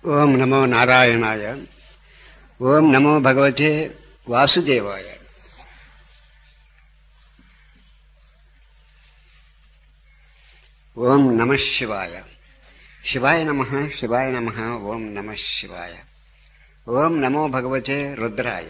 ఓం నమో నారాయణాయ ఓం నమో భగవతే వాసుదేవాయ ఓం నమ శివాయ శివాయ నమ శివాయ నమ ఓం నమ శివాయ ఓం నమో భగవతే రుద్రాయ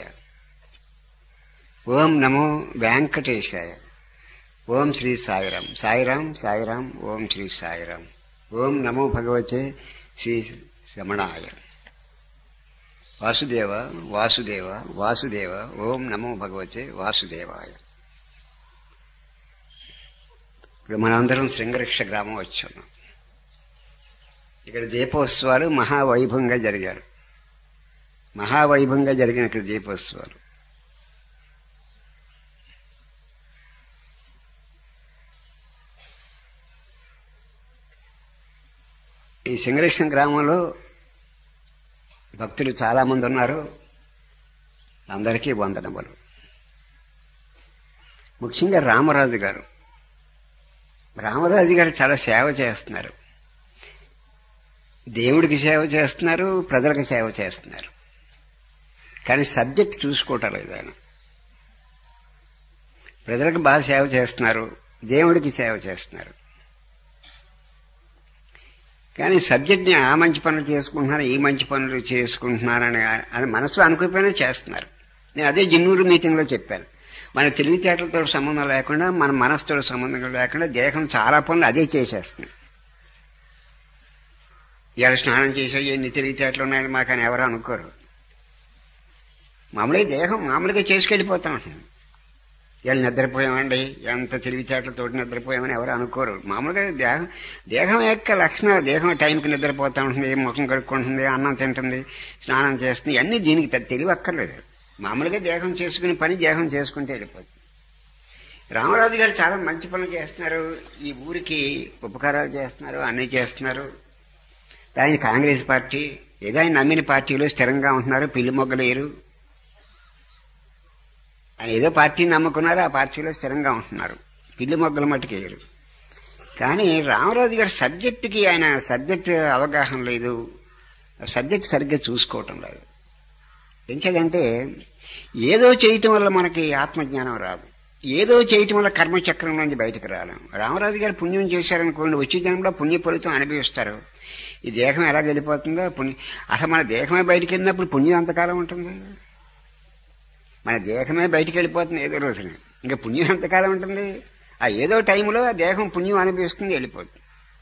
ఓం నమో వెంకటేశాయ ఓం శ్రీ సాయిరాం సాయిరాం సాయిరాం ఓం శ్రీ సాయిరాం ఓం నమో భగవతే శ్రీ రమణాయ వాసుదేవ వాసుదేవ వాసుదేవ ఓం నమో భగవతే వాసుదేవాయ ఇప్పుడు మనందరం శృంగరక్ష గ్రామం వచ్చాము ఇక్కడ దీపోత్సవాలు మహావైభవంగా జరిగారు మహావైభవంగా జరిగిన ఇక్కడ దీపోత్సవాలు ఈ సింగరేషన్ గ్రామంలో భక్తులు చాలా మంది ఉన్నారు అందరికీ వందనములు ముఖ్యంగా రామరాజు గారు రామరాజు గారు చాలా సేవ చేస్తున్నారు దేవుడికి సేవ చేస్తున్నారు ప్రజలకు సేవ చేస్తున్నారు కానీ సబ్జెక్ట్ చూసుకోవటం లేదు ఆయన ప్రజలకు బాగా సేవ చేస్తున్నారు దేవుడికి సేవ చేస్తున్నారు కానీ సబ్జెక్ట్ని ఆ మంచి పనులు చేసుకుంటున్నారు ఈ మంచి పనులు చేసుకుంటున్నారని అని మనసులో అనుకోపోయినా చేస్తున్నారు నేను అదే జిన్నూరు మీటింగ్లో చెప్పాను మన తెలివితేటలతో సంబంధం లేకుండా మన మనసుతో సంబంధం లేకుండా దేహం చాలా పనులు అదే చేసేస్తుంది ఇవాళ స్నానం చేసే ఎన్ని తెలివితేటలు ఉన్నాయని మాకు అని ఎవరు అనుకోరు మామూలుగా దేహం మామూలుగా చేసుకెళ్ళిపోతా ఉంటుంది ఇవాళ నిద్రపోయామండి ఎంత తెలివితేటలతో నిద్రపోయామని ఎవరు అనుకోరు మామూలుగా దేహం దేహం యొక్క లక్షణాలు దేహం టైంకి నిద్రపోతూ ఉంటుంది ముఖం కడుక్కుంటుంది అన్నం తింటుంది స్నానం చేస్తుంది అన్నీ దీనికి పెద్ద తెలివి అక్కర్లేదు మామూలుగా దేహం చేసుకునే పని దేహం చేసుకుంటే వెళ్ళిపోతుంది రామరాజు గారు చాలా మంచి పనులు చేస్తున్నారు ఈ ఊరికి ఉపకారాలు చేస్తున్నారు అన్నీ చేస్తున్నారు ఆయన కాంగ్రెస్ పార్టీ ఏదో ఆయన నమ్మిన పార్టీలో స్థిరంగా ఉంటున్నారు పిల్లి మొగ్గలేరు ఆయన ఏదో పార్టీని నమ్ముకున్నారు ఆ పార్టీలో స్థిరంగా ఉంటున్నారు పిల్లి మొగ్గల మట్టుకేయరు కానీ రామరాజు గారి సబ్జెక్టుకి ఆయన సబ్జెక్ట్ అవగాహన లేదు సబ్జెక్ట్ సరిగ్గా చూసుకోవటం లేదు ఎంచేదంటే ఏదో చేయటం వల్ల మనకి ఆత్మజ్ఞానం రాదు ఏదో చేయటం వల్ల కర్మచక్రం నుంచి బయటకు రాలేం రామరాజు గారు పుణ్యం చేశారనుకోండి వచ్చే జనంలో పుణ్య ఫలితం అనుభవిస్తారు ఈ దేహం ఎలా వెళ్ళిపోతుందో పుణ్య అసలు మన దేహమే బయటికి వెళ్ళినప్పుడు పుణ్యం ఎంతకాలం ఉంటుంది మన దేహమే బయటికి వెళ్ళిపోతుంది ఏదో రోజున ఇంకా పుణ్యం ఎంతకాలం ఉంటుంది ఆ ఏదో టైంలో ఆ దేహం పుణ్యం అనిపిస్తుంది వెళ్ళిపోతుంది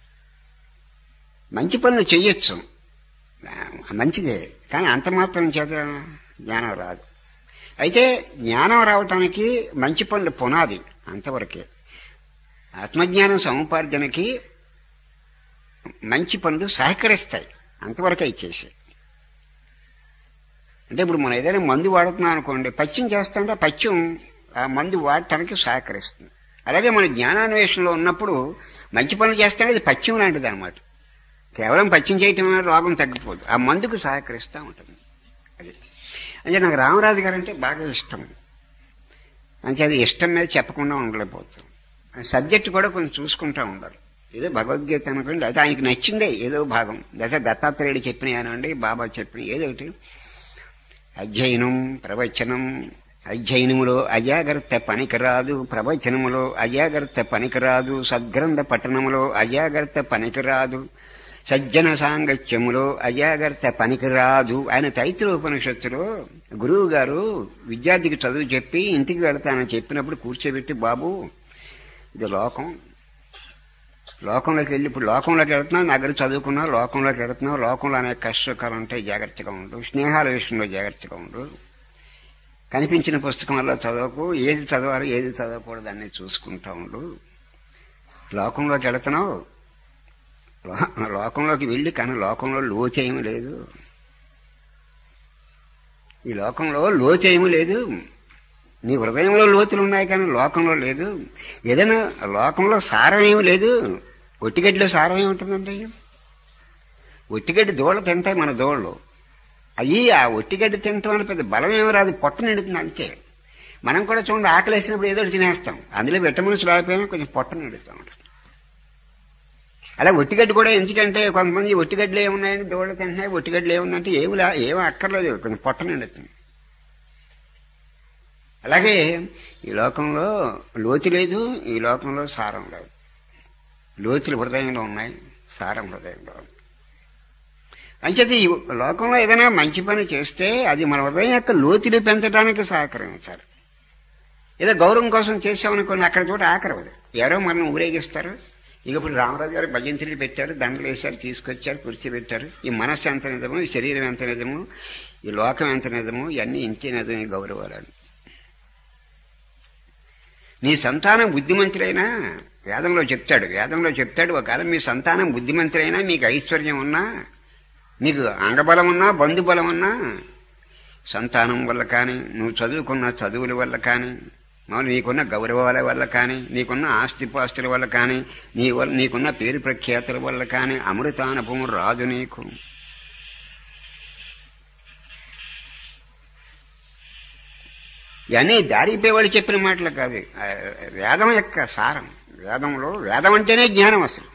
మంచి పనులు చెయ్యొచ్చు మంచిదే కానీ అంత మాత్రం చేత జ్ఞానం రాదు అయితే జ్ఞానం రావటానికి మంచి పనులు పునాది అంతవరకే ఆత్మజ్ఞానం సముపార్జనకి మంచి పనులు సహకరిస్తాయి అంతవరకే ఇచ్చేసి అంటే ఇప్పుడు మనం ఏదైనా మందు వాడుతున్నాం అనుకోండి పచ్చం చేస్తుంటే పచ్చం ఆ మందు వాడటానికి సహకరిస్తుంది అలాగే మన జ్ఞానాన్వేషణలో ఉన్నప్పుడు మంచి పనులు చేస్తే అది పచ్చం లాంటిది అనమాట కేవలం పచ్చం చేయటం వల్ల రోగం తగ్గిపోదు ఆ మందుకు సహకరిస్తూ ఉంటుంది అది అంటే నాకు రామరాజు గారు అంటే బాగా ఇష్టం అంటే అది ఇష్టం మీద చెప్పకుండా ఉండలేకపోతాం సబ్జెక్ట్ కూడా కొంచెం చూసుకుంటూ ఉండాలి ఏదో భగవద్గీత అనుకోండి అయితే ఆయనకి నచ్చిందే ఏదో భాగం దశ దత్తాత్రేయుడు చెప్పినాయనండి బాబా చెప్పిన ఏదో ఒకటి అధ్యయనం ప్రవచనం అధ్యయనములో అజాగ్రత్త పనికిరాదు ప్రవచనములో అజాగ్రత్త పనికిరాదు సద్గ్రంథ పఠనములో అజాగ్రత్త పనికిరాదు సజ్జన సాంగత్యములో అజాగ్రత్త పనికిరాదు ఆయన తైత్రోపనిషత్తులో గురువు గారు విద్యార్థికి చదువు చెప్పి ఇంటికి వెళతానని చెప్పినప్పుడు కూర్చోబెట్టి బాబు ఇది లోకం లోకంలోకి వెళ్ళి ఇప్పుడు లోకంలోకి వెళ్తున్నావు నా దగ్గర చదువుకున్నావు లోకంలోకి వెళ్తున్నావు లోకంలో అనేక కష్టకాలు ఉంటాయి జాగ్రత్తగా ఉండు స్నేహాల విషయంలో జాగ్రత్తగా ఉండు కనిపించిన పుస్తకం వల్ల చదవకు ఏది చదవాలి ఏది చదవకూడదు అన్నీ చూసుకుంటా ఉండు లోకంలోకి వెళుతున్నావు లోకంలోకి వెళ్ళి కానీ లోకంలో లోచేయం లేదు ఈ లోకంలో లోచేయము లేదు నీ హృదయంలో లోతులు ఉన్నాయి కానీ లోకంలో లేదు ఏదైనా లోకంలో సారం ఏమి లేదు ఒట్టిగడ్డిలో సారం ఏముంటుందండి ఒట్టిగడ్డి దోళ్ళ తింటాయి మన దోళ్ళు అయ్యి ఆ ఒట్టిగడ్డి తింటాం అని పెద్ద బలం ఏమి రాదు పొట్ట నిండుతుంది అంతే మనం కూడా చూడండి ఆకలి వేసినప్పుడు ఏదో తినేస్తాం అందులో విటమిన్స్ లేకపోయినా కొంచెం పొట్ట నిండుతాం అలా ఒట్టిగడ్డి కూడా ఎందుకంటే కొంతమంది ఒట్టిగడ్డలు ఏమున్నాయని దోళ్ళు తింటున్నాయి ఒట్టిగడ్డలు ఏముందంటే ఏమి లా ఏమీ అక్కర్లేదు కొంచెం పొట్ట నిండుతుంది అలాగే ఈ లోకంలో లోతు లేదు ఈ లోకంలో సారం లేదు లోతులు హృదయంలో ఉన్నాయి సారం హృదయంలో ఉంది అంచేత ఈ లోకంలో ఏదైనా మంచి పని చేస్తే అది మన హృదయం యొక్క లోతులు పెంచడానికి సహకరించాలి ఏదో గౌరవం కోసం చేసామనుకోండి అక్కడ చోట ఆకరవదు ఎవరో మనం ఊరేగిస్తారు ఇక ఇప్పుడు రామరాజు గారు భజంతులు పెట్టారు దండలు వేశారు తీసుకొచ్చారు కుర్చీ పెట్టారు ఈ మనస్సు ఎంత నిజము ఈ శరీరం ఎంత నిజము ఈ లోకం ఎంత నిజము ఇవన్నీ ఇంతే నిజం ఈ గౌరవాలని నీ సంతానం బుద్ధిమంతులైనా వేదంలో చెప్తాడు వేదంలో చెప్తాడు ఒకవేళ మీ సంతానం బుద్ధిమంతులైనా మీకు ఐశ్వర్యం ఉన్నా మీకు అంగబలం ఉన్నా బంధుబలం ఉన్నా సంతానం వల్ల కానీ నువ్వు చదువుకున్న చదువుల వల్ల కానీ మామూలు నీకున్న గౌరవాల వల్ల కానీ నీకున్న ఆస్తిపాస్తుల వల్ల కానీ నీ వల్ల నీకున్న పేరు ప్రఖ్యాతుల వల్ల కానీ అమృతానుభవం రాదు నీకు ఇవన్నీ దారిపోయేవాళ్ళు చెప్పిన మాటలు కాదు ఆ, వేదం యొక్క సారం వేదంలో వేదం అంటేనే జ్ఞానం అసలు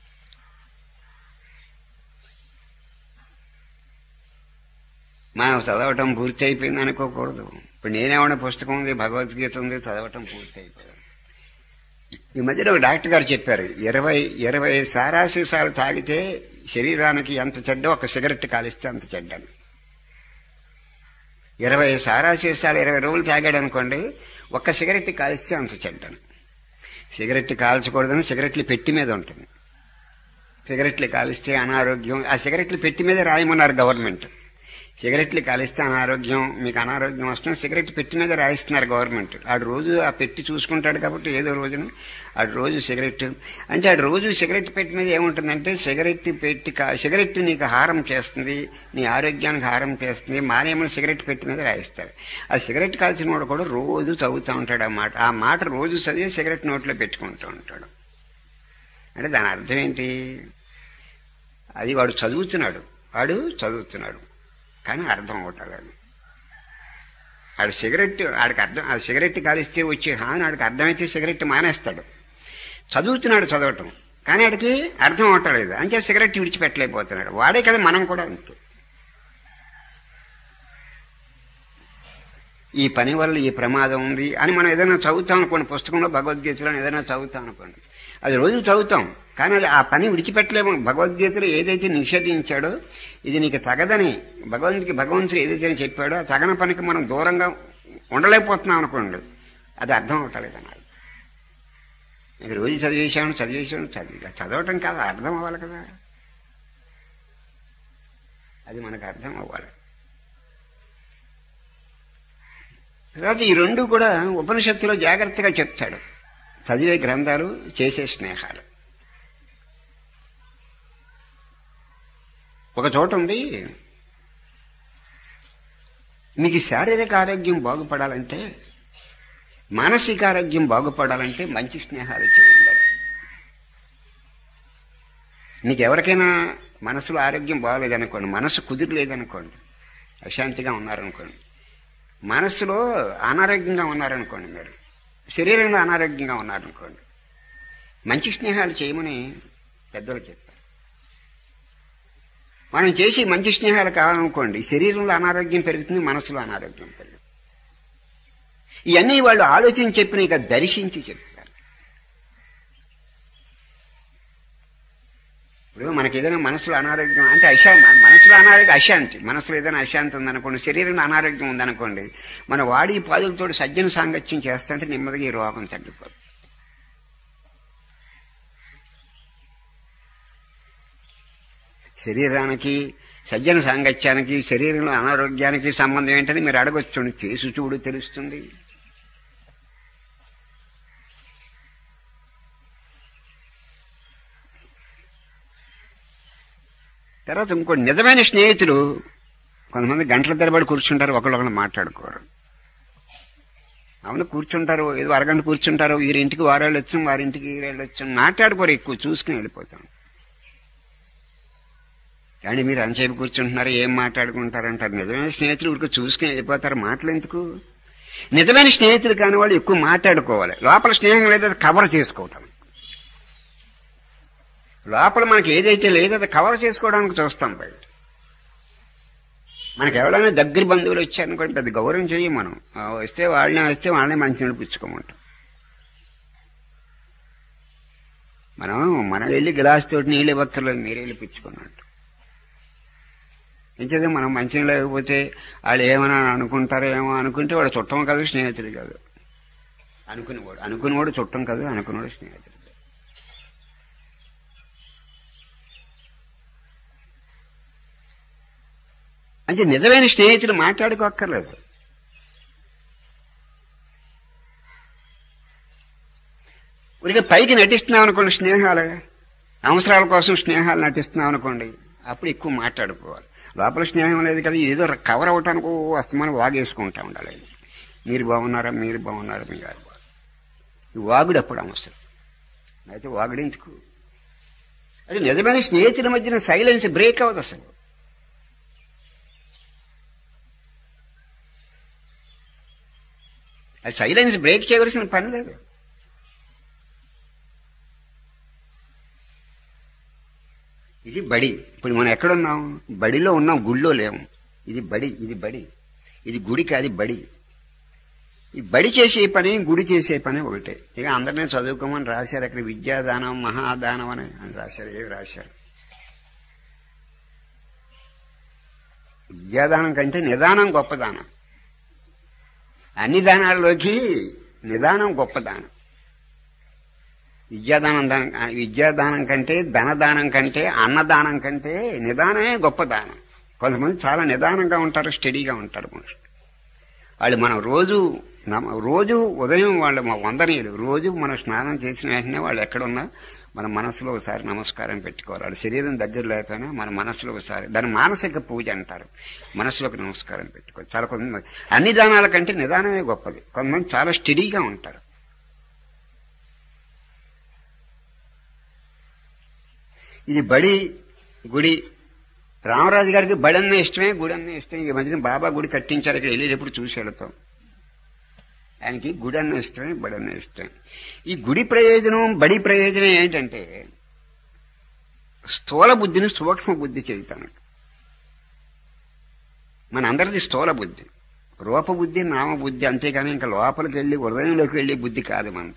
మనం చదవటం పూర్తి అయిపోయింది అనుకోకూడదు ఇప్పుడు నేనేమన్నా పుస్తకం ఉంది భగవద్గీత ఉంది చదవటం పూర్తి అయిపోయింది ఈ మధ్యలో ఒక డాక్టర్ గారు చెప్పారు ఇరవై ఇరవై సారాశీసాలు తాగితే శరీరానికి ఎంత చెడ్డ ఒక సిగరెట్ కాలిస్తే అంత చెడ్డని ఇరవై సారాశీసాలు ఇరవై రోజులు తాగాడు అనుకోండి ఒక్క సిగరెట్ కాలిస్తే అంత చెడ్డని సిగరెట్ కాల్చకూడదని సిగరెట్లు పెట్టి మీద ఉంటుంది సిగరెట్లు కాలిస్తే అనారోగ్యం ఆ సిగరెట్లు పెట్టి మీద రాయమన్నారు గవర్నమెంట్ సిగరెట్లు కాలిస్తే అనారోగ్యం మీకు అనారోగ్యం వస్తుంది సిగరెట్ పెట్టి మీద రాయిస్తున్నారు గవర్నమెంట్ ఆడు రోజు ఆ పెట్టి చూసుకుంటాడు కాబట్టి ఏదో రోజున ఆడు రోజు సిగరెట్ అంటే ఆడు రోజు సిగరెట్ పెట్టి మీద ఏముంటుందంటే సిగరెట్ పెట్టి కా- సిగరెట్ నీకు హారం చేస్తుంది నీ ఆరోగ్యానికి హారం చేస్తుంది మానేమని సిగరెట్ పెట్టి మీద రాయిస్తారు ఆ సిగరెట్ కాల్చిన వాడు కూడా రోజు చదువుతూ ఉంటాడు ఆ మాట ఆ మాట రోజు చదివి సిగరెట్ నోట్లో పెట్టుకుంటూ ఉంటాడు అంటే దాని అర్థం ఏంటి అది వాడు చదువుతున్నాడు వాడు చదువుతున్నాడు కానీ అర్థం అవటలేదు ఆడు సిగరెట్ ఆడికి అర్థం ఆ సిగరెట్ కాలిస్తే వచ్చే హాని ఆడికి అర్థమైతే సిగరెట్ మానేస్తాడు చదువుతున్నాడు చదవటం కానీ ఆడికి అర్థం అవటలేదు అంతే సిగరెట్ విడిచిపెట్టలేకపోతున్నాడు వాడే కదా మనం కూడా అంతే ఈ పని వల్ల ఈ ప్రమాదం ఉంది అని మనం ఏదైనా చదువుతాం అనుకోండి పుస్తకంలో భగవద్గీతలో ఏదైనా చదువుతాం అనుకోండి అది రోజు చదువుతాం కానీ అది ఆ పని విడిచిపెట్టలేము భగవద్గీతలో ఏదైతే నిషేధించాడో ఇది నీకు తగదని భగవంతుడికి భగవంతుడు ఏదైతే చెప్పాడో ఆ తగన పనికి మనం దూరంగా ఉండలేకపోతున్నాం అనుకోండి అది అర్థం అవటలేదు అన్నారు నీకు రోజు చదివేశాను చదివేశాను చదివి చదవటం కాదు అర్థం అవ్వాలి కదా అది మనకు అర్థం అవ్వాలి తర్వాత ఈ రెండు కూడా ఉపనిషత్తులో జాగ్రత్తగా చెప్తాడు చదివే గ్రంథాలు చేసే స్నేహాలు ఒక చోట ఉంది మీకు శారీరక ఆరోగ్యం బాగుపడాలంటే మానసిక ఆరోగ్యం బాగుపడాలంటే మంచి స్నేహాలు చేయండి మీకు ఎవరికైనా మనసులో ఆరోగ్యం బాగలేదనుకోండి మనసు కుదిరలేదనుకోండి అశాంతిగా ఉన్నారనుకోండి మనస్సులో అనారోగ్యంగా ఉన్నారనుకోండి మీరు శరీరంలో అనారోగ్యంగా ఉన్నారనుకోండి మంచి స్నేహాలు చేయమని పెద్దలు చెప్పారు మనం చేసి మంచి స్నేహాలు కావాలనుకోండి శరీరంలో అనారోగ్యం పెరుగుతుంది మనసులో అనారోగ్యం పెరుగుతుంది ఇవన్నీ వాళ్ళు ఆలోచించి చెప్పిన ఇక దర్శించి చెప్తారు ఇప్పుడు మనకి ఏదైనా మనసులో అనారోగ్యం అంటే అశా మనసులో అనారోగ్యం అశాంతి మనసులో ఏదైనా అశాంతి ఉందనుకోండి శరీరంలో అనారోగ్యం ఉందనుకోండి మన వాడి పాదులతో సజ్జన సాంగత్యం చేస్తుంటే నెమ్మదిగా ఈ రోగం తగ్గిపోతుంది శరీరానికి సజ్జన సాంగత్యానికి శరీరంలో అనారోగ్యానికి సంబంధం ఏంటని మీరు అడగొచ్చు కేసు చూడు తెలుస్తుంది తర్వాత ఇంకో నిజమైన స్నేహితులు కొంతమంది గంటల తరబడి కూర్చుంటారు ఒకళ్ళొకళ్ళు మాట్లాడుకోరు అవును కూర్చుంటారు ఏదో అరగంట కూర్చుంటారు వీరింటికి వారాళ్ళు వచ్చాం వారింటికి వీరేళ్ళు వచ్చాం మాట్లాడుకోరు ఎక్కువ చూసుకుని వెళ్ళిపోతాం కానీ మీరు అంతసేపు కూర్చుంటున్నారు ఏం మాట్లాడుకుంటారంటారు నిజమైన స్నేహితులు ఊరికి చూసుకుని వెళ్ళిపోతారు మాటలు ఎందుకు నిజమైన స్నేహితులు కాని వాళ్ళు ఎక్కువ మాట్లాడుకోవాలి లోపల స్నేహం లేదా కవర్ చేసుకోవటం లోపల మనకి ఏదైతే లేదో అది కవర్ చేసుకోవడానికి చూస్తాం బయట మనకి ఎవరైనా దగ్గర బంధువులు వచ్చారనుకోండి పెద్ద గౌరవం చేయం మనం ఆ, వస్తే వాళ్ళనే వస్తే వాళ్ళనే మంచి నడిపించుకోమంటాం మనం మనం వెళ్ళి గ్లాస్ తోటి నీళ్ళు ఇవ్వక్కర్లేదు మీరు వెళ్ళి పిచ్చుకున్నట్టు ఇంకేదో మనం మంచిగా లేకపోతే వాళ్ళు ఏమైనా అనుకుంటారో ఏమో అనుకుంటే వాడు చుట్టం కాదు స్నేహితుడు కాదు అనుకునేవాడు అనుకునేవాడు చుట్టం కాదు అనుకునేవాడు స్నేహితుడు కాదు. అంటే నిజమైన స్నేహితులు మాట్లాడుకోక్కర్లేదు ఉడికి పైకి నటిస్తున్నాం అనుకోండి స్నేహాలు అవసరాల కోసం స్నేహాలు నటిస్తున్నాం అనుకోండి అప్పుడు ఎక్కువ మాట్లాడుకోవాలి లోపల స్నేహం లేదు కదా ఏదో కవర్ అవటానికి వస్తామని వాగేసుకుంటా ఉండాలి మీరు బాగున్నారా మీరు బాగున్నారా మీరు కాదు ఈ వాగుడు అప్పుడు అవసరం అయితే వాగుడెందుకు అది నిజమైన స్నేహితుల మధ్యన సైలెన్స్ బ్రేక్ అవ్వదు అసలు అది సైలెన్స్ బ్రేక్ చేయవలసిన పని లేదు ఇది బడి ఇప్పుడు మనం ఎక్కడున్నాం బడిలో ఉన్నాం గుళ్ళో లేము ఇది బడి ఇది బడి ఇది గుడి కాదు బడి ఈ బడి చేసే పని గుడి చేసే పని ఒకటే ఇక అందరినీ చదువుకోమని రాశారు అక్కడ విద్యాదానం మహాదానం అని అని రాశారు ఏవి రాశారు విద్యాదానం కంటే నిదానం గొప్ప దానం అన్ని దానాల్లోకి నిదానం గొప్ప దానం విద్యాదానం దానం విద్యాదానం కంటే ధనదానం కంటే అన్నదానం కంటే నిదానమే గొప్ప దానం కొంతమంది చాలా నిదానంగా ఉంటారు స్టడీగా ఉంటారు మనుషులు వాళ్ళు మనం రోజు నమ- రోజు ఉదయం వాళ్ళు మా వందనీయులు రోజు మనం స్నానం చేసిన వెంటనే వాళ్ళు ఎక్కడున్నా మన మనసులో ఒకసారి నమస్కారం పెట్టుకోవాలి వాళ్ళ శరీరం దగ్గర లేకపోయినా మన మనసులో ఒకసారి దాని మానసిక పూజ అంటారు మనసులోకి నమస్కారం పెట్టుకోవాలి చాలా కొంతమంది అన్ని దానాల కంటే నిదానమే గొప్పది కొంతమంది చాలా స్టడీగా ఉంటారు ఇది బడి గుడి రామరాజు గారికి బడి అన్న ఇష్టమే గుడి అన్న ఇష్టమే ఈ మధ్యన బాబా గుడి కట్టించారు ఇక్కడ వెళ్ళేటప్పుడు చూసి వెళతాం ఆయనకి గుడి అన్న ఇష్టమే బడి అన్న ఇష్టమే ఈ గుడి ప్రయోజనం బడి ప్రయోజనం ఏంటంటే స్థూల బుద్ధిని సూక్ష్మ బుద్ధి చేయటానికి మన అందరిది స్థూల బుద్ధి రూప బుద్ధి నామ బుద్ధి అంతేగాని ఇంకా లోపలికి వెళ్ళి హృదయంలోకి వెళ్ళి బుద్ధి కాదు మనది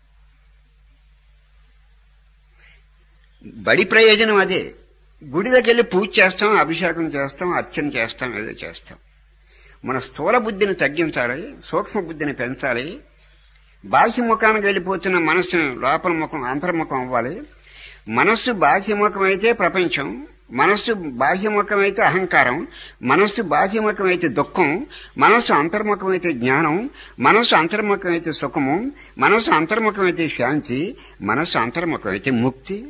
బడి ప్రయోజనం అదే గుడిలోకి వెళ్ళి పూజ చేస్తాం అభిషేకం చేస్తాం అర్చన చేస్తాం ఏదో చేస్తాం మన స్థూల బుద్ధిని తగ్గించాలి సూక్ష్మ బుద్ధిని పెంచాలి బాహ్య ముఖానికి వెళ్ళిపోతున్న మనస్సును లోపల ముఖం అంతర్ముఖం అవ్వాలి మనస్సు బాహ్యముఖం అయితే ప్రపంచం మనస్సు బాహ్యముఖం అయితే అహంకారం మనస్సు బాహ్యముఖం అయితే దుఃఖం మనస్సు అంతర్ముఖం అయితే జ్ఞానం మనస్సు అంతర్ముఖం అయితే సుఖము మనస్సు అంతర్ముఖం అయితే శాంతి మనస్సు అంతర్ముఖం అయితే ముక్తి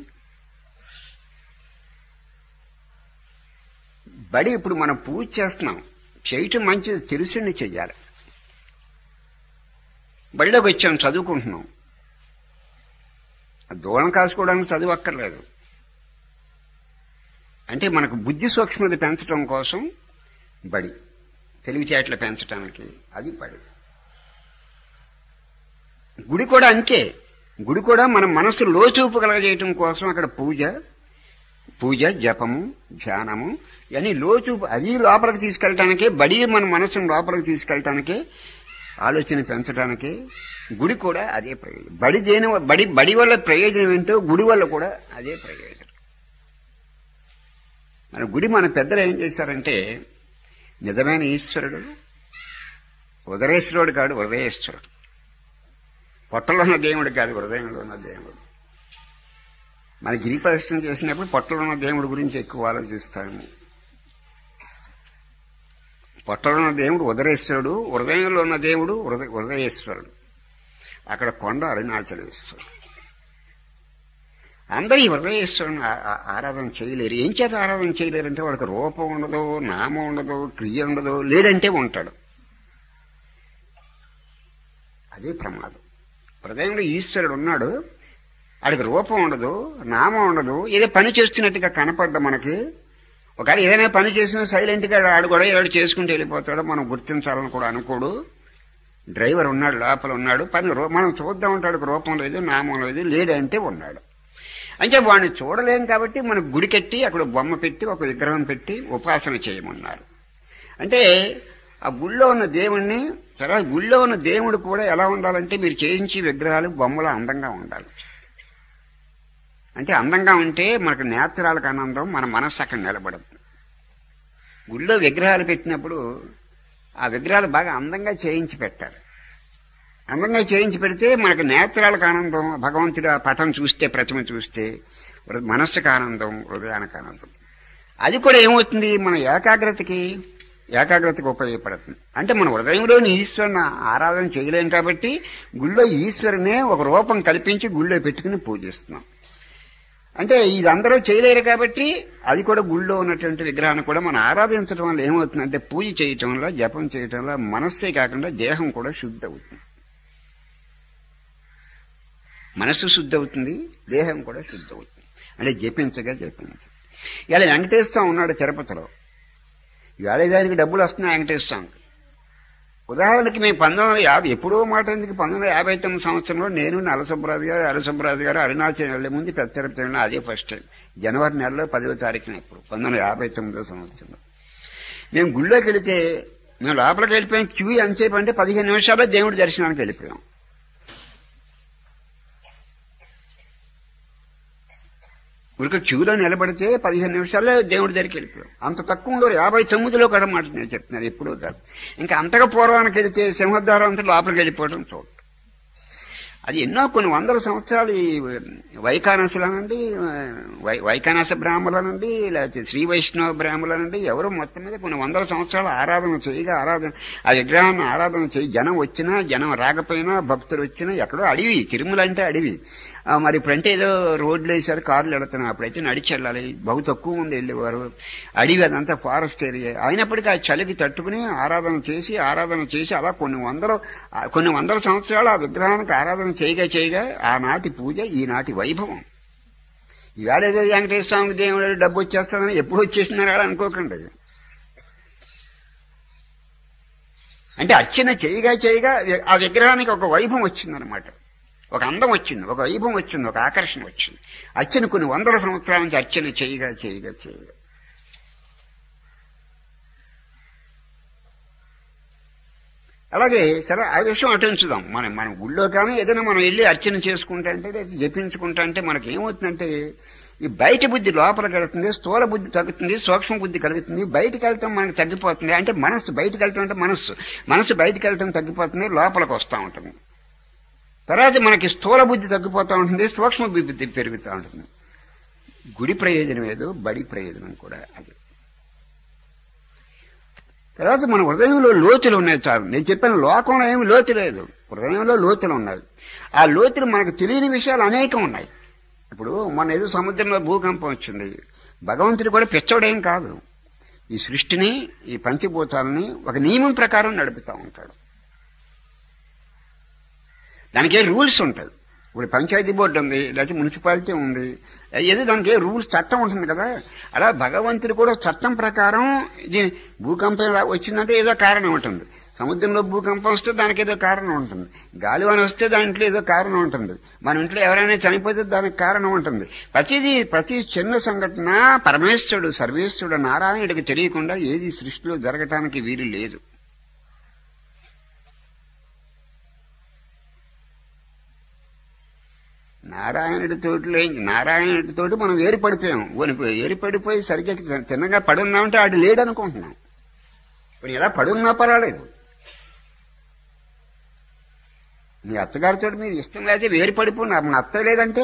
బడి ఇప్పుడు మనం పూజ చేస్తున్నాం చేయటం మంచిది తెలుసుండి చెయ్యాలి బడిలోకి వచ్చాం చదువుకుంటున్నాం దూరం కాసుకోవడానికి చదువు అక్కర్లేదు అంటే మనకు బుద్ధి సూక్ష్మత పెంచడం కోసం బడి తెలివితేటలు పెంచడానికి అది బడి గుడి కూడా అంతే గుడి కూడా మన మనసు లోచూపు కలగజేయటం కోసం అక్కడ పూజ పూజ జపము ధ్యానము ఇవన్నీ లోచూపు అది లోపలికి తీసుకెళ్ళటానికే బడి మన మనసును లోపలికి తీసుకెళ్ళటానికే ఆలోచన పెంచడానికి గుడి కూడా అదే ప్రయోజనం బడి దేని బడి బడి వల్ల ప్రయోజనం ఏంటో గుడి వల్ల కూడా అదే ప్రయోజనం మన గుడి మన పెద్దలు ఏం చేశారంటే నిజమైన ఈశ్వరుడు ఉదరేశ్వరుడు కాడు హృదయేశ్వరుడు పొట్టలో ఉన్న దేవుడు కాదు హృదయంలో ఉన్న దేవుడు మన గిరి ప్రదర్శన చేసినప్పుడు పొట్టలో ఉన్న దేవుడి గురించి ఎక్కువ ఆలోచిస్తాము పొట్టలో ఉన్న దేవుడు ఉదరేశ్వరుడు హృదయంలో ఉన్న దేవుడు హృదయ హృదయేశ్వరుడు అక్కడ కొండ అరుణాచలేశ్వరుడు అందరూ ఈ హృదయేశ్వరుని ఆ- ఆ- ఆరాధన చేయలేరు ఏం చేత ఆరాధన చేయలేరంటే వాడికి రూపం ఉండదు నామం ఉండదు క్రియ ఉండదు లేదంటే ఉంటాడు అదే ప్రమాదం హృదయంలో ఈశ్వరుడు ఉన్నాడు వాడికి రూపం ఉండదు నామం ఉండదు ఏదో పని చేస్తున్నట్టుగా కనపడ్డ మనకి ఒకవేళ ఏదైనా పని చేసినా సైలెంట్ గా ఆడు కూడా ఏడు చేసుకుంటూ వెళ్ళిపోతాడు మనం గుర్తించాలని కూడా అనుకోడు డ్రైవర్ ఉన్నాడు లోపల ఉన్నాడు పని రూ- మనం చూద్దాం ఉంటాడు రూపం లేదు నామం లేదు లేదంటే ఉన్నాడు అంటే వాడిని చూడలేం కాబట్టి మన గుడి కట్టి అక్కడ బొమ్మ పెట్టి ఒక విగ్రహం పెట్టి ఉపాసన చేయమన్నారు అంటే ఆ గుళ్ళో ఉన్న దేవుణ్ణి సరే గుళ్ళో ఉన్న దేవుడు కూడా ఎలా ఉండాలంటే మీరు చేయించి విగ్రహాలు బొమ్మలు అందంగా ఉండాలి అంటే అందంగా ఉంటే మనకు నేత్రాలకు ఆనందం మన మనస్సు అక్కడ నిలబడదు గుళ్ళో విగ్రహాలు పెట్టినప్పుడు ఆ విగ్రహాలు బాగా అందంగా చేయించి పెట్టారు అందంగా చేయించి పెడితే మనకు నేత్రాలకు ఆనందం భగవంతుడు ఆ పటం చూస్తే ప్రతిమ చూస్తే హృ- మనస్సుకు ఆనందం హృదయానికి ఆనందం అది కూడా ఏమవుతుంది మన ఏకాగ్రతకి ఏకాగ్రతకు ఉపయోగపడుతుంది అంటే మన హృదయంలోని ఈశ్వరుని ఆరాధన చేయలేం కాబట్టి గుళ్ళో ఈశ్వరునే ఒక రూపం కల్పించి గుళ్ళో పెట్టుకుని పూజిస్తున్నాం అంటే ఇది అందరూ చేయలేరు కాబట్టి అది కూడా గుళ్ళో ఉన్నటువంటి విగ్రహాన్ని కూడా మనం ఆరాధించడం వల్ల ఏమవుతుందంటే పూజ చేయటం వల్ల జపం చేయటం వల్ల మనస్సే కాకుండా దేహం కూడా శుద్ధి అవుతుంది మనస్సు శుద్ధి అవుతుంది దేహం కూడా శుద్ధి అవుతుంది అంటే జపించగా జపించ ఇలా వెంకటేశ్వరం ఉన్నాడు తిరుపతిలో ఇవాళ దానికి డబ్బులు వస్తున్నాయి వెంకటేశ్వరంకి ఉదాహరణకి మేము పంతొమ్మిది వందల యాభై ఎప్పుడో మాట ఎందుకు పంతొమ్మిది వందల యాభై తొమ్మిది సంవత్సరంలో నేను నలసబ్రాజు గారు అలసబ్రాజు గారు అరుణాచల్ వెళ్ళే ముందు పెద్ద తిరుపతి వెళ్ళిన అదే ఫస్ట్ టైం జనవరి నెలలో పదవ తారీఖున ఇప్పుడు పంతొమ్మిది వందల యాభై తొమ్మిదో సంవత్సరంలో మేము గుళ్ళోకి వెళితే మేము లోపలికి వెళ్ళిపోయాం క్యూ ఎంతసేపు అంటే పదిహేను నిమిషాల్లో దేవుడి దర్శనానికి వెళ్ళిపోయాం ఊరికి క్యూలో నిలబడితే పదిహేను నిమిషాల్లో దేవుడి దగ్గరికి వెళ్ళిపోయాం అంత తక్కువ ఉండరు యాభై తొమ్మిదిలో కూడా మాట నేను చెప్తున్నాను ఎప్పుడూ కాదు ఇంకా అంతగా పూర్వానికి వెళితే సింహద్వారం అంతా లోపలికి వెళ్ళిపోవడం చూడ అది ఎన్నో కొన్ని వందల సంవత్సరాలు ఈ వైకానసులనండి వై వైకానస బ్రాహ్మణులనండి లేకపోతే శ్రీ వైష్ణవ బ్రాహ్మణులనండి ఎవరు మొత్తం మీద కొన్ని వందల సంవత్సరాలు ఆరాధన చేయగా ఆరాధన ఆ విగ్రహాన్ని ఆరాధన చేయి జనం వచ్చినా జనం రాకపోయినా భక్తులు వచ్చినా ఎక్కడో అడవి తిరుమల అంటే అడవి ఆ, మరి ఇప్పుడంటే ఏదో రోడ్లు వేసారు కార్లు వెళుతున్నాం అప్పుడైతే నడిచి వెళ్ళాలి బహు తక్కువ మంది వెళ్ళేవారు అడవి అదంతా ఫారెస్ట్ ఏరియా అయినప్పటికీ ఆ చలికి తట్టుకుని ఆరాధన చేసి ఆరాధన చేసి అలా కొన్ని వందల ఆ, కొన్ని వందల సంవత్సరాలు ఆ విగ్రహానికి ఆరాధన చేయగా చేయగా ఆనాటి పూజ ఈనాటి వైభవం ఈవేళ ఏదో వెంకటేశ్వర స్వామికి దేవుడు డబ్బు వచ్చేస్తుందని ఎప్పుడు వచ్చేసినారా అనుకోకండి అంటే అర్చన చేయగా చేయగా ఆ విగ్రహానికి ఒక వైభవం వచ్చిందనమాట ఒక అందం వచ్చింది ఒక వైభవం వచ్చింది ఒక ఆకర్షణ వచ్చింది అర్చన కొన్ని వందల సంవత్సరాల నుంచి అర్చన చేయగా చేయగా చేయగా అలాగే సరే ఆ విషయం అటుంచుదాం మనం మన గుళ్ళో కానీ ఏదైనా మనం వెళ్ళి అర్చన చేసుకుంటా అంటే లేదా జపించుకుంటా అంటే మనకి ఏమవుతుందంటే ఈ బయట బుద్ధి లోపలికి వెళ్తుంది స్థూల బుద్ధి తగ్గుతుంది సూక్ష్మ బుద్ధి కలుగుతుంది బయటికి వెళ్ళటం మనకి తగ్గిపోతుంది అంటే మనస్సు బయటికి వెళ్ళటం అంటే మనస్సు మనస్సు బయటికి వెళ్ళటం తగ్గిపోతుంది లోపలికి వస్తూ ఉంటుంది తర్వాత మనకి స్థూల బుద్ధి తగ్గిపోతూ ఉంటుంది సూక్ష్మ బుద్ధి పెరుగుతూ ఉంటుంది గుడి ప్రయోజనం ఏదో బడి ప్రయోజనం కూడా అది తర్వాత మన హృదయంలో లోతులు ఉన్నాయి చాలు నేను చెప్పిన లోకంలో ఏమి లోతు లేదు హృదయంలో లోతులు ఉన్నాయి ఆ లోతులు మనకు తెలియని విషయాలు అనేకం ఉన్నాయి ఇప్పుడు మన ఏదో సముద్రంలో భూకంపం వచ్చింది భగవంతుడు కూడా పిచ్చోడేం కాదు ఈ సృష్టిని ఈ పంచభూతాలని ఒక నియమం ప్రకారం నడుపుతూ ఉంటాడు దానికి రూల్స్ ఉంటుంది ఇప్పుడు పంచాయతీ బోర్డు ఉంది లేకపోతే మున్సిపాలిటీ ఉంది ఏదో దానికి రూల్స్ చట్టం ఉంటుంది కదా అలా భగవంతుడు కూడా చట్టం ప్రకారం ఇది భూకంపం ఇలా వచ్చిందంటే ఏదో కారణం ఉంటుంది సముద్రంలో భూకంపం వస్తే దానికి ఏదో కారణం ఉంటుంది గాలివాన వస్తే దాంట్లో ఏదో కారణం ఉంటుంది మన ఇంట్లో ఎవరైనా చనిపోతే దానికి కారణం ఉంటుంది ప్రతిదీ ప్రతి చిన్న సంఘటన పరమేశ్వరుడు సర్వేశ్వరుడు నారాయణుడికి తెలియకుండా ఏది సృష్టిలో జరగటానికి వీలు లేదు నారాయణుడితోటి నారాయణుడితోటి మనం ఏర్పడిపోయాం ఓనిపోయి ఏర్పడిపోయి సరిగ్గా చిన్నగా పడున్నామంటే ఆడు లేడనుకుంటున్నాం ఇప్పుడు ఎలా పడున్నా పర్వాలేదు మీ అత్తగారితో మీరు ఇష్టం లేకపోతే వేరు పడిపోయినా మన అత్త లేదంటే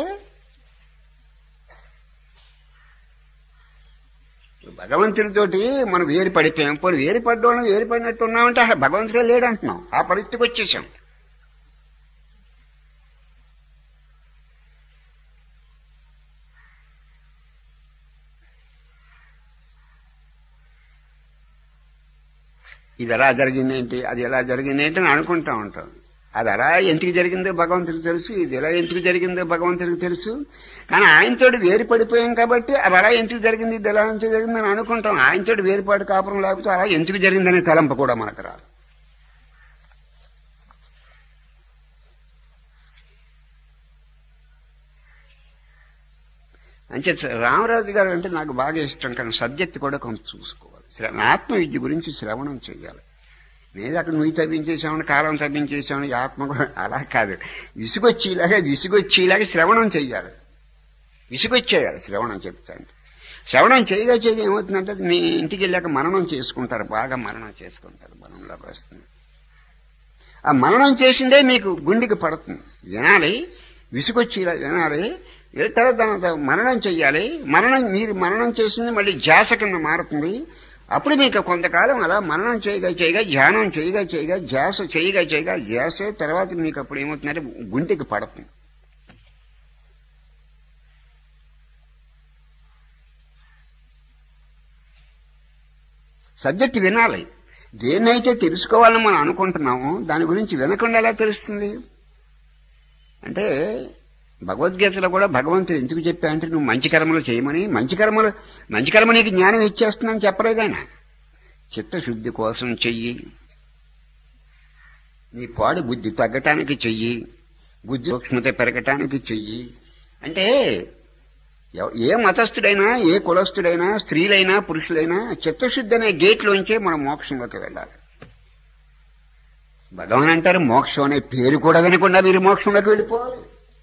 భగవంతుడితోటి మనం వేరు పడిపోయాం పోనీ వేరు పడ్డం వేరు పడినట్టు ఉన్నామంటే అసలు భగవంతుడే లేడంటున్నాం ఆ పరిస్థితికి వచ్చేసాం ఇది ఎలా జరిగిందేంటి అది ఎలా జరిగిందేంటి అని అనుకుంటా ఉంటాం అది ఎలా ఎందుకు జరిగిందో భగవంతుడికి తెలుసు ఇది ఎలా ఎందుకు జరిగిందో భగవంతుడికి తెలుసు కానీ ఆయనతోటి వేరు పడిపోయాం కాబట్టి అది అలా ఎందుకు జరిగింది ఇది ఎలా ఎందుకు జరిగింది అని అనుకుంటాం ఆయనతోటి వేరుపాటు కాపురం లేకపోతే అలా ఎందుకు జరిగిందనే తలంపు కూడా మనకు రాదు అంటే రామరాజు గారు అంటే నాకు బాగా ఇష్టం కానీ సబ్జెక్ట్ కూడా కొంత చూసుకోవాలి శ్ర- ఆత్మ విద్య గురించి శ్రవణం చేయాలి నేను అక్కడ నువ్వు తవ్వించేసామని కాలం తవ్వించేసామని ఈ ఆత్మ కూడా అలా కాదు విసుగొచ్చేలాగా విసుగొచ్చేలాగా శ్రవణం చెయ్యాలి విసుగొచ్చేయాలి శ్రవణం చెప్తాను శ్రవణం చేయగా చేయగా ఏమవుతుందంటే మీ ఇంటికి వెళ్ళాక మననం చేసుకుంటారు బాగా మననం చేసుకుంటారు మనంలోకి వస్తుంది ఆ మననం చేసిందే మీకు గుండెకి పడుతుంది వినాలి విసుగొచ్చేలా వినాలి వీళ్ళ తర్వాత దాని తర్వాత మననం చెయ్యాలి మననం మీరు మననం చేసింది మళ్ళీ జాస కింద మారుతుంది అప్పుడు మీకు కొంతకాలం అలా మననం చేయగా చేయగా ధ్యానం చేయగా చేయగా జాస చేయగా చేయగా జాసే తర్వాత మీకు అప్పుడు ఏమవుతుందంటే గుంటెకి పడుతుంది సబ్జెక్ట్ వినాలి దేన్నైతే తెలుసుకోవాలని మనం అనుకుంటున్నామో దాని గురించి వినకుండా ఎలా తెలుస్తుంది అంటే భగవద్గీతలో కూడా భగవంతుడు ఎందుకు చెప్పా అంటే నువ్వు మంచి కర్మలు చేయమని మంచి కర్మలు మంచి కర్మ నీకు జ్ఞానం ఇచ్చేస్తుందని చెప్పలేదాయన చిత్తశుద్ధి కోసం చెయ్యి నీ పాడు బుద్ధి తగ్గటానికి చెయ్యి బుద్ధి సూక్ష్మత పెరగటానికి చెయ్యి అంటే ఎవ- ఏ మతస్థుడైనా ఏ కులస్థుడైనా స్త్రీలైనా పురుషులైనా చిత్తశుద్ధి అనే గేట్లోంచే మనం మోక్షంలోకి వెళ్ళాలి భగవాన్ అంటారు మోక్షం అనే పేరు కూడా వినకుండా మీరు మోక్షంలోకి వెళ్ళిపోవాలి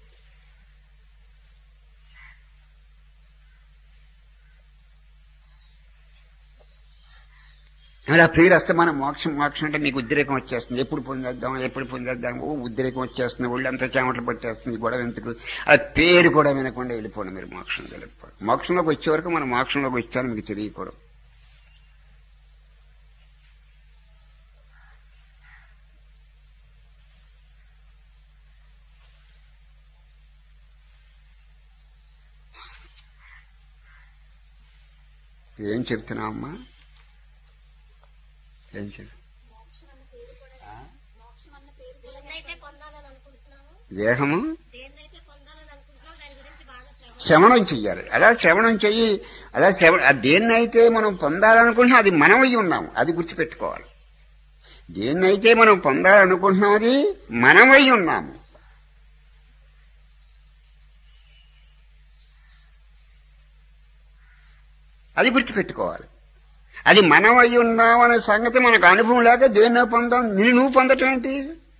మరి ఆ పేరు వస్తే మనం మోక్షం మోక్షం అంటే మీకు ఉద్రేకం వచ్చేస్తుంది ఎప్పుడు పొందేద్దాం ఎప్పుడు పొందేద్దాం ఓ ఉద్రేకం వచ్చేస్తుంది ఒళ్ళంతా చెమటలు పట్టేస్తుంది ఈ గొడవ ఎందుకు ఆ పేరు కూడా వినకుండా వెళ్ళిపోండి మీరు మోక్షంలోకి వెళ్ళిపోండి మోక్షంలోకి వచ్చే వరకు మనం మోక్షంలోకి వచ్చాను మీకు తెలియకూడదు ఏం చెప్తున్నావమ్మా ఏం చెప్తున్నా దేన్నైతే పొందాలని అనుకుంటున్నాము దేహము దేన్నైతే పొందాలని అనుకుంటున్నాము దాని గురించి బాగా శ్రవణం శ్రవణం చెయ్యాలి అలా శ్రవణం చెయ్యి అలా శ్రవణ ఆ దేన్నైతే మనం పొందాలనుకుంటున్నాం అది మనమై ఉన్నాం అది గుర్తుపెట్టుకోవాలి దేన్నైతే మనం పొందాలనుకుంటున్నాం అది మనమై ఉన్నాము అది గుర్తుపెట్టుకోవాలి అది మనమై ఉన్నాం అనే సంగతి మనకు అనుభవం లేక దేన్నో పొందాం నిన్ను నువ్వు పొందటం ఏంటి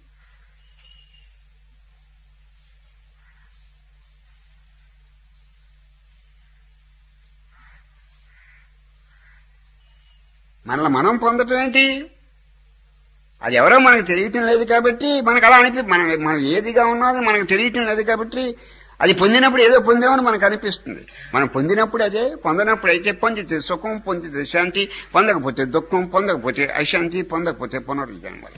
మనల్ని మనం పొందటం ఏంటి అది ఎవరో మనకు తెలియటం లేదు కాబట్టి మనకు అలా అనిపి మనం మనం ఏదిగా ఉన్నది మనకు తెలియటం లేదు కాబట్టి అది పొందినప్పుడు ఏదో పొందామని మనకు అనిపిస్తుంది మనం పొందినప్పుడు అదే పొందనప్పుడు అయితే పొందితే సుఖం పొందితే శాంతి పొందకపోతే దుఃఖం పొందకపోతే అశాంతి పొందకపోతే పునరుజన్మలు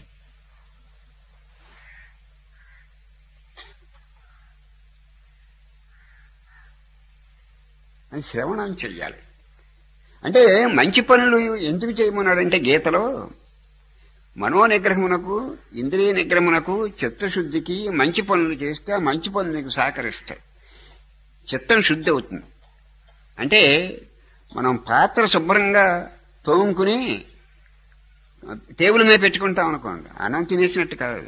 అది శ్రవణం చెయ్యాలి అంటే మంచి పనులు ఎందుకు చేయమన్నారంటే గీతలో మనో నిగ్రహమునకు ఇంద్రియ నిగ్రహమునకు చిత్తశుద్ధికి మంచి పనులు చేస్తే ఆ మంచి పనులు నీకు సహకరిస్తాయి చిత్తం శుద్ధి అవుతుంది అంటే మనం పాత్ర శుభ్రంగా తోముకుని టేబుల్ మీద పెట్టుకుంటాం అనుకోండి అన్నం తినేసినట్టు కాదు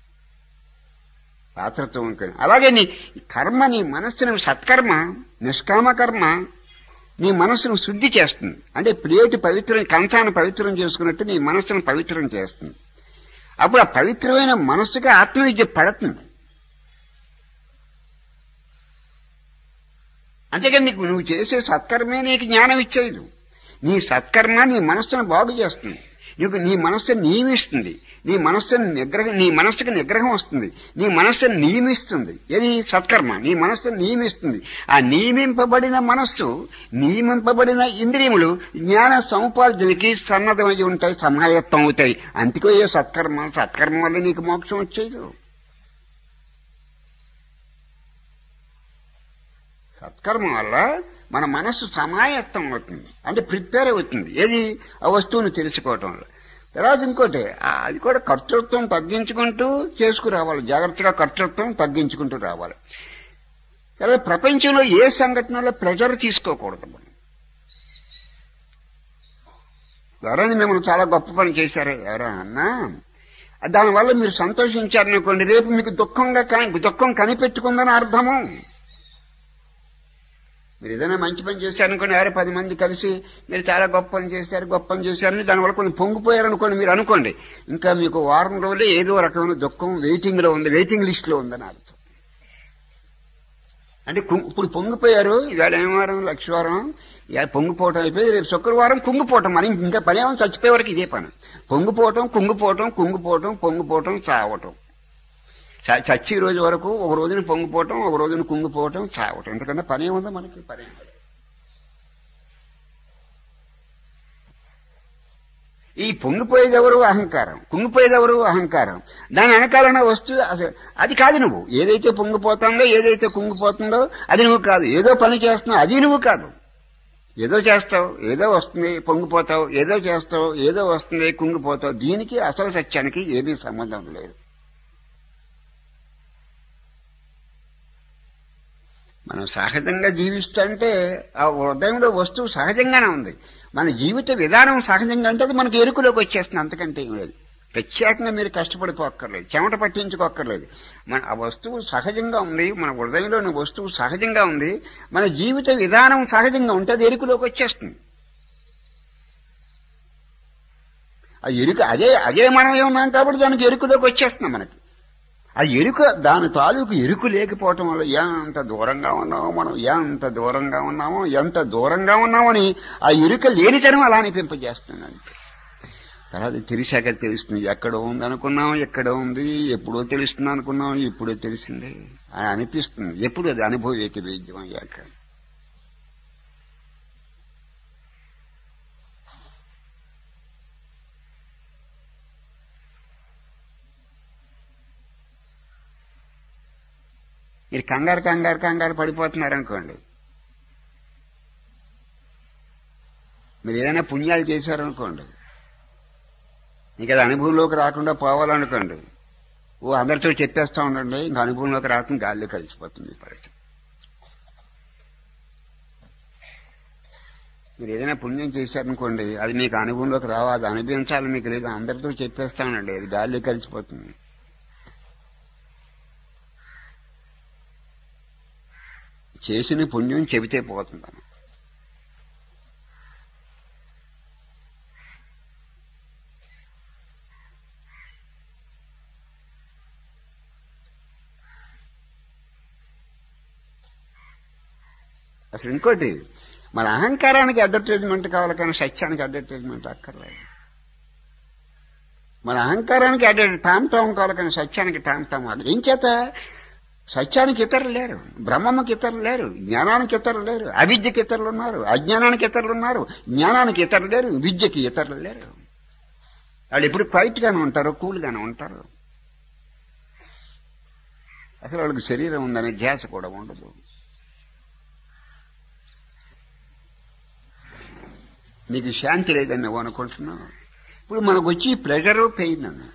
పాత్ర తోముకుని అలాగే నీ కర్మ నీ మనస్సును సత్కర్మ నిష్కామ కర్మ నీ మనస్సును శుద్ధి చేస్తుంది అంటే ప్లేటు పవిత్రం కంచాన్ని పవిత్రం చేసుకున్నట్టు నీ మనస్సును పవిత్రం చేస్తుంది అప్పుడు ఆ పవిత్రమైన మనస్సుకి ఆత్మవిద్య పడుతుంది అంతేకాని నీకు నువ్వు చేసే సత్కర్మే నీకు జ్ఞానం ఇచ్చేది నీ సత్కర్మ నీ మనస్సును బాగు చేస్తుంది నీకు నీ మనస్సును నియమిస్తుంది నీ మనస్సును నిగ్రహం నీ మనస్సుకు నిగ్రహం వస్తుంది నీ మనస్సును నియమిస్తుంది ఏది సత్కర్మ నీ మనస్సును నియమిస్తుంది ఆ నియమింపబడిన మనస్సు నియమింపబడిన ఇంద్రియములు జ్ఞాన సముపార్జనకి సన్నద్ధమై ఉంటాయి సమాయత్తం అవుతాయి అందుకో ఏ సత్కర్మ సత్కర్మ వల్ల నీకు మోక్షం వచ్చేది సత్కర్మ వల్ల మన మనస్సు సమాయత్తం అవుతుంది అంటే ప్రిపేర్ అవుతుంది ఏది ఆ వస్తువును తెలుసుకోవటం వల్ల తర్వాత ఇంకోటి ఆ అది కూడా కర్తృత్వం తగ్గించుకుంటూ చేసుకురావాలి జాగ్రత్తగా కర్తృత్వం తగ్గించుకుంటూ రావాలి తర్వాత ప్రపంచంలో ఏ సంఘటనలో ప్రెజర్ తీసుకోకూడదు మనం ఎవరైనా మిమ్మల్ని చాలా గొప్ప పని చేశారు ఎవరైనా అన్నా దానివల్ల మీరు సంతోషించారనుకోండి రేపు మీకు దుఃఖంగా కని దుఃఖం కనిపెట్టుకుందని అర్థము మీరు ఏదైనా మంచి పని చేశారనుకోండి ఎవరు పది మంది కలిసి మీరు చాలా గొప్ప పని చేశారు గొప్ప పని చేశారని దానివల్ల కొంచెం పొంగిపోయారు అనుకోండి మీరు అనుకోండి ఇంకా మీకు వారం రోజులు ఏదో రకమైన దుఃఖం వెయిటింగ్ లో ఉంది వెయిటింగ్ లిస్ట్ లో ఉందని అర్థం అంటే కు- ఇప్పుడు పొంగిపోయారు ఇవాళ ఏం వారం లక్షవారం ఇవాళ పొంగిపోవటం అయిపోయి రేపు శుక్రవారం కుంగిపోవటం మరి ఇంకా పని ఏమో చచ్చిపోయే వరకు ఇదే పని పొంగిపోవటం కుంగిపోవటం కుంగిపోవటం పొంగిపోవటం చావటం చ- చచ్చి ఈ రోజు వరకు ఒక రోజున పొంగిపోవటం ఒక రోజున కుంగిపోవటం చావటం ఎందుకంటే పని ఏముందో మనకి పని ఏం లేదు. ఈ పొంగిపోయేది ఎవరు అహంకారం కుంగిపోయేది ఎవరు అహంకారం దాని వెనకాలన్న వస్తువు అసలు అది కాదు నువ్వు ఏదైతే పొంగిపోతుందో ఏదైతే కుంగిపోతుందో అది నువ్వు కాదు ఏదో పని చేస్తున్నావు అది నువ్వు కాదు ఏదో చేస్తావు ఏదో వస్తుంది పొంగిపోతావు ఏదో చేస్తావు ఏదో వస్తుంది కుంగిపోతావు దీనికి అసలు సత్యానికి ఏమీ సంబంధం లేదు మనం సహజంగా జీవిస్తుంటే ఆ హృదయంలో వస్తువు సహజంగానే ఉంది మన జీవిత విధానం సహజంగా అంటే అది మనకి ఎరుకులోకి వచ్చేస్తుంది అంతకంటే ఏం లేదు ప్రత్యేకంగా మీరు కష్టపడిపోక్కర్లేదు చెమట పట్టించుకోక్కర్లేదు మన ఆ వస్తువు సహజంగా ఉంది మన హృదయంలోని వస్తువు సహజంగా ఉంది మన జీవిత విధానం సహజంగా ఉంటే అది ఎరుకులోకి వచ్చేస్తుంది ఆ ఎరుక అదే అదే మనమే ఉన్నాం కాబట్టి దానికి ఎరుకులోకి వచ్చేస్తున్నాం మనకి ఆ ఎరుక దాని తాలూకు ఎరుకు లేకపోవటం వల్ల ఎంత దూరంగా ఉన్నామో మనం ఎంత దూరంగా ఉన్నామో ఎంత దూరంగా ఉన్నామని ఆ ఎరుక లేనితనం అలా అనిపింపజేస్తుంది అంతే తర్వాత తెలిసాక తెలుస్తుంది ఎక్కడో ఉంది అనుకున్నాం ఎక్కడో ఉంది ఎప్పుడో తెలుస్తుంది అనుకున్నాం ఇప్పుడో తెలిసింది అని అనిపిస్తుంది ఎప్పుడు అది అనుభవేక వేద్యం అయ్యాక మీరు కంగారు కంగారు కంగారు పడిపోతున్నారు అనుకోండి మీరు ఏదైనా పుణ్యాలు చేశారనుకోండి మీకు అది అనుభవంలోకి రాకుండా పోవాలనుకోండి ఓ అందరితో చెప్పేస్తా ఉండండి ఇంకా అనుభవంలోకి రాకుండా గాల్లో కలిసిపోతుంది ఈ పరిస్థితి మీరు ఏదైనా పుణ్యం చేశారనుకోండి అది మీకు అనుభవంలోకి రావాలి అది అనుభవించాలి మీకు లేదు అందరితో చెప్పేస్తా ఉండండి అది గాల్లో కలిసిపోతుంది చేసిన పుణ్యం చెబితే పోతుందని అసలు ఇంకోటి మన అహంకారానికి అడ్వర్టైజ్మెంట్ కావాలి కానీ సత్యానికి అడ్వర్టైజ్మెంట్ అక్కర్లేదు మన అహంకారానికి అడ్వర్ టామ్ టామ్ కావాలి కానీ సత్యానికి టామ్ టామ్ అది ఏం చేత సత్యానికి ఇతరులు లేరు బ్రహ్మమ్మకి ఇతరులు లేరు జ్ఞానానికి ఇతరులు లేరు అవిద్యకి ఇతరులు ఉన్నారు అజ్ఞానానికి ఇతరులు ఉన్నారు జ్ఞానానికి ఇతరులు లేరు విద్యకి ఇతరులు లేరు వాళ్ళు ఎప్పుడు క్వైట్ గానే ఉంటారు కూల్ గానే ఉంటారు అసలు వాళ్ళకి శరీరం ఉందనే ధ్యాస కూడా ఉండదు నీకు శాంతి లేదని నువ్వు అనుకుంటున్నావు ఇప్పుడు మనకు వచ్చి ప్లెజరు పెయిన్ అని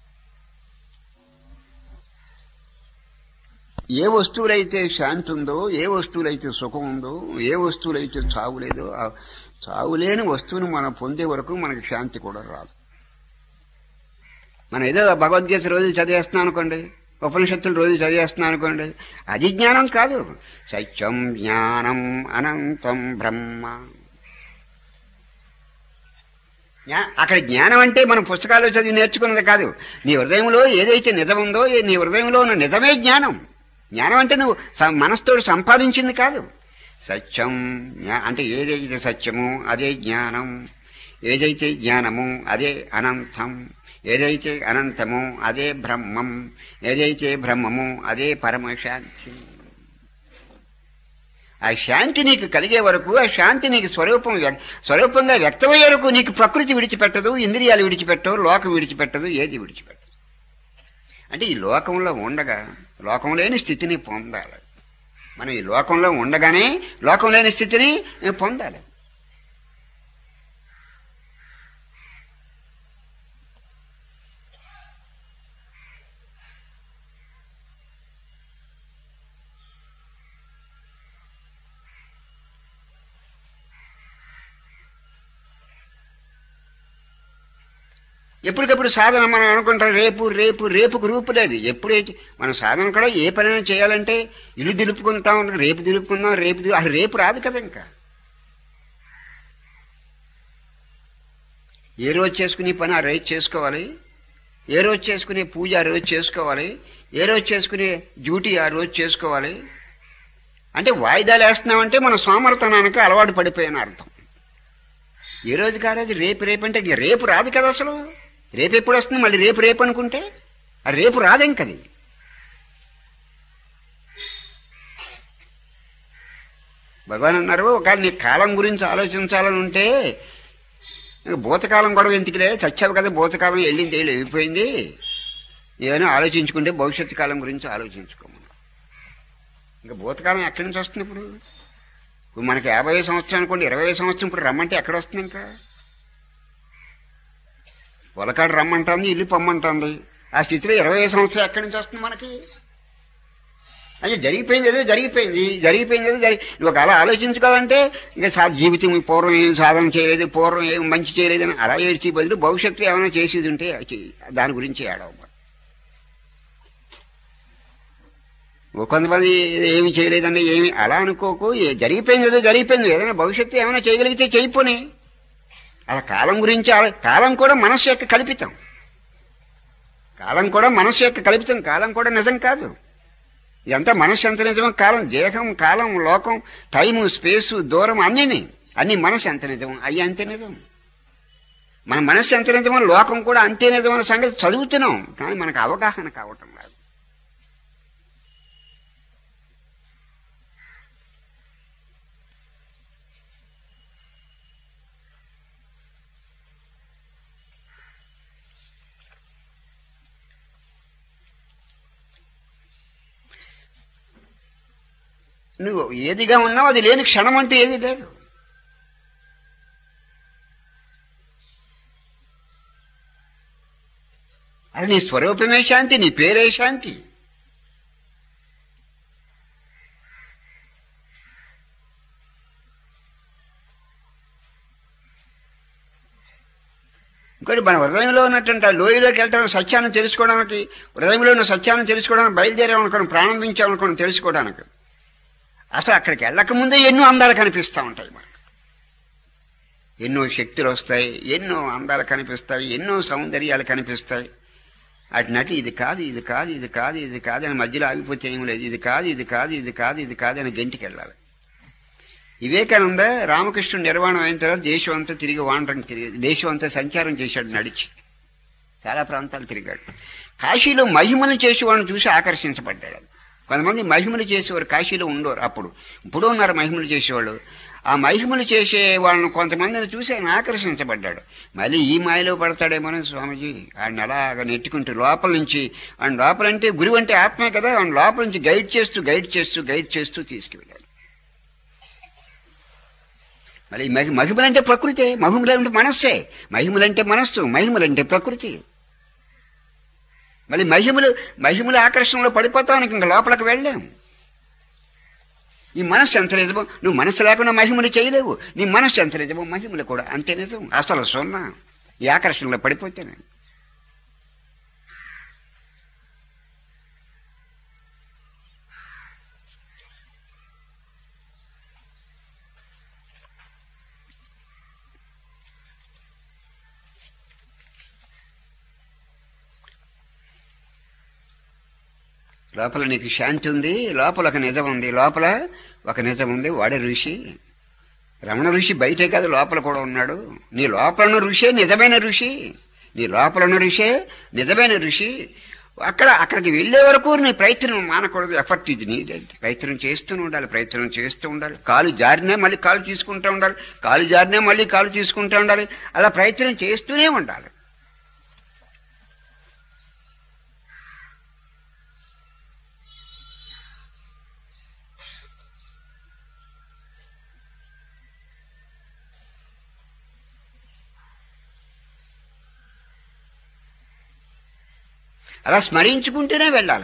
ఏ వస్తువులైతే శాంతి ఉందో ఏ వస్తువులైతే సుఖం ఉందో ఏ వస్తువులైతే చావు లేదో ఆ చావు లేని వస్తువుని మనం పొందే వరకు మనకి శాంతి కూడా రాదు మనం ఏదో భగవద్గీత రోజు చదివేస్తున్నాం అనుకోండి ఉపనిషత్తులు రోజు చదివేస్తున్నాం అనుకోండి అది జ్ఞానం కాదు సత్యం జ్ఞానం అనంతం బ్రహ్మ జ్ఞా- అక్కడ జ్ఞానం అంటే మనం పుస్తకాల్లో చదివి నేర్చుకున్నది కాదు నీ హృదయంలో ఏదైతే నిజం ఉందో ఏ- నీ హృదయంలో ఉన్న నిజమే జ్ఞానం జ్ఞానం అంటే నువ్వు స- మనసుతోటి సంపాదించింది కాదు సత్యం జ్ఞా- అంటే ఏదైతే సత్యము అదే జ్ఞానం ఏదైతే జ్ఞానము అదే అనంతం ఏదైతే అనంతము అదే బ్రహ్మం ఏదైతే బ్రహ్మము అదే పరమశాంతి ఆ శాంతి నీకు కలిగే వరకు ఆ శాంతి నీకు స్వరూపం వ్యక్- స్వరూపంగా వ్యక్తమయ్యే వరకు నీకు ప్రకృతి విడిచిపెట్టదు ఇంద్రియాలు విడిచిపెట్టవు లోకం విడిచిపెట్టదు ఏది విడిచిపెట్టదు అంటే ఈ లోకంలో ఉండగా లోకం లేని స్థితిని పొందాలి మనం ఈ లోకంలో ఉండగానే లోకం లేని స్థితిని పొందాలి ఎప్పటికప్పుడు సాధన మనం అనుకుంటాం రేపు రేపు రేపుకు రూపు లేదు ఎప్పుడైతే మన సాధన కూడా ఏ పనైనా చేయాలంటే ఇల్లు దులుపుకుంటాం రేపు దులుపుకుందాం రేపు దులు- అసలు రేపు రాదు కదా ఇంకా ఏ రోజు చేసుకునే పని ఆ రోజు చేసుకోవాలి ఏ రోజు చేసుకునే పూజ ఆ రోజు చేసుకోవాలి ఏ రోజు చేసుకునే డ్యూటీ ఆ రోజు చేసుకోవాలి అంటే వాయిదాలు వేస్తున్నామంటే మన సోమరతనానికి అలవాటు పడిపోయిన అర్థం ఏ రోజు కాలేదు రేపు రేపు అంటే ఇక రేపు రాదు కదా అసలు రేపు ఎప్పుడు వస్తుంది మళ్ళీ రేపు రేపు అనుకుంటే ఆ రేపు రాదేంకది భగవాన్ అన్నారు ఒకవేళ నీ కాలం గురించి ఆలోచించాలని ఉంటే ఇక భూతకాలం గొడవ ఎందుకులే చచ్చావు కదా భూతకాలం వెళ్ళింది వెళ్ళి వెళ్ళిపోయింది ఏదైనా ఆలోచించుకుంటే భవిష్యత్తు కాలం గురించి ఆలోచించుకోమను ఇంకా భూతకాలం ఎక్కడి నుంచి వస్తుంది ఇప్పుడు ఇప్పుడు మనకి యాభై సంవత్సరం అనుకోండి ఇరవై సంవత్సరం ఇప్పుడు రమ్మంటే ఎక్కడ వస్తుంది ఇంకా పొలకాడు రమ్మంటుంది ఇల్లు పొమ్మంటుంది ఆ స్థితిలో ఇరవై సంవత్సరం ఎక్కడి నుంచి వస్తుంది మనకి అది జరిగిపోయింది అదే జరిగిపోయింది జరిగిపోయింది అదే జరి నువ్వు ఒక అలా ఆలోచించుకోవాలంటే ఇంకా సా జీవితం పూర్వం ఏం సాధన చేయలేదు పూర్వం ఏం మంచి చేయలేదని అలా ఏడ్చి బదులు భవిష్యత్తు ఏమైనా చేసేది ఉంటే అది చెయ్యి. దాని గురించి ఏడవ ఓ కొంతమంది ఏమి చేయలేదండి ఏమి అలా అనుకోకు ఏ- జరిగిపోయింది అదే జరిగిపోయింది ఏదైనా భవిష్యత్తు ఏమైనా చేయగలిగితే చేయిపోని అలా కాలం గురించి ఆలో- కాలం కూడా మనస్సు యొక్క కల్పితం కాలం కూడా మనస్సు యొక్క కల్పితం కాలం కూడా నిజం కాదు ఇదంతా మనస్సు ఎంత నిజమో కాలం దేహం కాలం లోకం టైము స్పేసు దూరం అన్నీని అన్ని మనస్సు ఎంత నిజం అయ్యి అంతే నిజం మన మనస్సు ఎంత నిజమో లోకం కూడా అంతే నిజం అనే సంగతి చదువుతున్నాం కానీ మనకు అవగాహన కావటం లేదు నువ్వు ఏదిగా ఉన్నావు అది లేని క్షణం అంటే ఏది లేదు అది నీ స్వరూపమే శాంతి నీ పేరే శాంతి ఇంకోటి మన హృదయంలో ఉన్నటువంటి ఆ లోయలోకి వెళ్ళడానికి సత్యాన్ని తెలుసుకోవడానికి హృదయంలో ఉన్న సత్యాన్ని తెలుసుకోవడానికి బయలుదేరామనుకోండి ప్రారంభించామనుకోండి తెలుసుకోవడానికి అసలు అక్కడికి వెళ్ళక ముందే ఎన్నో అందాలు కనిపిస్తూ ఉంటాయి మనకు ఎన్నో శక్తులు వస్తాయి ఎన్నో అందాలు కనిపిస్తాయి ఎన్నో సౌందర్యాలు కనిపిస్తాయి అటునట్లు ఇది కాదు ఇది కాదు ఇది కాదు ఇది కాదు అని మధ్యలో ఆగిపోతే ఏం లేదు ఇది కాదు ఇది కాదు ఇది కాదు ఇది కాదు అని గంటికి వెళ్ళాలి వివేకానంద రామకృష్ణుడు నిర్వాణం అయిన తర్వాత దేశం అంతా తిరిగి వాండడం తిరిగి దేశం అంతా సంచారం చేశాడు నడిచి చాలా ప్రాంతాలు తిరిగాడు కాశీలో మహిమలు చేసేవాడిని చూసి ఆకర్షించబడ్డాడు కొంతమంది మహిమలు చేసేవారు కాశీలో ఉండోరు అప్పుడు ఇప్పుడు ఉన్నారు మహిమలు చేసేవాళ్ళు ఆ మహిమలు చేసే వాళ్ళని కొంతమందిని చూసి ఆయన ఆకర్షించబడ్డాడు మళ్ళీ ఈ మాయలో పడతాడేమోనని స్వామిజీ ఆయన అలాగ నెట్టుకుంటూ లోపల నుంచి ఆయన లోపల అంటే గురువు అంటే ఆత్మే కదా ఆయన లోపల నుంచి గైడ్ చేస్తూ గైడ్ చేస్తూ గైడ్ చేస్తూ తీసుకువెళ్ళాడు మళ్ళీ మహి మహిమలంటే ప్రకృతే మహిమలంటే మనస్సే మహిమలంటే మనస్సు మహిమలంటే ప్రకృతి మళ్ళీ మహిమలు మహిమల ఆకర్షణలో పడిపోతానికి ఇంకా లోపలికి వెళ్ళాం ఈ మనస్సు ఎంత నిజమో నువ్వు మనస్సు లేకుండా మహిమలు చేయలేవు నీ మనస్సు ఎంత నిజమో మహిమలు కూడా అంతే నిజం అసలు సున్నా ఈ ఆకర్షణలో పడిపోతేనే లోపల నీకు శాంతి ఉంది లోపల ఒక నిజం ఉంది లోపల ఒక నిజం ఉంది వాడే ఋషి రమణ ఋషి బయటే కాదు లోపల కూడా ఉన్నాడు నీ లోపల ఉన్న ఋషే నిజమైన ఋషి నీ లోపల ఉన్న ఋషే నిజమైన ఋషి అక్కడ అక్కడికి వెళ్ళే వరకు నీ ప్రయత్నం మానకూడదు ఎఫర్ట్ ఇది నీడెడ్ ప్రయత్నం చేస్తూనే ఉండాలి ప్రయత్నం చేస్తూ ఉండాలి కాలు జారినా మళ్ళీ కాలు తీసుకుంటూ ఉండాలి కాలు జారినా మళ్ళీ కాలు తీసుకుంటూ ఉండాలి అలా ప్రయత్నం చేస్తూనే ఉండాలి అలా స్మరించుకుంటూనే వెళ్ళాలి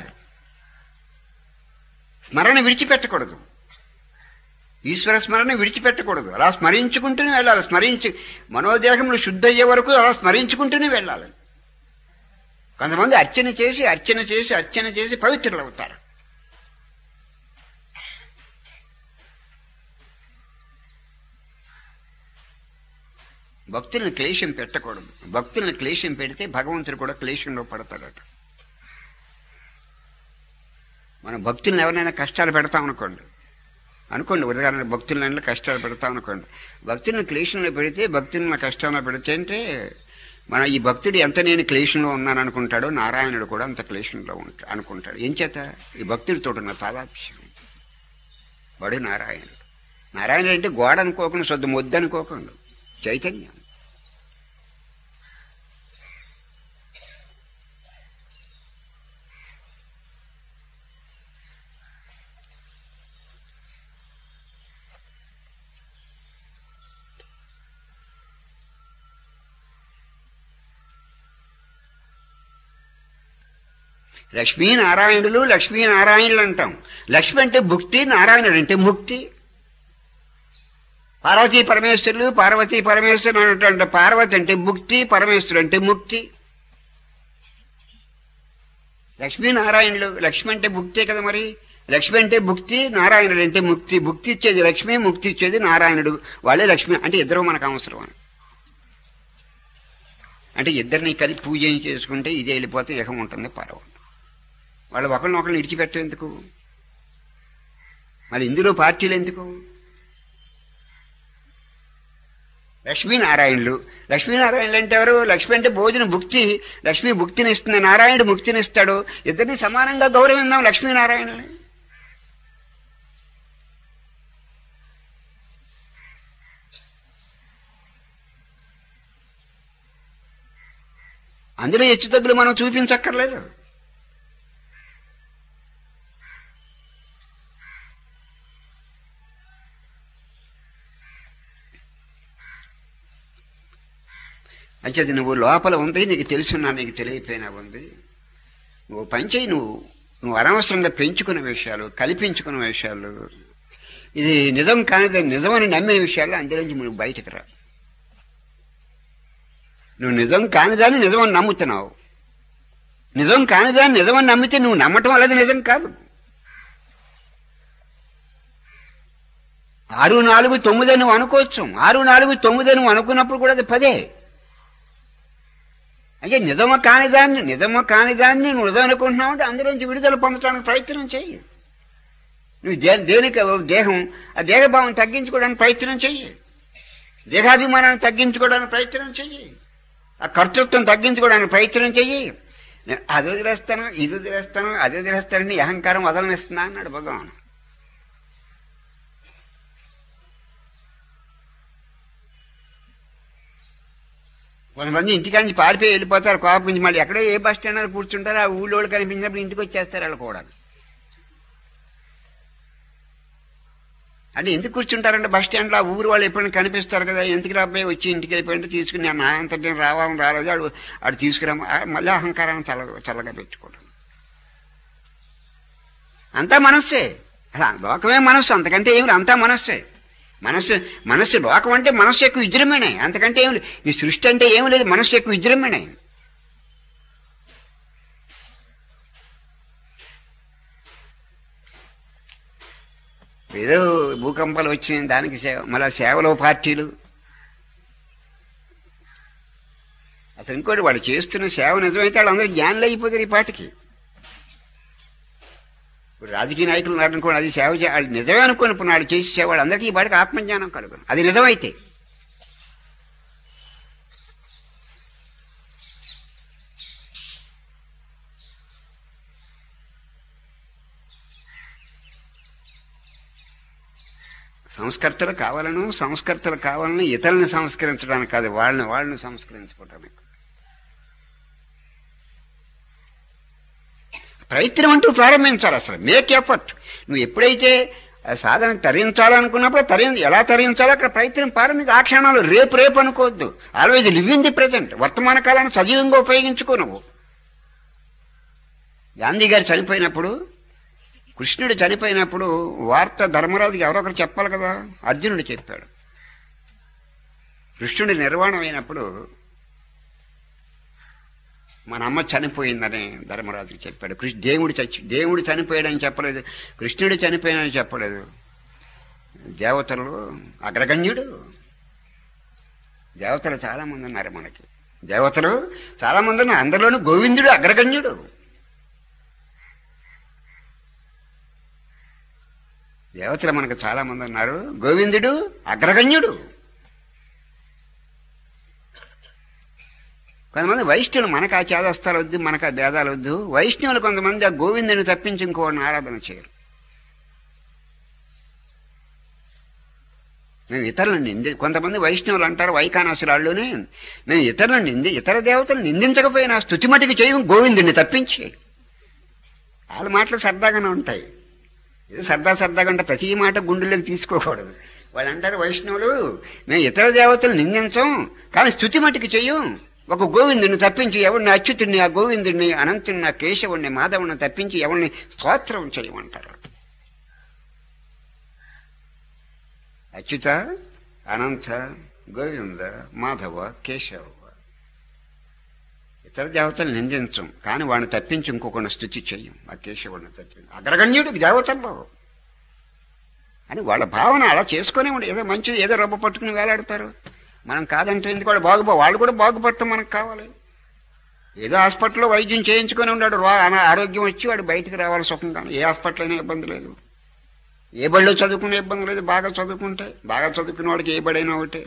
స్మరణ విడిచిపెట్టకూడదు ఈశ్వర స్మరణ విడిచిపెట్టకూడదు అలా స్మరించుకుంటూనే వెళ్ళాలి స్మరించి మనోదేహములు శుద్ధ అయ్యే వరకు అలా స్మరించుకుంటూనే వెళ్ళాలి కొంతమంది అర్చన చేసి అర్చన చేసి అర్చన చేసి పవిత్రులు అవుతారు భక్తులను క్లేశం పెట్టకూడదు భక్తులను క్లేశం పెడితే భగవంతుడు కూడా క్లేశంలో పడతాడట మనం భక్తులను ఎవరైనా కష్టాలు పెడతాం అనుకోండి అనుకోండి ఉదాహరణ భక్తులను కష్టాలు పెడతాం అనుకోండి భక్తులను క్లేశంలో పెడితే భక్తులను కష్టంలో పెడితే అంటే మన ఈ భక్తుడు ఎంత నేను క్లేశంలో ఉన్నాను అనుకుంటాడో నారాయణుడు కూడా అంత క్లేశంలో ఉంటా అనుకుంటాడు ఏం చేత ఈ భక్తుడితో ఉన్న తాదాప్యం వాడు నారాయణుడు నారాయణుడు అంటే గోడ అనుకోకుండా శుద్ధ మొద్దు అనుకోకుండా చైతన్యం లక్ష్మీనారాయణులు లక్ష్మీనారాయణులు అంటాం లక్ష్మి అంటే భుక్తి నారాయణుడు అంటే ముక్తి పార్వతీ పరమేశ్వరులు పార్వతీ పరమేశ్వరులు అన్నటువంటి పార్వతి అంటే భుక్తి పరమేశ్వరుడు అంటే ముక్తి లక్ష్మీనారాయణులు లక్ష్మి అంటే భుక్తే కదా మరి లక్ష్మి అంటే భుక్తి నారాయణుడు అంటే ముక్తి భుక్తి ఇచ్చేది లక్ష్మి ముక్తి ఇచ్చేది నారాయణుడు వాళ్ళే లక్ష్మి అంటే ఇద్దరు మనకు అవసరం అని అంటే ఇద్దరిని కలిపి పూజ చేసుకుంటే ఇది వెళ్ళిపోతే ఏకం ఉంటుంది పర్వం వాళ్ళు ఒకరినొకరిని విడిచిపెట్టేందుకు మరి ఇందులో పార్టీలు ఎందుకు లక్ష్మీనారాయణులు లక్ష్మీనారాయణులు అంటే ఎవరు లక్ష్మి అంటే భోజన భుక్తి లక్ష్మి భుక్తిని ఇస్తుంది నారాయణుడు ముక్తిని ఇస్తాడు ఇద్దరిని సమానంగా గౌరవిందాం లక్ష్మీనారాయణుని అందులో హెచ్చు తగ్గులు మనం చూపించక్కర్లేదు అంచేది నువ్వు లోపల ఉంది నీకు తెలుసున్నా నీకు తెలియపోయినా ఉంది నువ్వు పనిచేయి నువ్వు నువ్వు అనవసరంగా పెంచుకున్న విషయాలు కల్పించుకున్న విషయాలు ఇది నిజం కానిది నిజమని నమ్మిన విషయాలు అందులోంచి నువ్వు బయటకు రా నువ్వు నిజం కానిదాన్ని నిజమని నమ్ముతున్నావు నిజం కానిదాన్ని నిజమని నమ్మితే నువ్వు నమ్మటం వల్ల నిజం కాదు ఆరు నాలుగు తొమ్మిది నువ్వు అనుకోవచ్చు ఆరు నాలుగు తొమ్మిది నువ్వు అనుకున్నప్పుడు కూడా అది పదే అంటే నిజమ కానిదాన్ని నిజమ కానిదాన్ని నువ్వు నిజం అనుకుంటున్నావు అంటే అందులోంచి విడుదల పొందడానికి ప్రయత్నం చెయ్యి నువ్వు దే దేనికి దేహం ఆ దేహభావం తగ్గించుకోవడానికి ప్రయత్నం చెయ్యి దేహాభిమానాన్ని తగ్గించుకోవడానికి ప్రయత్నం చెయ్యి ఆ కర్తృత్వం తగ్గించుకోవడానికి ప్రయత్నం చెయ్యి నేను అది వదిలేస్తాను ఇది వదిలేస్తాను అది వదిలేస్తానని అహంకారం వదలనిస్తున్నా అన్నాడు భగవాన్ కొంతమంది ఇంటికాడ నుంచి పారిపోయి వెళ్ళిపోతారు కోపం నుంచి మళ్ళీ ఎక్కడో ఏ బస్ స్టాండ్ అని కూర్చుంటారు ఆ ఊళ్ళో వాళ్ళు కనిపించినప్పుడు ఇంటికి వచ్చేస్తారు వాళ్ళు కూడా అంటే ఎందుకు కూర్చుంటారంటే బస్ స్టాండ్లో ఆ ఊరు వాళ్ళు ఎప్పుడైనా కనిపిస్తారు కదా ఎందుకు రాబోయే వచ్చి ఇంటికి వెళ్ళిపోయింటే తీసుకుని నేను నా అంత నేను రావాలని రాలేదు ఆడు ఆడు తీసుకురా మళ్ళీ అహంకారాన్ని చల్ల చల్లగా పెట్టుకోవడం అంతా మనస్సే అలా లోకమే మనస్సు అంతకంటే ఏమి అంతా మనస్సే మనస్సు మనస్సు లోకం అంటే మనస్సు యొక్క విజృంభణే అంతకంటే ఏమి లేదు ఈ సృష్టి అంటే ఏమి లేదు మనస్సు యొక్క విజృంభణే ఏదో భూకంపాలు వచ్చినాయి దానికి సేవ మళ్ళా సేవలో పార్టీలు అసలు ఇంకోటి వాళ్ళు చేస్తున్న సేవ నిజమైతే వాళ్ళందరూ జ్ఞానులు అయిపోతారు ఈ పాటికి ఇప్పుడు రాజకీయ నాయకులు ఉన్నారు అనుకోండి అది సేవ చే- వాళ్ళు నిజమే అనుకోని ఇప్పుడు వాళ్ళు చేసే సేవ వాళ్ళందరికీ ఈ పాటికి ఆత్మజ్ఞానం కలుగును అది నిజమైతే సంస్కర్తలు కావాలను సంస్కర్తలు కావాలని ఇతరులను సంస్కరించడానికి కాదు వాళ్ళని వాళ్ళని సంస్కరించుకోవటానికి ప్రయత్నం అంటూ ప్రారంభించాలి అసలు మేక్ ఎఫర్ట్ నువ్వు ఎప్పుడైతే ఆ సాధన తరించాలనుకున్నప్పుడు తరి ఎలా తరించాలో అక్కడ ప్రయత్నం ప్రారంభించి ఆ క్షణాలు రేపు రేపు అనుకోవద్దు always live in the present వర్తమాన కాలాన్ని సజీవంగా ఉపయోగించుకో నువ్వు గాంధీ గారు చనిపోయినప్పుడు కృష్ణుడు చనిపోయినప్పుడు వార్త ధర్మరాజుకి ఎవరొకరు చెప్పాలి కదా అర్జునుడు చెప్పాడు కృష్ణుడి నిర్వాణం అయినప్పుడు మన అమ్మ చనిపోయిందని ధర్మరాజుకి చెప్పాడు కృష్ణ దేవుడు చచ్చి దేవుడు చనిపోయాడని చెప్పలేదు కృష్ణుడు చనిపోయాడని చెప్పలేదు దేవతలు అగ్రగణ్యుడు దేవతలు చాలా మంది ఉన్నారు మనకి దేవతలు చాలా మంది ఉన్నారు అందరిలోనూ గోవిందుడు అగ్రగణ్యుడు దేవతలు మనకు చాలా మంది ఉన్నారు గోవిందుడు అగ్రగణ్యుడు కొంతమంది వైష్ణవులు మనకు ఆ చేదస్తాలు వద్దు మనకు ఆ భేదాలు వద్దు వైష్ణవులు కొంతమంది ఆ గోవిందుని తప్పించి ఇంకోటిని ఆరాధన చేయరు మేము ఇతరులను నింది కొంతమంది వైష్ణవులు అంటారు వైకానాసురాళ్ళునే మేము ఇతరులను నింది ఇతర దేవతలు నిందించకపోయినా స్థుతి మటుకు చేయం గోవిందుని తప్పించి వాళ్ళ మాటలు సరదాగానే ఉంటాయి ఇది సరదా సరదాగా అంటే ప్రతి మాట గుండెల్లోకి తీసుకోకూడదు వాళ్ళు అంటారు వైష్ణవులు మేము ఇతర దేవతలు నిందించం కానీ స్థుతి మటుకు చెయ్యం ఒక గోవిందుని తప్పించి ఎవరిని అచ్యుతుడిని ఆ గోవిందుడిని అనంతుడిని ఆ కేశవుడిని మాధవుని తప్పించి ఎవరిని స్తోత్రం చేయమంటారు అచ్యుత అనంత గోవింద మాధవ కేశవ ఇతర దేవతలు నిందించం కానీ వాడిని తప్పించి ఇంకొకరిని స్థుతి చెయ్యం ఆ కేశవుడిని తప్పించి అగ్రగణ్యుడికి దేవతల్లో అని వాళ్ళ భావన అలా చేసుకునే ఉండి ఏదో మంచిది ఏదో రొబ్బ పట్టుకుని వేలాడతారు మనం కాదంటే ఎందుకు వాళ్ళు బాగుపో వాళ్ళు కూడా బాగుపడటం మనకు కావాలి ఏదో హాస్పిటల్లో వైద్యం చేయించుకొని ఉన్నాడు రా అన- ఆరోగ్యం వచ్చి వాడు బయటికి రావాలి సుఖంగా ఏ హాస్పిటల్ అయినా ఇబ్బంది లేదు ఏ బడిలో చదువుకునే ఇబ్బంది లేదు బాగా చదువుకుంటే బాగా చదువుకున్న వాడికి ఏ బడైనా ఒకటే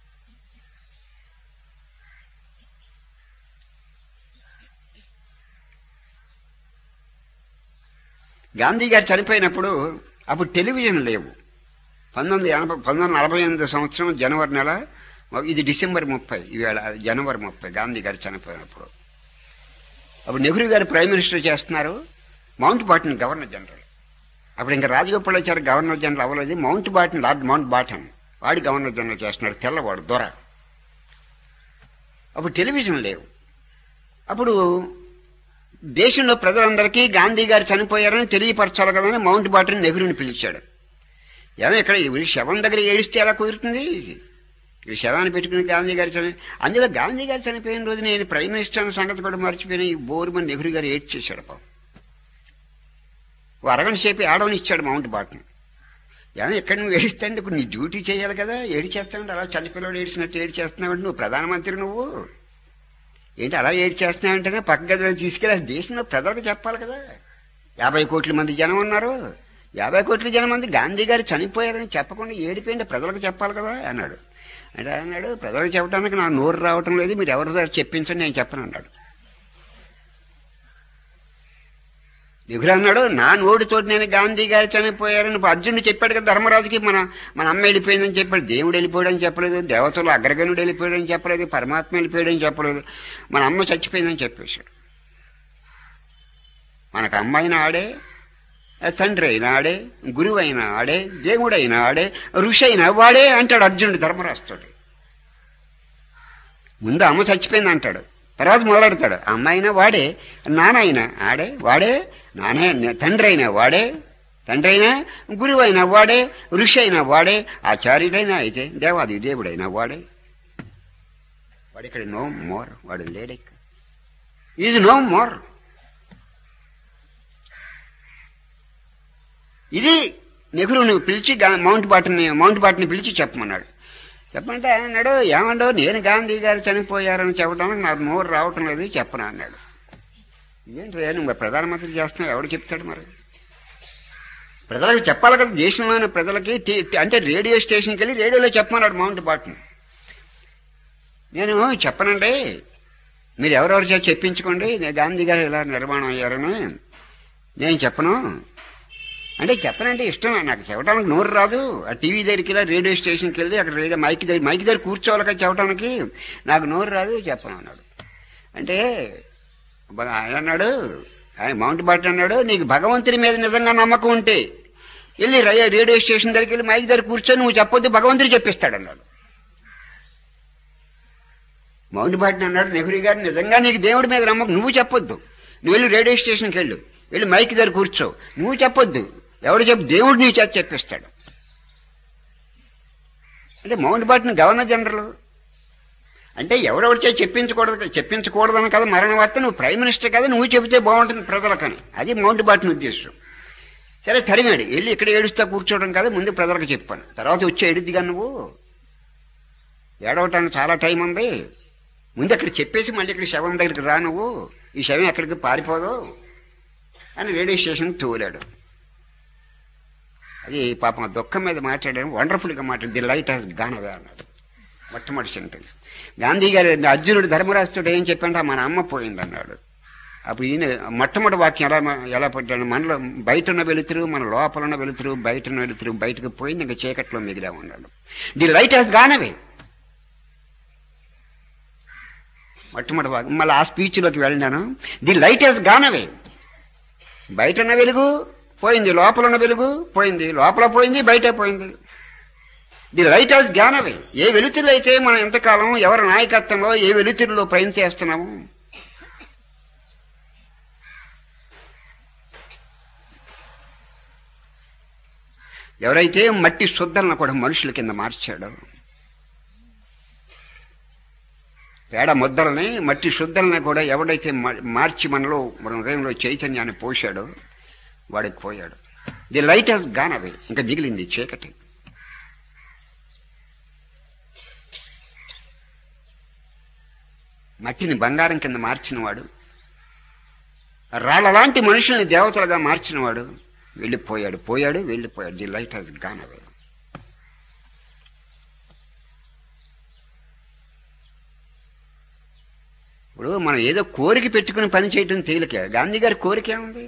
గాంధీ గారు చనిపోయినప్పుడు అప్పుడు టెలివిజన్ లేవు పంతొమ్మిది ఎనభై పంతొమ్మిది నలభై ఎనిమిది సంవత్సరం జనవరి నెల ఇది డిసెంబర్ ముప్పై ఈవేళ జనవరి ముప్పై గాంధీ గారు చనిపోయినప్పుడు అప్పుడు నెహ్రూ గారు ప్రైమ్ మినిస్టర్ చేస్తున్నారు మౌంట్ బాటన్ గవర్నర్ జనరల్ అప్పుడు ఇంకా రాజగోపాలాచారి గవర్నర్ జనరల్ అవ్వలేదు Mountbatten lord Mountbatten వాడి గవర్నర్ జనరల్ చేస్తున్నాడు తెల్లవాడు దొర అప్పుడు టెలివిజన్ లేవు అప్పుడు దేశంలో ప్రజలందరికీ గాంధీ గారు చనిపోయారని తెలియపరచాలి కదని మౌంట్ బాటన్ నెహ్రూని పిలిచాడు ఏమో ఇక్కడ ఈ శవం దగ్గర ఏడిస్తే ఎలా కుదురుతుంది ఈ శవాన్ని పెట్టుకుని గాంధీ గారు చని అందులో గాంధీ గారు చనిపోయిన రోజు నేను ప్రైమ్ మినిస్టర్ అన్న సంగతి కూడా మర్చిపోయిన ఈ బోరుమని నెహ్రూ గారు ఏడ్చేశాడు పాపం ఓ అరగంట సేపు ఆడవని ఇచ్చాడు మౌంట్ బాటన్ ఏమో ఎక్కడ నువ్వు ఏడిస్తాంటే ఇప్పుడు నీ డ్యూటీ చేయాలి కదా ఏడి చేస్తానంటే అలా చనిపిల్లడు ఏడిచినట్టు ఏడి చేస్తున్నావంటే నువ్వు ప్రధానమంత్రి నువ్వు ఏంటి అలా ఏడు చేస్తున్నావంటేనే పక్క గదిలో తీసుకెళ్ళి అది దేశంలో ప్రజలకు చెప్పాలి కదా యాభై కోట్ల మంది జనం ఉన్నారు యాభై కోట్ల జనం మంది గాంధీ గారు చనిపోయారని చెప్పకుండా ఏడిపోయింది ప్రజలకు చెప్పాలి కదా అన్నాడు అంటే అన్నాడు ప్రజలకు చెప్పడానికి నా నోరు రావటం లేదు మీరు ఎవరి దగ్గర చెప్పించండి నేను చెప్పను అన్నాడు నెహ్రూ అన్నాడు నా నోటితో నేను గాంధీ గారు చనిపోయారని అర్జునుడు చెప్పాడు కదా ధర్మరాజుకి మన మన అమ్మ వెళ్ళిపోయిందని చెప్పాడు దేవుడు వెళ్ళిపోయాడని చెప్పలేదు దేవతలు అగ్రగణుడు వెళ్ళిపోయాడని చెప్పలేదు పరమాత్మ వెళ్ళిపోయాడని చెప్పలేదు మన అమ్మ చచ్చిపోయిందని చెప్పేశాడు మనకు అమ్మ అయినా ఆడే తండ్రి అయినా ఆడే గురువు అయినా ఆడే దేవుడైనా ఆడే ఋషి అయినా వాడే అంటాడు అర్జునుడు ధర్మరాజుతోటి ముందు అమ్మ చచ్చిపోయింది అంటాడు తర్వాత మొదలెడతాడు అమ్మ అయినా వాడే నాన్న అయినా ఆడే వాడే నాన్న తండ్రి అయినా వాడే తండ్రి అయినా గురువు అయినా వాడే ఋషి అయినా వాడే ఆచార్యుడైనా అయితే దేవాది దేవుడైనా వాడే వాడు ఇక్కడ నో మోర్ వాడు లేడెక్క ఈజ్ నో మోర్ ఇది నెహ్రూని పిలిచి గా- మౌంట్ బాటన్ని మౌంట్ బాటన్ని పిలిచి చెప్పమన్నాడు చెప్పంటే ఆయన అన్నాడు ఏమన్నాడు నేను గాంధీ గారు చనిపోయారని చెప్పడానికి నాకు నోరు రావటం లేదు చెప్పను అన్నాడు ఏంటి రే, నువ్వు ప్రధానమంత్రి చేస్తున్నావు ఎవడు చెప్తాడు మరి ప్రజలకు చెప్పాలి కదా దేశంలోని ప్రజలకి టీ- టీ- అంటే రేడియో స్టేషన్కి వెళ్ళి రేడియోలో చెప్పమన్నాడు మౌంట్ బాటన్ నేను చెప్పనండి మీరు ఎవరెవరు చేత చెప్పించుకోండి నేను గాంధీ గారు ఇలా నిర్మాణం అయ్యారని నేను చెప్పను అంటే చెప్పనంటే ఇష్టం నాకు చెప్పడానికి నోరు రాదు ఆ టీవీ దగ్గరికి వెళ్ళి రేడియో స్టేషన్కి వెళ్ళి అక్కడ రేడియో మైక్ దగ్గర మైక్ దగ్గర కూర్చోవాలి కదా చెప్పడానికి నాకు నోరు రాదు చెప్పను అన్నాడు అంటే బ- ఆయన అన్నాడు ఆయన మౌంట్ బాట్ అన్నాడు నీకు భగవంతుని మీద నిజంగా నమ్మకం ఉంటే వెళ్ళి రై- రేడియో స్టేషన్ దగ్గరికి వెళ్ళి మైక్ దగ్గర కూర్చొని నువ్వు చెప్పొద్దు భగవంతుడు చెప్పిస్తాడు అన్నాడు మౌంట్ బాటన్ అన్నాడు నెహ్రూ గారు నిజంగా నీకు దేవుడి మీద నమ్మకం నువ్వు చెప్పొద్దు నువ్వు వెళ్ళి రేడియో స్టేషన్కి వెళ్ళు వెళ్ళి మైక్ దగ్గర కూర్చో నువ్వు చెప్పొద్దు ఎవడు చెప్పు దేవుడు నీ చేత చెప్పిస్తాడు అంటే మౌంట్ బాటన్ గవర్నర్ జనరల్ అంటే ఎవరెవరిచే చెప్పించకూడదు చెప్పించకూడదని కదా మరణ వార్త నువ్వు ప్రైమ్ మినిస్టర్ కదా నువ్వు చెబితే బాగుంటుంది ప్రజలకని అది మౌంట్ బాటన్ ఉద్దేశం సరే తరిమాడు వెళ్ళి ఇక్కడ ఏడుస్తా కూర్చోవడం కదా ముందు ప్రజలకు చెప్పాను తర్వాత వచ్చి ఏడుద్దిగా నువ్వు ఏడవటానికి చాలా టైం ఉంది ముందు అక్కడ చెప్పేసి మళ్ళీ ఇక్కడ శవం దగ్గరికి రా నువ్వు ఈ శవం ఎక్కడికి పారిపోదు అని రేడియో స్టేషన్ తోలాడు అది పాపం ఆ దుఃఖం మీద మాట్లాడాను వండర్ఫుల్గా మాట్లాడు ది లైట్ హాస్ గానవే అన్నాడు మొట్టమొదటి సెంటెన్స్ గాంధీ గారు అర్జునుడు ధర్మరాజుతో ఏం చెప్పంటే మన అమ్మ పోయింది అన్నాడు అప్పుడు ఈయన మొట్టమొదటి వాక్యం ఎలా ఎలా పడ్డాడు మనలో బయట ఉన్న వెలుతురు మన లోపల ఉన్న వెలుతురు బయట ఉన్న వెలుతురు బయటకు పోయింది ఇంకా చీకట్లో మిగిలా ఉన్నాడు ది లైట్ హాస్ గానవే మొట్టమొదటి వాక్యం మళ్ళీ ఆ స్పీచ్లోకి వెళ్ళినాను ది లైట్ హాస్ గానవే బయట ఉన్న వెలుగు పోయింది లోపల ఉన్న వెలుగు పోయింది లోపల పోయింది బయట పోయింది ది లైట్ హాస్ జ్ఞానవే ఏ వెలుతురులో అయితే మనం ఎంతకాలం ఎవరి నాయకత్వంలో ఏ వెలుతురులో పయన చేస్తున్నాము ఎవరైతే మట్టి శుద్ధలను కూడా మనుషుల కింద మార్చాడో పేడ ముద్దలని మట్టి శుద్ధలని కూడా ఎవడైతే మా- మార్చి మనలో మన హృదయంలో చైతన్యాన్ని పోశాడో వాడికి పోయాడు the light has gone away ఇంకా మిగిలింది చీకటి మట్టిని బంగారం కింద మార్చినవాడు రాళ్ళలాంటి మనుషుల్ని దేవతలుగా మార్చినవాడు వెళ్ళిపోయాడు పోయాడు వెళ్ళిపోయాడు the light has gone away ఇప్పుడు మనం ఏదో కోరిక పెట్టుకుని పని చేయటం తేలిక గాంధీ గారి కోరిక ఏముంది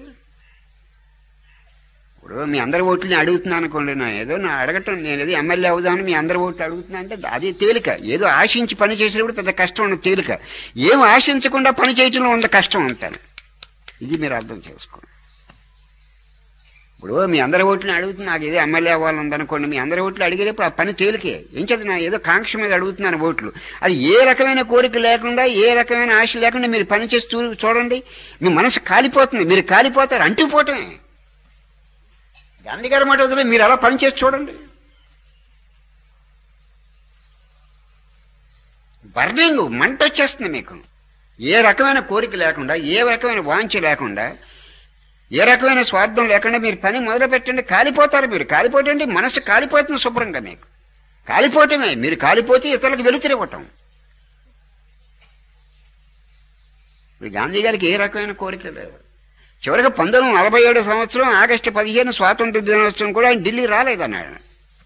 ఇప్పుడు మీ అందరి ఓట్లని అడుగుతున్నాను అనుకోండి నా ఏదో నా అడగటం నేను ఏదో ఎమ్మెల్యే అవుదామని మీ అందరి ఓట్లు అడుగుతున్నా అంటే అది తేలిక ఏదో ఆశించి పని చేసినప్పుడు పెద్ద కష్టం ఉన్న తేలిక ఏం ఆశించకుండా పని చేయటంలో ఉన్న కష్టం ఉంటాను ఇది మీరు అర్థం చేసుకోండి ఇప్పుడు మీ అందరి ఓట్లని అడుగుతున్నా నాకు ఏదో ఎమ్మెల్యే అవ్వాలందనుకోండి మీ అందరి ఓట్లు అడిగేటప్పుడు ఆ పని తేలికే ఏం చదివి నా ఏదో కాంక్ష మీద అడుగుతున్నాను ఓట్లు అది ఏ రకమైన కోరిక లేకుండా ఏ రకమైన ఆశ లేకుండా మీరు పని చేసి చూ- చూడండి మీ మనసు కాలిపోతుంది మీరు కాలిపోతారు అంటుకుపోవటమే గాంధీ గారి మాట వదిలే మీరు అలా పని చేసి చూడండి బర్నింగ్ మంట వచ్చేస్తుంది మీకు ఏ రకమైన కోరిక లేకుండా ఏ రకమైన వాంఛ లేకుండా ఏ రకమైన స్వార్థం లేకుండా మీరు పని మొదలు పెట్టండి కాలిపోతారు మీరు కాలిపోతండి మనసు కాలిపోతుంది శుభ్రంగా మీకు కాలిపోవటమే మీరు కాలిపోతే ఇతరులకు వెలుతిరివ్వటం ఇప్పుడు గాంధీ గారికి ఏ రకమైన కోరిక లేదు చివరికి పంతొమ్మిది వందల నలభై ఏడు సంవత్సరం ఆగస్టు పదిహేను స్వాతంత్ర దినోత్సవం కూడా ఆయన ఢిల్లీ రాలేదన్నాడు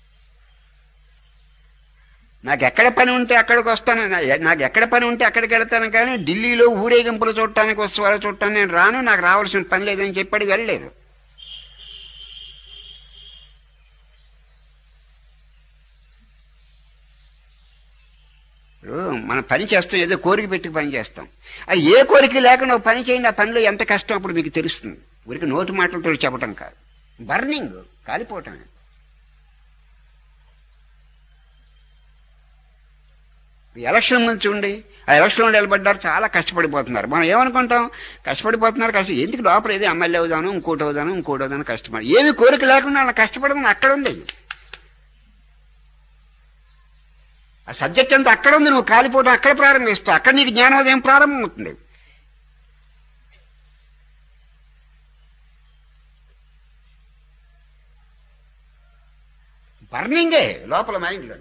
నాకు ఎక్కడ పని ఉంటే అక్కడికి వస్తాను నా- నాకు ఎక్కడ పని ఉంటే అక్కడికి వెళ్తాను కానీ ఢిల్లీలో ఊరేగింపులు చూడటానికి ఉత్సవాలు చూడటానికి నేను రాను నాకు రావాల్సిన పని లేదని చెప్పాడు వెళ్ళలేదు ఇప్పుడు మనం పని చేస్తాం ఏదో కోరిక పెట్టి పని చేస్తాం అది ఏ కోరిక లేకుండా ఒక పని చేయండి ఆ పనిలో ఎంత కష్టం అప్పుడు మీకు తెలుస్తుంది ఊరికి నోటి మాటలతో చెప్పటం కాదు బర్నింగ్ కాలిపోవటమే ఈ ఎలక్షన్ ముందు చూడండి ఆ ఎలక్షన్లో నిలబడ్డారు చాలా కష్టపడిపోతున్నారు మనం ఏమనుకుంటాం కష్టపడిపోతున్నారు కష్టం ఎందుకు లోపల ఏదో ఎమ్మెల్యే అవుదాను ఇంకోటి అవుదాను ఇంకోటి అవుదాను కష్టపడి ఏమి కోరిక లేకుండా అలా కష్టపడమని అక్కడ ఉంది ఆ సబ్జెక్ట్ అంతా అక్కడ ఉంది నువ్వు కాలిపోవడం అక్కడ ప్రారంభిస్తావు అక్కడ నీకు జ్ఞానోదయం ప్రారంభమవుతుంది బర్నింగే లోపల మైండ్లో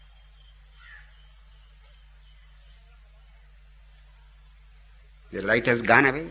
The light has gone away.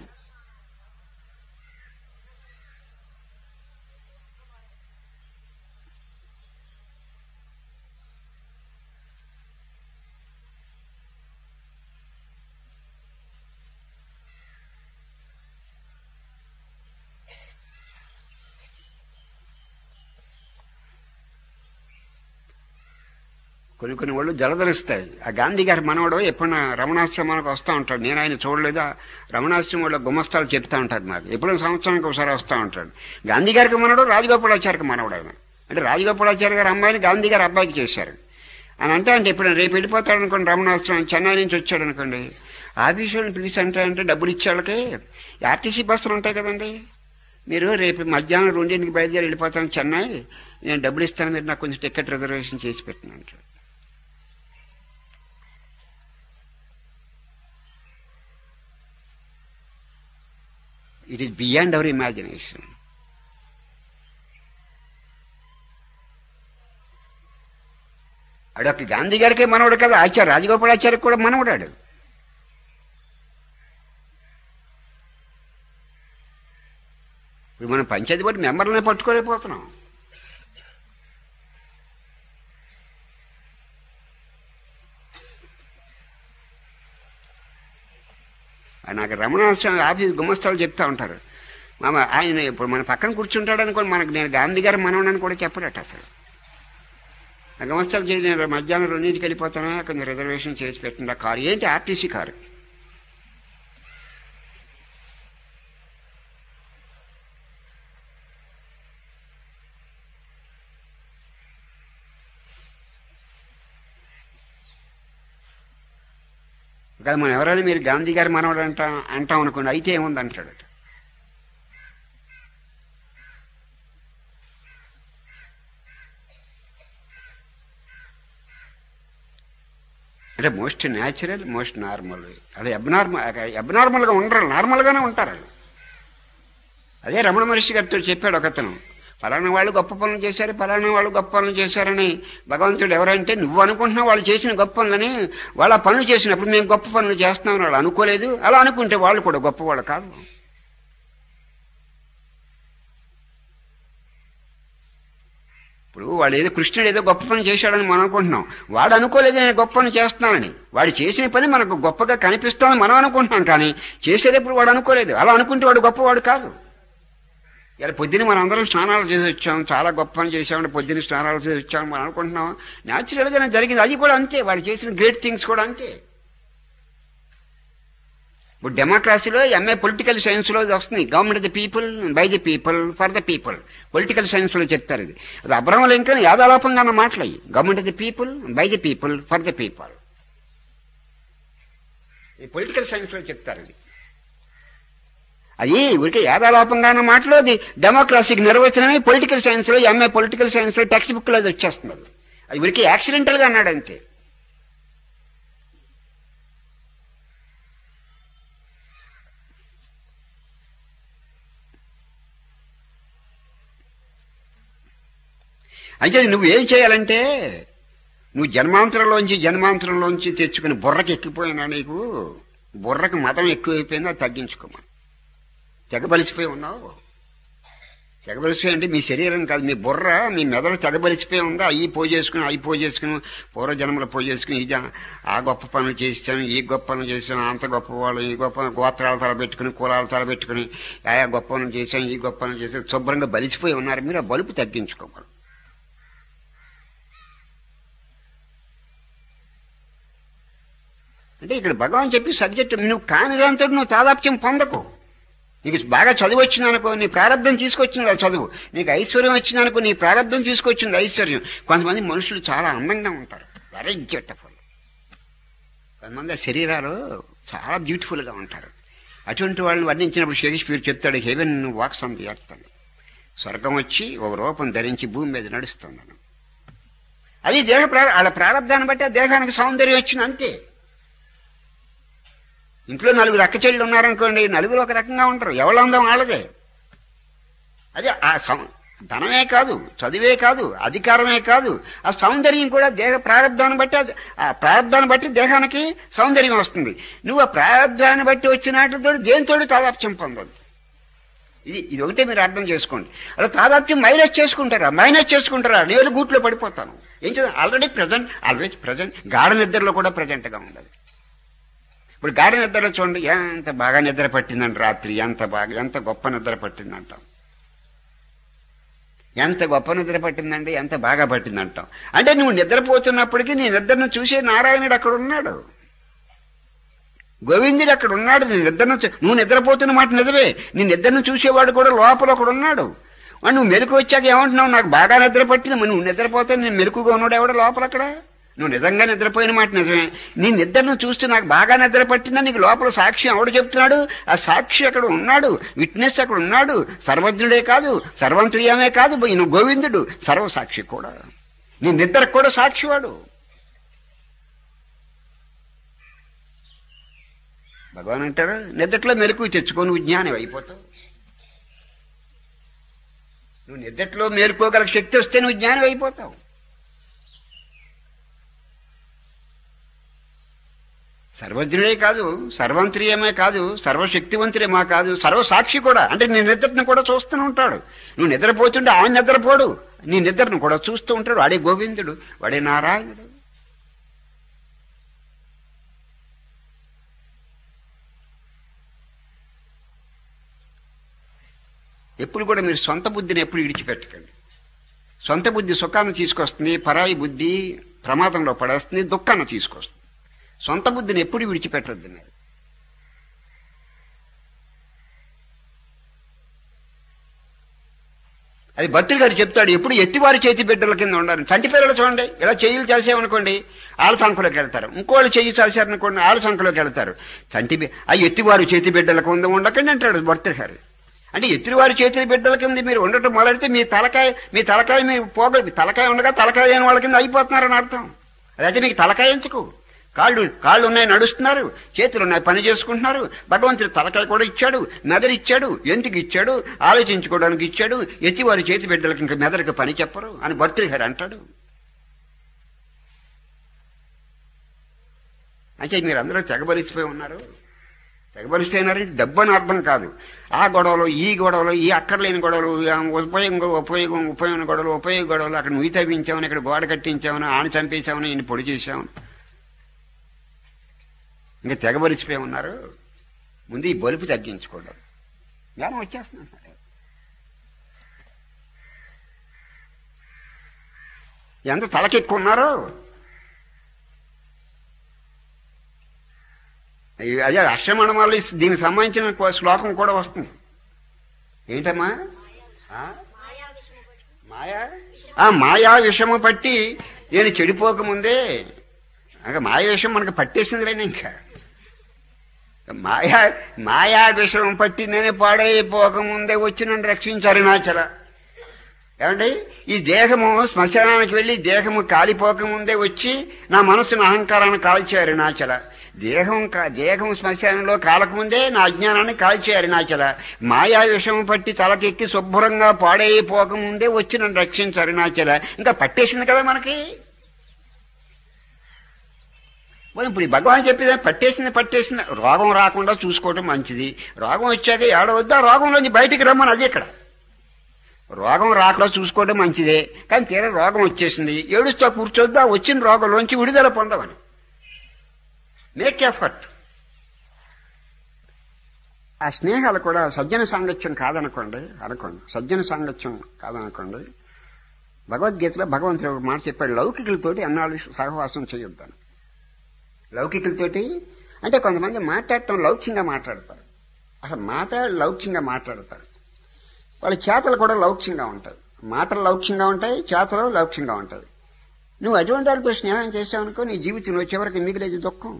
కొన్ని కొన్ని వాళ్ళు జలదరిస్తాయి ఆ గాంధీ గారి మనవడు ఎప్పుడైనా రమణాశ్రమానికి వస్తూ ఉంటాడు నేను ఆయన చూడలేదా రమణాశ్రమం వాళ్ళ గుమస్తాలు చెప్తా ఉంటాడు నాకు ఎప్పుడైనా సంవత్సరానికి ఒకసారి వస్తూ ఉంటాడు గాంధీ గారికి మనవడు రాజగోపాలాచారికి మనవడు ఆయన అంటే రాజగోపాలాచారి గారి అమ్మాయిని గాంధీ గారి అబ్బాయికి చేశారు అని అంటే అంటే ఇప్పుడు రేపు వెళ్ళిపోతాడు అనుకోండి రమణాశ్రమం చెన్నై నుంచి వచ్చాడు అనుకోండి ఆఫీస్ వాళ్ళని పిలిచి అంటే అంటే డబ్బులు ఇచ్చే వాళ్ళకి ఆర్టీసీ బస్సులు ఉంటాయి కదండి మీరు రేపు మధ్యాహ్నం రెండింటికి బయలుదేరి వెళ్ళిపోతాను చెన్నై నేను డబ్బులు ఇస్తాను మీరు నాకు కొంచెం టికెట్ రిజర్వేషన్ చేసి పెట్టిన అంటాడు బియాండ్ అవర్ ఇమాజినేషన్ అడొక గాంధీ గారికే మనవడు కదా ఆచార్య రాజగోపాలాచార్య కూడా మనవడాడు ఇప్పుడు మనం పంచాయతీ బట్టి మెంబర్లనే పట్టుకోలేకపోతున్నాం నాకు రమణాస్వామి ఆఫీస్ గుమస్తాలు చెప్తా ఉంటారు మామ ఆయన ఇప్పుడు మన పక్కన కూర్చుంటాడు అనుకోండి మనకు నేను గాంధీ గారు మనవడని కూడా చెప్పడట అసలు ఆ గుమస్తాలు చేసి నేను మధ్యాహ్నం రెండింటికి వెళ్ళిపోతాను కొంచెం రిజర్వేషన్ చేసి పెట్టండి ఆ కారు ఏంటి ఆర్టీసీ కారు కదా మనం ఎవరైనా మీరు గాంధీ గారి మనవడు అంటా అంటాం అనుకోండి అయితే ఏముంది అంటాడట అంటే మోస్ట్ న్యాచురల్ మోస్ట్ నార్మల్ అదే అబ్నార్మల్ అబ్నార్మల్గా ఉండరు నార్మల్గానే ఉంటారు వాళ్ళు. అదే రమణ మహర్షి గారితో చెప్పాడు ఒకతను ఫలానా వాళ్ళు గొప్ప పనులు చేశారు ఫలానా వాళ్ళు గొప్ప పనులు చేశారని భగవంతుడు ఎవరంటే నువ్వు అనుకుంటున్నావు వాళ్ళు చేసిన గొప్ప పనులని వాళ్ళ ఆ పనులు చేసినప్పుడు మేము గొప్ప పనులు చేస్తున్నామని వాళ్ళు అనుకోలేదు అలా అనుకుంటే వాళ్ళు కూడా గొప్పవాళ్ళు కాదు ఇప్పుడు వాడు ఏదో కృష్ణుడు ఏదో గొప్ప పని చేశాడని మనం అనుకుంటున్నాం వాడు అనుకోలేదు నేను గొప్ప పని చేస్తున్నానని వాడు చేసిన పని మనకు గొప్పగా కనిపిస్తోంది మనం అనుకుంటున్నాం కానీ చేసేటప్పుడు వాడు అనుకోలేదు అలా అనుకుంటే వాడు గొప్పవాడు కాదు ఇలా పొద్దున మనం అందరం స్నానాలు చేసి వచ్చాం చాలా గొప్ప పని చేసామని పొద్దున్న స్నానాలు చేసి వచ్చాం మనం అనుకుంటున్నాం న్యాచురల్గానే జరిగింది అది కూడా అంతే వాడు చేసిన గ్రేట్ థింగ్స్ కూడా అంతే ఇప్పుడు డెమోక్రసీలో ఎంఏ పొలిటికల్ సైన్స్ లో ఇది వస్తుంది government the people by the people for the people political science లో చెప్తారు ఇది అది అబ్రహం లింకన్ యాదాలోపంగా అన్న మాటలు government the people by the people for the people ఈ పొలిటికల్ సైన్స్ లో చెప్తారు ఇది అది ఊరికే యాదాలోపంగా అన్న మాటలో అది డెమోక్రసీకి నిర్వచనమే పొలిటికల్ సైన్స్ లో ఎంఏ పొలిటికల్ సైన్స్ లో టెక్స్ట్ బుక్ లో అది వచ్చేస్తుంది అది. అది ఊరికే యాక్సిడెంటల్ గా అన్నాడు అంతే అయితే నువ్వు ఏం చేయాలంటే నువ్వు జన్మాంతరంలోంచి జన్మాంతరంలోంచి తెచ్చుకుని బుర్రకి ఎక్కిపోయినా నీకు బుర్రకు మతం ఎక్కువైపోయిందో అది తగ్గించుకోమా తెగబలిసిపోయి ఉన్నావు తెగబలిసిపోయి అంటే మీ శరీరం కాదు మీ బుర్ర మీ మెదడు తెగబలిసిపోయి ఉందా అవి పోయి చేసుకుని అవి పోయి చేసుకుని పూర్వజన్మలో పోయి చేసుకుని ఈ జన- ఆ గొప్ప పనులు చేసాం ఈ గొప్ప పనులు చేసాం అంత గొప్ప వాళ్ళు ఈ గొప్ప గోత్రాల తల పెట్టుకుని కులాల తల పెట్టుకుని ఆయా గొప్ప పనులు చేసాం ఈ గొప్ప పనులు చేసాం శుభ్రంగా బలిసిపోయి ఉన్నారు మీరు ఆ బలుపు తగ్గించుకోమని అంటే ఇక్కడ భగవాన్ చెప్పి సబ్జెక్ట్ నువ్వు కాని దాంతో నువ్వు తాదాప్యం పొందకు నీకు బాగా చదువు వచ్చిందనుకో నీ ప్రారంభం తీసుకొచ్చింది ఆ చదువు నీకు ఐశ్వర్యం వచ్చిందనుకో నీ ప్రారంభం తీసుకొచ్చింది ఐశ్వర్యం కొంతమంది మనుషులు చాలా అందంగా ఉంటారు వెరీ బ్యూటిఫుల్ కొంతమంది ఆ శరీరాలు చాలా బ్యూటిఫుల్ గా ఉంటారు అటువంటి వాళ్ళని వర్ణించినప్పుడు షేక్స్పియర్ చెప్తాడు heaven walks on the earth అని స్వర్గం వచ్చి ఒక రూపం ధరించి భూమి మీద నడుస్తున్నాను అది దేహ ప్రా- వాళ్ళ ప్రారంధాన్ని బట్టి ఆ దేహానికి సౌందర్యం వచ్చింది అంతే ఇంట్లో నలుగురు అక్క చెల్లెలు ఉన్నారనుకోండి నలుగురు ఒక రకంగా ఉంటారు ఎవరు అందం వాళ్ళదే అదే ఆ సం- ధనమే కాదు చదువే కాదు అధికారమే కాదు ఆ సౌందర్యం కూడా దేహ ప్రారంధాన్ని బట్టి అది- ఆ ప్రారంధాన్ని బట్టి దేహానికి సౌందర్యం వస్తుంది నువ్వు ఆ ప్రారంధాన్ని బట్టి వచ్చినట్టుతో దేనితోటి తాదాప్యం పొందదు ఇది ఇది ఒకటే మీరు అర్థం చేసుకోండి అలా తాదాప్యం మైనస్ చేసుకుంటారా మైనస్ చేసుకుంటారా నేను గూట్లో పడిపోతాను ఏం చేద్దాం ఆల్రెడీ ప్రజెంట్ ఆల్వేజ్ ప్రజెంట్ గాఢ నిద్రలో కూడా ప్రజెంట్ గా ఉండాలి ఇప్పుడు గాఢ నిద్రలో చూడండి ఎంత బాగా నిద్ర పట్టిందంట రాత్రి ఎంత బాగా ఎంత గొప్ప నిద్ర పట్టిందంటాం ఎంత గొప్ప నిద్ర పట్టిందండి ఎంత బాగా పట్టిందంటాం అంటే నువ్వు నిద్రపోతున్నప్పటికీ నీ నిద్రను చూసే నారాయణుడు అక్కడ ఉన్నాడు గోవిందుడు అక్కడ ఉన్నాడు నీ నిద్రను చూ- నువ్వు నిద్రపోతున్న మాట నిజమే నీ నిద్రను చూసేవాడు కూడా లోపల ఒకడు ఉన్నాడు మరి నువ్వు మెలకు వచ్చాక ఏమంటున్నావు నాకు బాగా నిద్ర పట్టింది మరి నువ్వు నిద్రపోతే నేను మెలకుగా ఉన్నాడు ఎవడ లోపల అక్కడ నువ్వు నిజంగా నిద్రపోయిన మాట నిజమే నీ నిద్రను చూస్తే నాకు బాగా నిద్ర పట్టిందని నీకు లోపల సాక్షి ఎవడు చెప్తున్నాడు ఆ సాక్షి అక్కడ ఉన్నాడు విట్నెస్ అక్కడ ఉన్నాడు సర్వజ్ఞుడే కాదు సర్వంత్రియమే కాదు ఈయన గోవిందుడు సర్వసాక్షి కూడా నీ నిద్రకు కూడా సాక్షివాడు భగవాన్ అంటారు నిద్రలో మెలకు తెచ్చుకో నువ్వు జ్ఞానం అయిపోతావు నువ్వు నిద్రలో మేలుకోగల శక్తి వస్తే నువ్వు జ్ఞానం అయిపోతావు సర్వజ్ఞుడే కాదు సర్వంత్రియమే కాదు సర్వశక్తివంతుడేమా కాదు సర్వసాక్షి కూడా అంటే నీ నిద్రను కూడా చూస్తూనే ఉంటాడు నువ్వు నిద్రపోతుంటే ఆయన నిద్రపోడు నీ నిద్రను కూడా చూస్తూ ఉంటాడు వాడే గోవిందుడు వాడే నారాయణుడు ఎప్పుడు కూడా మీరు సొంత బుద్ధిని ఎప్పుడు విడిచిపెట్టకండి సొంత బుద్ధి సుఖాన్ని తీసుకొస్తుంది పరాయి బుద్ధి ప్రమాదంలో పడేస్తుంది దుఃఖాన్ని తీసుకొస్తుంది సొంత బుద్ధిని ఎప్పుడు విడిచిపెట్టద్దు మీరు అది భక్తుడు గారు చెప్తాడు ఎప్పుడు ఎత్తివారి చేతి బిడ్డల కింద ఉండాలి చంటి పిల్లలు చూడండి ఇలా చెయ్యిలు చేసామనుకోండి ఆళ్ళ సంఖలోకి వెళ్తారు ఇంకోళ్ళు చెయ్యి చేశారనుకోండి ఆళ్ళ సంఖలోకి వెళ్తారు చంటి బి- ఆ ఎత్తివారి చేతి బిడ్డల కింద ఉండకండి అంటాడు భక్తుడు గారు అంటే ఎత్తివారి చేతి బిడ్డల కింద మీరు ఉండటం మొదలెడితే మీ తలకాయ మీ తలకాయ మీరు పోగ మీ తలకాయ ఉండగా తలకాయ లేని వాళ్ళ కింద అయిపోతున్నారని అర్థం అదైతే మీకు తలకాయ ఎందుకు కాళ్ళు కాళ్ళు ఉన్నాయి నడుస్తున్నారు చేతులు ఉన్నాయి పని చేసుకుంటున్నారు భగవంతుడు తలకాయ కూడా ఇచ్చాడు మెదడు ఇచ్చాడు ఎందుకు ఇచ్చాడు ఆలోచించుకోవడానికి ఇచ్చాడు ఎత్తి వారి చేతి బిడ్డలకు ఇంకా మెదడుకి పని చెప్పరు అని భర్తృగారు అంటాడు అంటే మీరు అందరూ తెగబలిసిపోయి ఉన్నారు తెగబలిసిపోయినారంటే డబ్బు అని అర్థం కాదు ఆ గొడవలు ఈ గొడవలు ఈ అక్కర్లేని గొడవలు ఆ ఉపయోగం ఉపయోగం ఉపయోగం గొడవలు ఉపయోగ గొడవలు అక్కడ నుయ్యి తవ్వించామని ఇక్కడ గోడ కట్టించామని ఆని చంపేశామని ఈయన పొడి చేశామని ఇంకా తెగబలిసిపోయి ఉన్నారు ముందు ఈ బలుపు తగ్గించుకోవడం జ్ఞానం వచ్చేస్తున్నారు ఎంత తలకెక్కున్నారో ఈ- అదే అక్షమణమాలు దీనికి సంబంధించిన కో- శ్లోకం కూడా వస్తుంది ఏంటమ్మా ఆ? మాయా ఆ మాయా విషము పట్టి నేను చెడిపోకముందే ఇంకా మాయా విషయం మనకు పట్టేసిందిలేని ఇంకా మాయా మాయా విషయం పట్టి నేను పాడైపోకముందే వచ్చి నన్ను రక్షించారు నాచల ఏమండి ఈ దేహము శ్మశానానికి వెళ్లి దేహము కాలిపోకముందే వచ్చి నా మనసును అహంకారాన్ని కాల్చారు నాచల దేహం కా- దేహం శ్మశానంలో కాలకముందే నా అజ్ఞానాన్ని కాల్చారు నాచల మాయా విషయం పట్టి తలకెక్కి శుభ్రంగా పాడైపోకముందే వచ్చి నన్ను రక్షించారు నాచల ఇంకా పట్టేసింది కదా మనకి పోనీ ఇప్పుడు ఈ భగవాన్ చెప్పేది పట్టేసింది పట్టేసింది రోగం రాకుండా చూసుకోవటం మంచిది రోగం వచ్చాక ఏడవద్దా రోగంలోంచి బయటికి రమ్మని అది ఇక్కడ రోగం రాకుండా చూసుకోవడం మంచిదే కానీ తీరా రోగం వచ్చేసింది ఏడుస్తా కూర్చోద్దా వచ్చిన రోగంలోంచి విడుదల పొందమని మేక్ ఎఫర్ట్ ఆ స్నేహాలు కూడా సజ్జన సాంగత్యం కాదనుకోండి అనుకోండి సజ్జన సాంగత్యం కాదనుకోండి భగవద్గీతలో భగవంతుడు ఒక మాట చెప్పాడు లౌకికులతోటి అన్నాళ్ళు సహవాసం చేయొద్దాను లౌకికులతోటి అంటే కొంతమంది మాట్లాడటం లౌక్యంగా మాట్లాడతారు అసలు మాట లౌక్యంగా మాట్లాడతారు వాళ్ళ చేతలు కూడా లౌక్యంగా ఉంటాయి మాటలు లౌక్యంగా ఉంటాయి చేతలు లౌక్యంగా ఉంటాయి నువ్వు అటువంటి వాళ్ళతో స్నేహం చేసావనుకో నీ జీవితంలో చివరికి మిగిలేదు దుఃఖం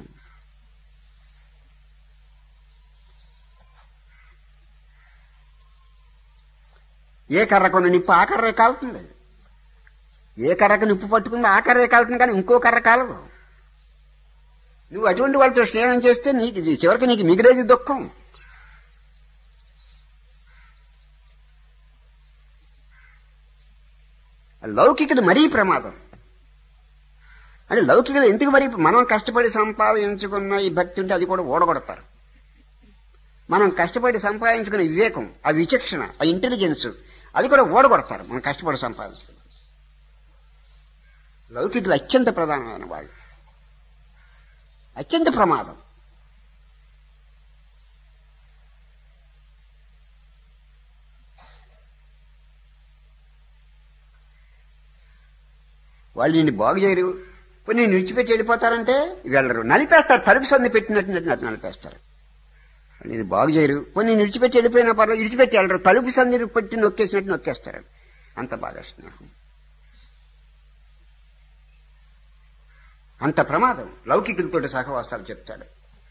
ఏ కర్రకొని నిప్పు ఆ కర్రే కాలుతుంది ఏ కర్రకు నిప్పు పట్టుకుందో ఆ కర్రే కాలుతుంది కానీ ఇంకో కర్ర కాలదు నువ్వు అటువంటి వాళ్ళతో స్నేహం చేస్తే నీకు ఇది చివరికి నీకు మిగిలేది దుఃఖం లౌకికుడు మరీ ప్రమాదం అంటే లౌకికులు ఎందుకు మరి మనం కష్టపడి సంపాదించుకున్న ఈ భక్తి ఉంటే అది కూడా ఓడగొడతారు మనం కష్టపడి సంపాదించుకున్న వివేకం ఆ విచక్షణ ఆ ఇంటెలిజెన్స్ అది కూడా ఓడగొడతారు మనం కష్టపడి సంపాదించుకున్న లౌకికులు అత్యంత ప్రధానమైన వాళ్ళు అత్యంత ప్రమాదం వాళ్ళు నిన్ను బాగు చేయరు పోనీ నేను విడిచిపెట్టి వెళ్ళిపోతారంటే వెళ్ళరు నలిపేస్తారు తలుపు సంది పెట్టినట్టు నన్ను నలిపేస్తారు వాళ్ళు నేను బాగు చేయరు పోనీ నేను విడిచిపెట్టి వెళ్ళిపోయినా పర్లేదు విడిచిపెట్టి వెళ్ళరు తలుపు సంది పెట్టి నొక్కేసినట్టు నొక్కేస్తారు అంత బాగా స్నేహం అంత ప్రమాదం లౌకికులతోటి సహవాసాలు చెప్తాడు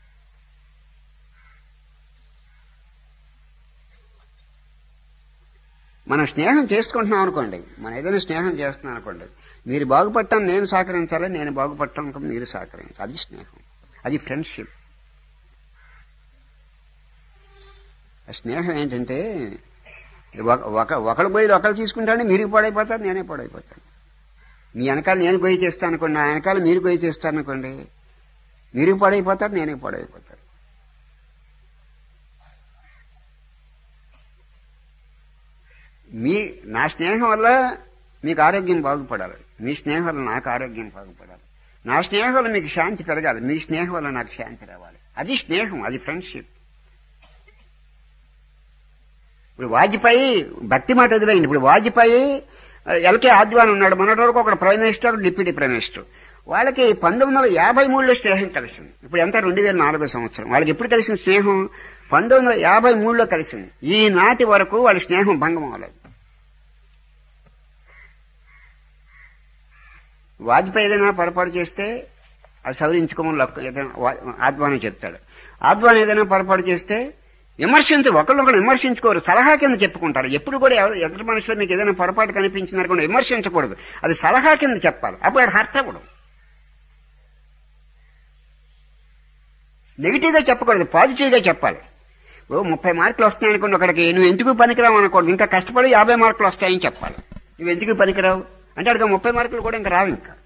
మనం స్నేహం చేసుకుంటున్నాం అనుకోండి మనం ఏదైనా స్నేహం చేస్తున్నాం అనుకోండి మీరు బాగుపడటం నేను సహకరించాలి నేను బాగుపడటం మీరు సహకరించాలి అది స్నేహం అది ఫ్రెండ్షిప్ ఆ స్నేహం ఏంటంటే ఒక ఒక- ఒకళ్ళు పోయి ఒకళ్ళు తీసుకుంటాను మీరు పాడైపోతారు నేనే పాడైపోతాను మీ వెనకాల నేను గొయ్యి చేస్తాను అనుకోండి నా వెనకాల మీరు గొయ్యి చేస్తాను అనుకోండి మీరు పాడైపోతారు నేనే పాడైపోతాను మీ నా స్నేహం వల్ల మీకు ఆరోగ్యం బాగుపడాలి మీ స్నేహం వల్ల నాకు ఆరోగ్యం బాగుపడాలి నా స్నేహం వల్ల మీకు శాంతి పెరగాలి మీ స్నేహం వల్ల నాకు శాంతి రావాలి అది స్నేహం అది ఫ్రెండ్షిప్ ఇప్పుడు వాజ్పేయి భక్తి మాట వదిలేయండి ఇప్పుడు వాజ్పేయి ఎల్కే ఆద్వాన్ ఉన్నాడు మొన్నటి వరకు ఒక prime minister deputy prime minister వాళ్ళకి పంతొమ్మిది వందల యాభై మూడులో స్నేహం కలిసింది ఇప్పుడు ఎంత రెండు వేల నాలుగో సంవత్సరం వాళ్ళకి ఎప్పుడు కలిసిన స్నేహం పంతొమ్మిది వందల యాభై మూడులో కలిసింది ఈనాటి వరకు వాళ్ళ స్నేహం భంగం అవ్వలేదు వాజ్పేయి ఏదైనా పొరపాటు చేస్తే అది సవరించుకోమని లక్ ఏదైనా వా- ఆద్వాని చెప్తాడు ఆద్వాని ఏదైనా పొరపాటు చేస్తే విమర్శించు ఒకళ్ళొకళ్ళు విమర్శించుకోరు సలహా కింద చెప్పుకుంటారు ఎప్పుడు కూడా ఎవరు ఎదుటి మనుషులు మీకు ఏదైనా పొరపాటు కనిపించింది కూడా విమర్శించకూడదు అది సలహా కింద చెప్పాలి అప్పుడు అది హర్ట్ అవ్వడం నెగిటివ్ గా చెప్పకూడదు పాజిటివ్ గా చెప్పాలి ఇప్పుడు ముప్పై మార్కులు వస్తాయి అనుకోండి ఒకడికి నువ్వు ఎందుకు పనికిరావు అనుకోండి ఇంకా కష్టపడి యాభై మార్కులు వస్తాయని చెప్పాలి నువ్వు ఎందుకు పనికిరావు అంటే అడిగా ముప్పై మార్కులు కూడా ఇంకా రావు ఇంకా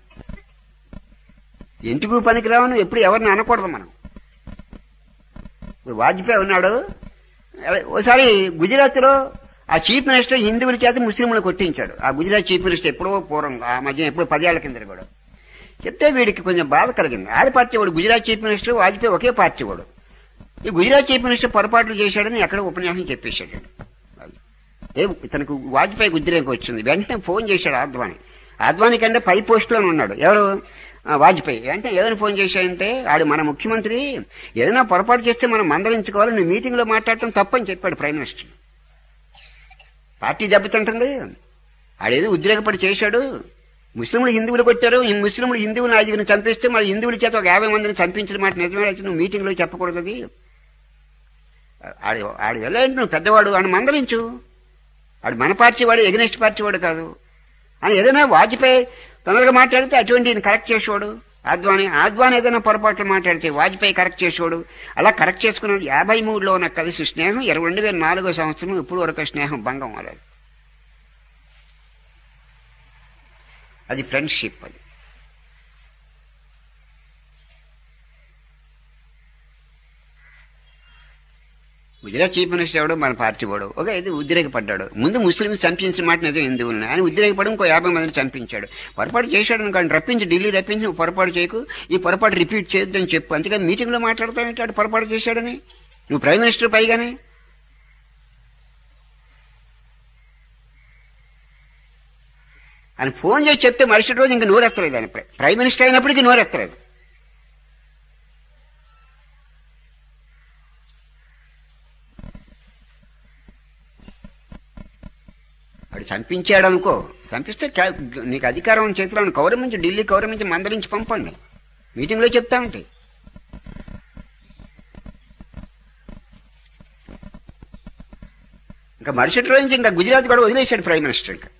ఎందుకు పనికిరావు నువ్వు ఎప్పుడు ఎవరిని అనకూడదు మనం ఇప్పుడు వాజ్పేయి ఉన్నాడు ఓసారి గుజరాత్ లో ఆ చీఫ్ మినిస్టర్ హిందువుల చేత ముస్లింలు కొట్టించాడు ఆ గుజరాత్ చీఫ్ మినిస్టర్ ఎప్పుడో పూర్వం ఆ మధ్య ఎప్పుడో పదేళ్ల కింద కూడా చెప్తే వీడికి కొంచెం బాధ కలిగింది ఆడ పార్టీ వాడు గుజరాత్ చీఫ్ మినిస్టర్ వాజ్పేయి ఒకే పార్టీ వాడు ఈ గుజరాత్ చీఫ్ మినిస్టర్ పొరపాట్లు చేశాడని ఎక్కడ ఉపన్యాసం చెప్పేశాడు ఏ ఇతనికి వాజ్పేయి ఉద్రేకం వచ్చింది వెంటనే ఫోన్ చేశాడు ఆద్వాని ఆద్వాని కంటే పై పోస్టులోనే ఉన్నాడు ఎవరు ఆ, వాజ్పేయి అంటే ఏదైనా ఫోన్ చేశాడంటే ఆడు మన ముఖ్యమంత్రి ఏదైనా పొరపాటు చేస్తే మనం మందలించుకోవాలి నువ్వు మీటింగ్ లో మాట్లాడటం తప్పని చెప్పాడు ప్రైమ్ మినిస్టర్ పార్టీ దెబ్బతింటుంది ఆడేదో ఉద్రేకపడి చేశాడు ముస్లింలు హిందువులు కొట్టారు ఈ ముస్లింలు హిందువులు ఐదుగురిని చంపిస్తే మరి హిందువుల చేత ఒక యాభై మందిని చంపించిన మాట నిజమే అయితే నువ్వు మీటింగ్ లో చెప్పకూడదు అది ఆడి ఆడి వెళ్ళండి నువ్వు పెద్దవాడు అని మందలించు ఆడు మన పార్టీ వాడు ఎగ్నెస్ట్ పార్టీ వాడు కాదు అని ఏదైనా వాజ్పేయి తొందరగా మాట్లాడితే అటువంటి ఈయన కరెక్ట్ చేసేవాడు ఆద్వాని ఆద్వాని ఏదైనా పొరపాట్లు మాట్లాడితే వాజ్పేయి కరెక్ట్ చేసేవాడు అలా కరెక్ట్ చేసుకున్నది యాభై మూడులో నాకు కలిసి స్నేహం ఇరవై రెండు వేల నాలుగో సంవత్సరం ఇప్పుడు వరకు స్నేహం భంగం అవ్వలేదు అది ఫ్రెండ్షిప్ అది గుజరాత్ చీఫ్ మినిస్టర్ ఎవడో మన పార్టీ వాడు ఒక ఇది ఉద్రేకపడ్డాడు ముందు ముస్లింస్ చంపించిన మాట నిజం హిందువులను ఆయన ఉద్రేకపడి ఇంకో యాభై మందిని చంపించాడు పొరపాటు చేశాడు అనుకోండి రప్పించి ఢిల్లీ రప్పించి నువ్వు పొరపాటు చేయకు ఈ పొరపాటు రిపీట్ చేయొద్దని చెప్పు అంతేకాని మీటింగ్ లో మాట్లాడతానంటే పొరపాటు చేశాడని నువ్వు ప్రైమ్ మినిస్టర్ పైగానే ఆయన ఫోన్ చేసి చెప్తే మరుసటి రోజు ఇంక నోరెత్తలేదు ఆయన ప్రైమ్ మినిస్టర్ అయినప్పటికీ నోరెత్తలేదు వాడు చంపించాడు అనుకో చంపిస్తే కా- నీకు అధికారం చేతిలో ఉన్న గౌరవించి ఢిల్లీ గౌరవించి మందరించి పంపండి మీటింగ్ లో చెప్తా ఉంటాయి ఇంకా మరుసటి రోజు నుంచి ఇంకా గుజరాత్ కూడా వదిలేశాడు ప్రైమ్ మినిస్టర్ ఇంకా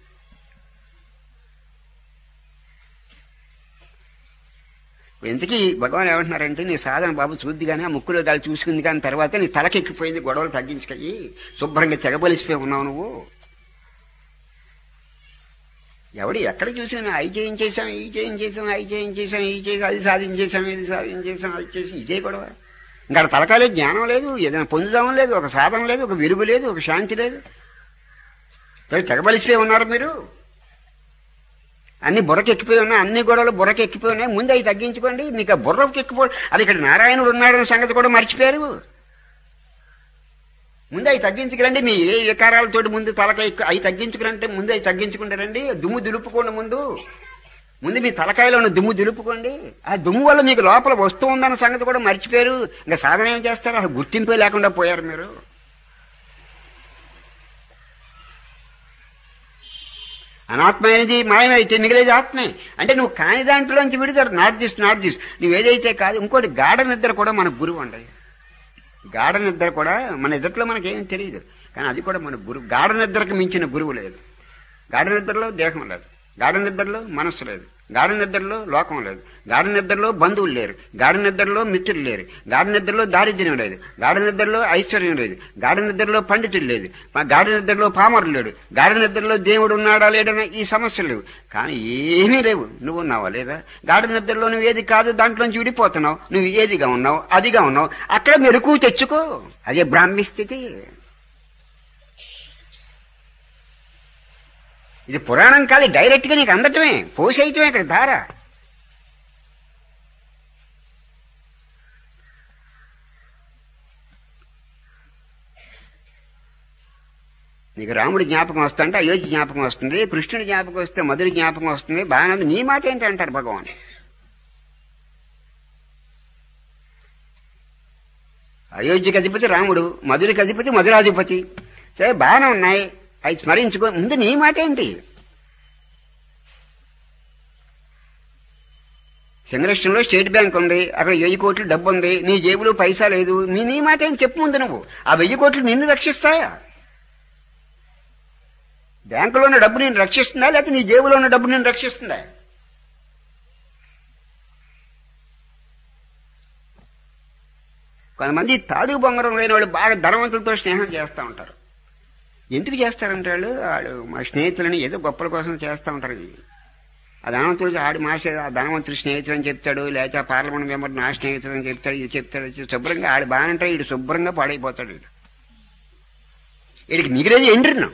ఇప్పుడు ఇంతకీ భగవాన్ ఏమంటున్నారంటే నీ సాధన బాబు చూద్ది కానీ ఆ ముక్కులో దాన్ని చూసుకుంది కానీ తర్వాత నీ తలకెక్కిపోయింది గొడవలు తగ్గించుకయి శుభ్రంగా తెగబలిసిపోయి ఉన్నావు నువ్వు ఎవడు ఎక్కడ చూసినా ఐ చేయించేసాం ఈ చేయించేసాం ఐ చేయించేసాం ఈ చేసి అది సాధించేసాం ఇది సాధించేసాం అది చేసి ఇదే గొడవ ఇంకా తలకాలే జ్ఞానం లేదు ఏదైనా పొందుదాం లేదు ఒక సాధన లేదు ఒక విరుగు లేదు ఒక శాంతి లేదు సరే తెగబలిసిపోయి ఉన్నారు మీరు అన్ని బుర్రకి ఎక్కిపోయి ఉన్నాయి అన్ని గొడవలు బుర్రకి ఎక్కిపోయి ఉన్నాయి ముందు అవి తగ్గించుకోండి మీకు ఆ బుర్రకి ఎక్కిపో అది ఇక్కడ నారాయణుడు ఉన్నాడన్న సంగతి కూడా మర్చిపోయారు ముందు అవి తగ్గించుకురండి మీ ఏ వికారాలతోటి ముందు తలక ఎక్కు- అవి తగ్గించుకురంటే ముందు అవి తగ్గించుకుంటారండి దుమ్ము దులుపుకోండి ముందు ముందు మీ తలకాయలో ఉన్న దుమ్ము దులుపుకోండి ఆ దుమ్ము వల్ల మీకు లోపల వస్తూ ఉందన్న సంగతి కూడా మర్చిపోయారు ఇంకా సాధన ఏం చేస్తారు అసలు గుర్తింపే లేకుండా పోయారు మీరు అనాత్మ అనేది మాయమైతే మిగిలేది ఆత్మే అంటే నువ్వు కాని దాంట్లోంచి విడతారు నాట్ దిస్ నాట్ దిస్ నువ్వు ఏదైతే కాదు ఇంకోటి గాఢ నిద్ర కూడా మన గురువు అండి గాఢ నిద్ర కూడా మన నిద్రలో మనకేం తెలియదు కానీ అది కూడా మన గురువు గాఢ నిద్రకు మించిన గురువు లేదు గాఢ నిద్రలో దేహం లేదు గాఢ నిద్రలో మనస్సు లేదు గాఢ నిద్రలో లోకం లేదు గాఢ నిద్రలో బంధువులు లేరు గాఢ నిద్రలో మిత్రులు లేరు గాఢ నిద్రలో దారిద్ర్యం లేదు గాఢ నిద్రలో ఐశ్వర్యం లేదు గాఢ నిద్రలో పండితుడు లేదు మా గాఢ నిద్రలో పామరులు లేడు గాఢ నిద్రలో దేవుడు ఉన్నాడా లేడని ఈ సమస్యలు లేవు కానీ ఏమీ లేవు నువ్వు ఉన్నావా లేదా గాఢ నిద్రలో నువ్వు ఏది కాదు దాంట్లోంచి విడిపోతున్నావు నువ్వు ఏదిగా ఉన్నావు అదిగా ఉన్నావు అక్కడ మెరుకు తెచ్చుకో అదే బ్రాహ్మీ స్థితి ఇది పురాణం కాదు డైరెక్ట్ గా నీకు అందటమే పోసేయటమే ఇక్కడ ధార నీకు రాముడి జ్ఞాపకం వస్తుంటే అయోధ్య జ్ఞాపకం వస్తుంది కృష్ణుడి జ్ఞాపకం వస్తే మధురి జ్ఞాపకం వస్తుంది బాగానే ఉంది. నీ మాట ఏంటి అంటారు భగవాన్ అయోధ్యకి అధిపతి రాముడు మధురికి అధిపతి మధురాధిపతి సరే బాగానే ఉన్నాయి అవి స్మరించుకో ముందు నీ మాట ఏంటి సంరక్షణలో స్టేట్ బ్యాంక్ ఉంది అక్కడ వెయ్యి కోట్లు డబ్బు ఉంది నీ జేబులో పైసా లేదు నీ నీ మాట ఏం చెప్పు ముందు నువ్వు ఆ వెయ్యి కోట్లు నిన్ను రక్షిస్తాయా బ్యాంకులో ఉన్న డబ్బు నేను రక్షిస్తుందా లేకపోతే నీ జేబులో ఉన్న డబ్బు నేను రక్షిస్తుందా కొంతమంది తాడు బొంగరం లేని వాళ్ళు బాగా ధనవంతులతో స్నేహం చేస్తూ ఉంటారు ఎందుకు చేస్తారంటే వాళ్ళు వాళ్ళు మా స్నేహితులని ఏదో గొప్పల కోసం చేస్తూ ఉంటారు ఇది. ఆ ధనవంతుడికి ఆడి మాసే ఆ ధనవంతుడు స్నేహితుడు అని చెప్తాడు లేకపోతే ఆ పార్లమెంట్ మెంబర్ నా స్నేహితుడు అని చెప్తాడు ఇది చెప్తాడు ఇది శుభ్రంగా ఆడి బాగానంటే వీడు శుభ్రంగా పాడైపోతాడు వీడు వీడికి మిగిలేది ఎండ్రిన్నాం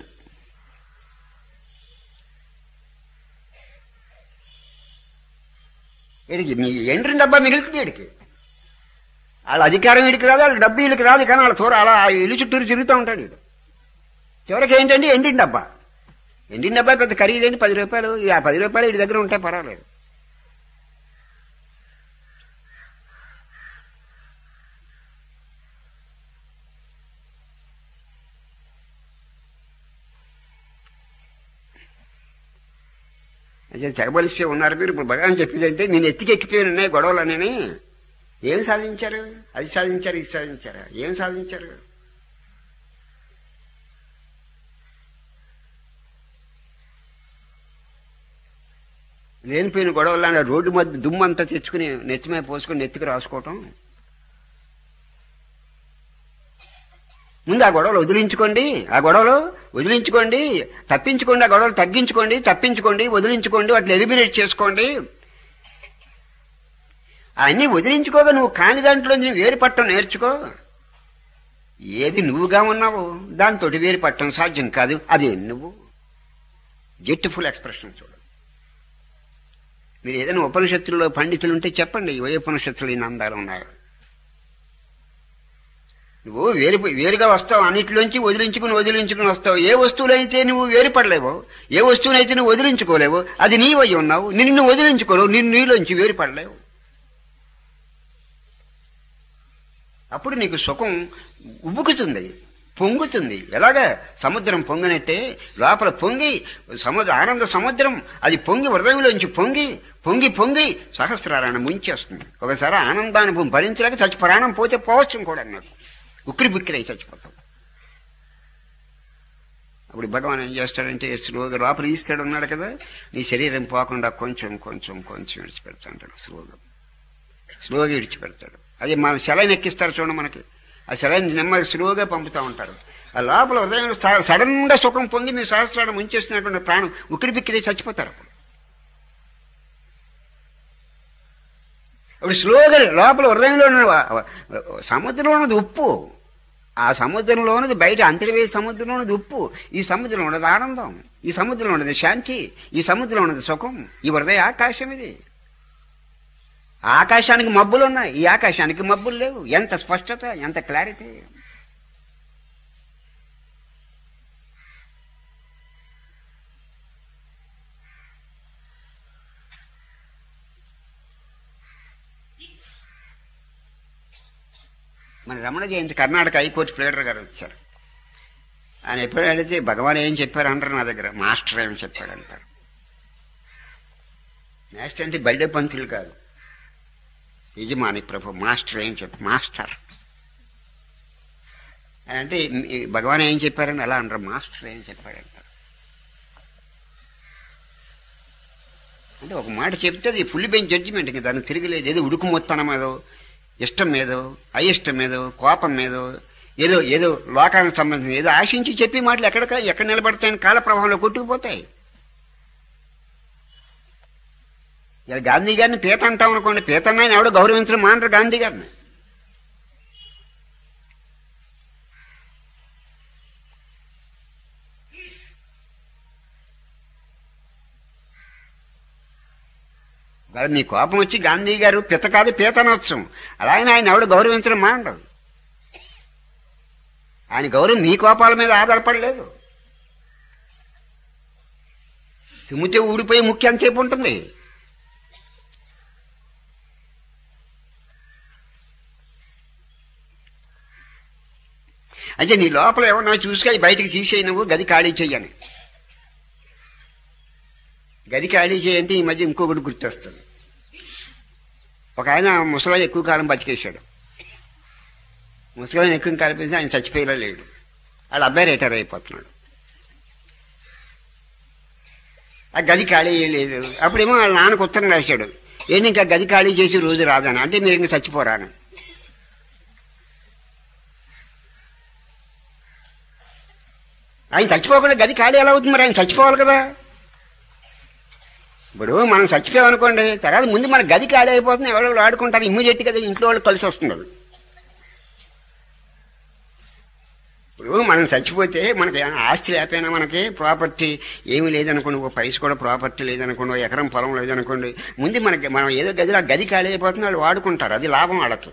వీడికి మీ ఎండ్రిన డబ్బా మిగులుతుంది వీడికి వాళ్ళ అధికారం వీడికి రాదు వాళ్ళ డబ్బు వీడికి రాదు కానీ వాళ్ళ చూర అలా ఆ ఇల్లు చుట్టూరు తిరుగుతూ ఉంటాడు వీడు చివరికి ఏంటంటే ఎండిన డబ్బా ఎండిన డబ్బా పెద్ద ఖరీదండి పది రూపాయలు ఈ ఆ పది రూపాయలు వీడి దగ్గర ఉంటే పర్వాలేదు అయితే తెగబలిస్తే ఉన్నారు మీరు ఇప్పుడు భగవాన్ చెప్పిందంటే నేను ఎత్తికెక్కిపోయిన ఉన్నాయి గొడవలు అని ఏం సాధించారు అది సాధించారు ఇది సాధించారు ఏం సాధించారు లేనిపోయిన గొడవలు రోడ్డు మధ్య దుమ్మంతా తెచ్చుకుని నెత్తిమే పోసుకుని నెత్తికి రాసుకోవటం ముందు ఆ గొడవలు వదిలించుకోండి ఆ గొడవలు వదిలించుకోండి తప్పించుకోండి ఆ గొడవలు తగ్గించుకోండి తప్పించుకోండి వదిలించుకోండి వాటిని ఎలిమినేట్ చేసుకోండి అన్నీ వదిలించుకోగా నువ్వు కాని దాంట్లో నువ్వు వేరు పట్టం నేర్చుకో ఏది నువ్వుగా ఉన్నావు దాంతో వేరు పట్టడం సాధ్యం కాదు అదే నువ్వు జెట్టిఫుల్ ఎక్స్ప్రెషన్ చూడు మీరు ఏదైనా ఉపనిషత్తుల్లో పండితులు ఉంటే చెప్పండి ఏ ఉపనిషత్తులు ఈ అందాలు ఉన్నారు నువ్వు వేరు వేరుగా వస్తావు అన్నిటిలోంచి వదిలించుకుని వదిలించుకుని వస్తావు ఏ వస్తువులైతే నువ్వు వేరుపడలేవో ఏ వస్తువునైతే నువ్వు వదిలించుకోలేవో అది నీవై ఉన్నావు నిన్ను వదిలించుకోలేవు నిన్ను నీలోంచి వేరుపడలేవు అప్పుడు నీకు సుఖం ఉబ్బుకుతుంది పొంగుతుంది ఎలాగా సముద్రం పొంగినట్టే లోపల పొంగి సముద్ర ఆనంద సముద్రం అది పొంగి హృదయంలోంచి పొంగి పొంగి పొంగి సహస్రారాన్ని ముంచేస్తుంది ఒకసారి ఆనందానుభవం భరించలేక చచ్చి ప్రాణం పోతే పోవచ్చు కూడా నాకు ఉక్కిరి బిక్కిరై చచ్చిపోతాం అప్పుడు భగవాన్ ఏం చేస్తాడంటే స్లోగా లోపల ఈస్తాడు ఉన్నాడు కదా నీ శరీరం పోకుండా కొంచెం కొంచెం కొంచెం విడిచిపెడతాడు స్లోగా స్లోగా విడిచిపెడతాడు అది మన సెలైన్ ఎక్కిస్తారు చూడండి మనకి ఆ సెలైన్ నెమ్మది స్లోగా పంపుతూ ఉంటారు ఆ లోపల హృదయం సడన్ గా సుఖం పొంది మీ సహస్రాన్ని ముంచేస్తున్నటువంటి ప్రాణం ఉక్కిరి బిక్కిరి చచ్చిపోతారు అప్పుడు అప్పుడు స్లోగా లోపల హృదయంలో ఉన్న సముద్రంలో ఉన్నది ఉప్పు ఆ సముద్రంలో ఉన్నది బయట అంతర్వేది సముద్రంలో ఉన్నది ఉప్పు ఈ సముద్రంలో ఉన్నది ఆనందం ఈ సముద్రంలో ఉన్నది శాంతి ఈ సముద్రంలో ఉన్నది సుఖం ఈ హృదయ ఆకాశం ఇది ఆకాశానికి మబ్బులు ఉన్నాయి ఈ ఆకాశానికి మబ్బులు లేవు ఎంత స్పష్టత ఎంత క్లారిటీ మన రమణ జయంతి కర్ణాటక హైకోర్టు ప్లేడర్ గారు వచ్చారు ఆయన ఎప్పుడు అడిగితే భగవాన్ ఏం చెప్పారు అంటారు నా దగ్గర మాస్టర్ ఏం చెప్పాడు అంటారు మాస్టర్ అంటే బల్డే పంతులు కాదు యజమాని ప్రభు మాస్టర్ ఏం చెప్పు మాస్టర్ అంటే భగవాన్ ఏం చెప్పారని అలా అంటారు మాస్టర్ ఏం చెప్పాడంటారు అంటే ఒక మాట చెప్తే అది ఫుల్ బెంచ్ జడ్జిమెంట్ ఇంకా దాన్ని తిరగలేదు ఏదో ఉడుకు మొత్తనం ఏదో ఇష్టం మీదో అయిష్టం మీదో కోపం మీదో ఏదో ఏదో లోకానికి సంబంధించిన ఏదో ఆశించి చెప్పి మాటలు ఎక్కడ ఎక్కడ నిలబడతాయని కాల ప్రభావంలో కొట్టుకుపోతాయి ఇలా గాంధీ గారిని పీత అంటాం అనుకోండి పీతన్నాయని ఎవడో గౌరవించడం మానరు గాంధీ గారిని మరి నీ కోపం వచ్చి గాంధీ గారు పిత కాదు పీతనొచ్చం అలాగే ఆయన ఎవడు గౌరవించడం మాండదు ఆయన గౌరవం మీ కోపాల మీద ఆధారపడలేదు సిమ్ముతే ఊడిపోయి ముఖ్యం సేపు ఉంటుంది అయితే నీ లోపల ఏమన్నా చూసుకొని బయటికి తీసేయి నువ్వు గది ఖాళీ చెయ్యని గది ఖాళీ చేయంటే ఈ మధ్య ఇంకొకటి గుర్తొస్తుంది ఒక ఆయన ముసలాయన ఎక్కువ కాలం బతికేశాడు ముసలాయన ఎక్కువ కాలం పెంచి ఆయన చచ్చిపోయేలా లేడు వాళ్ళ అబ్బాయి రిటైర్ అయిపోతున్నాడు ఆ గది ఖాళీ చేయలేదు అప్పుడేమో వాళ్ళ నాన్నకు ఉత్తరం రాశాడు ఏంటి ఇంకా గది ఖాళీ చేసి రోజు రాదని అంటే మీరు ఇంకా చచ్చిపోరాను ఆయన చచ్చిపోకుండా గది ఖాళీ ఎలా అవుతుంది మరి ఆయన చచ్చిపోవాలి కదా ఇప్పుడు మనం చచ్చిపోయాం అనుకోండి తర్వాత ముందు మన గది ఖాళీ అయిపోతుంది ఎవరో ఆడుకుంటారు ఇమ్మీడియట్ గా ఇంట్లో వాళ్ళు కలిసి వస్తుంది అది. ఇప్పుడు మనం చచ్చిపోతే మనకి ఏమైనా ఆస్తి లేకపోయినా మనకి ప్రాపర్టీ ఏమీ లేదనుకోండి ఒక పైస కూడా ప్రాపర్టీ లేదనుకోండి ఒక ఎకరం పొలం లేదనుకోండి ముందు మనకి మనం ఏదో గదిలో గది ఖాళీ అయిపోతుంది వాళ్ళు వాడుకుంటారు అది లాభం వాళ్ళకి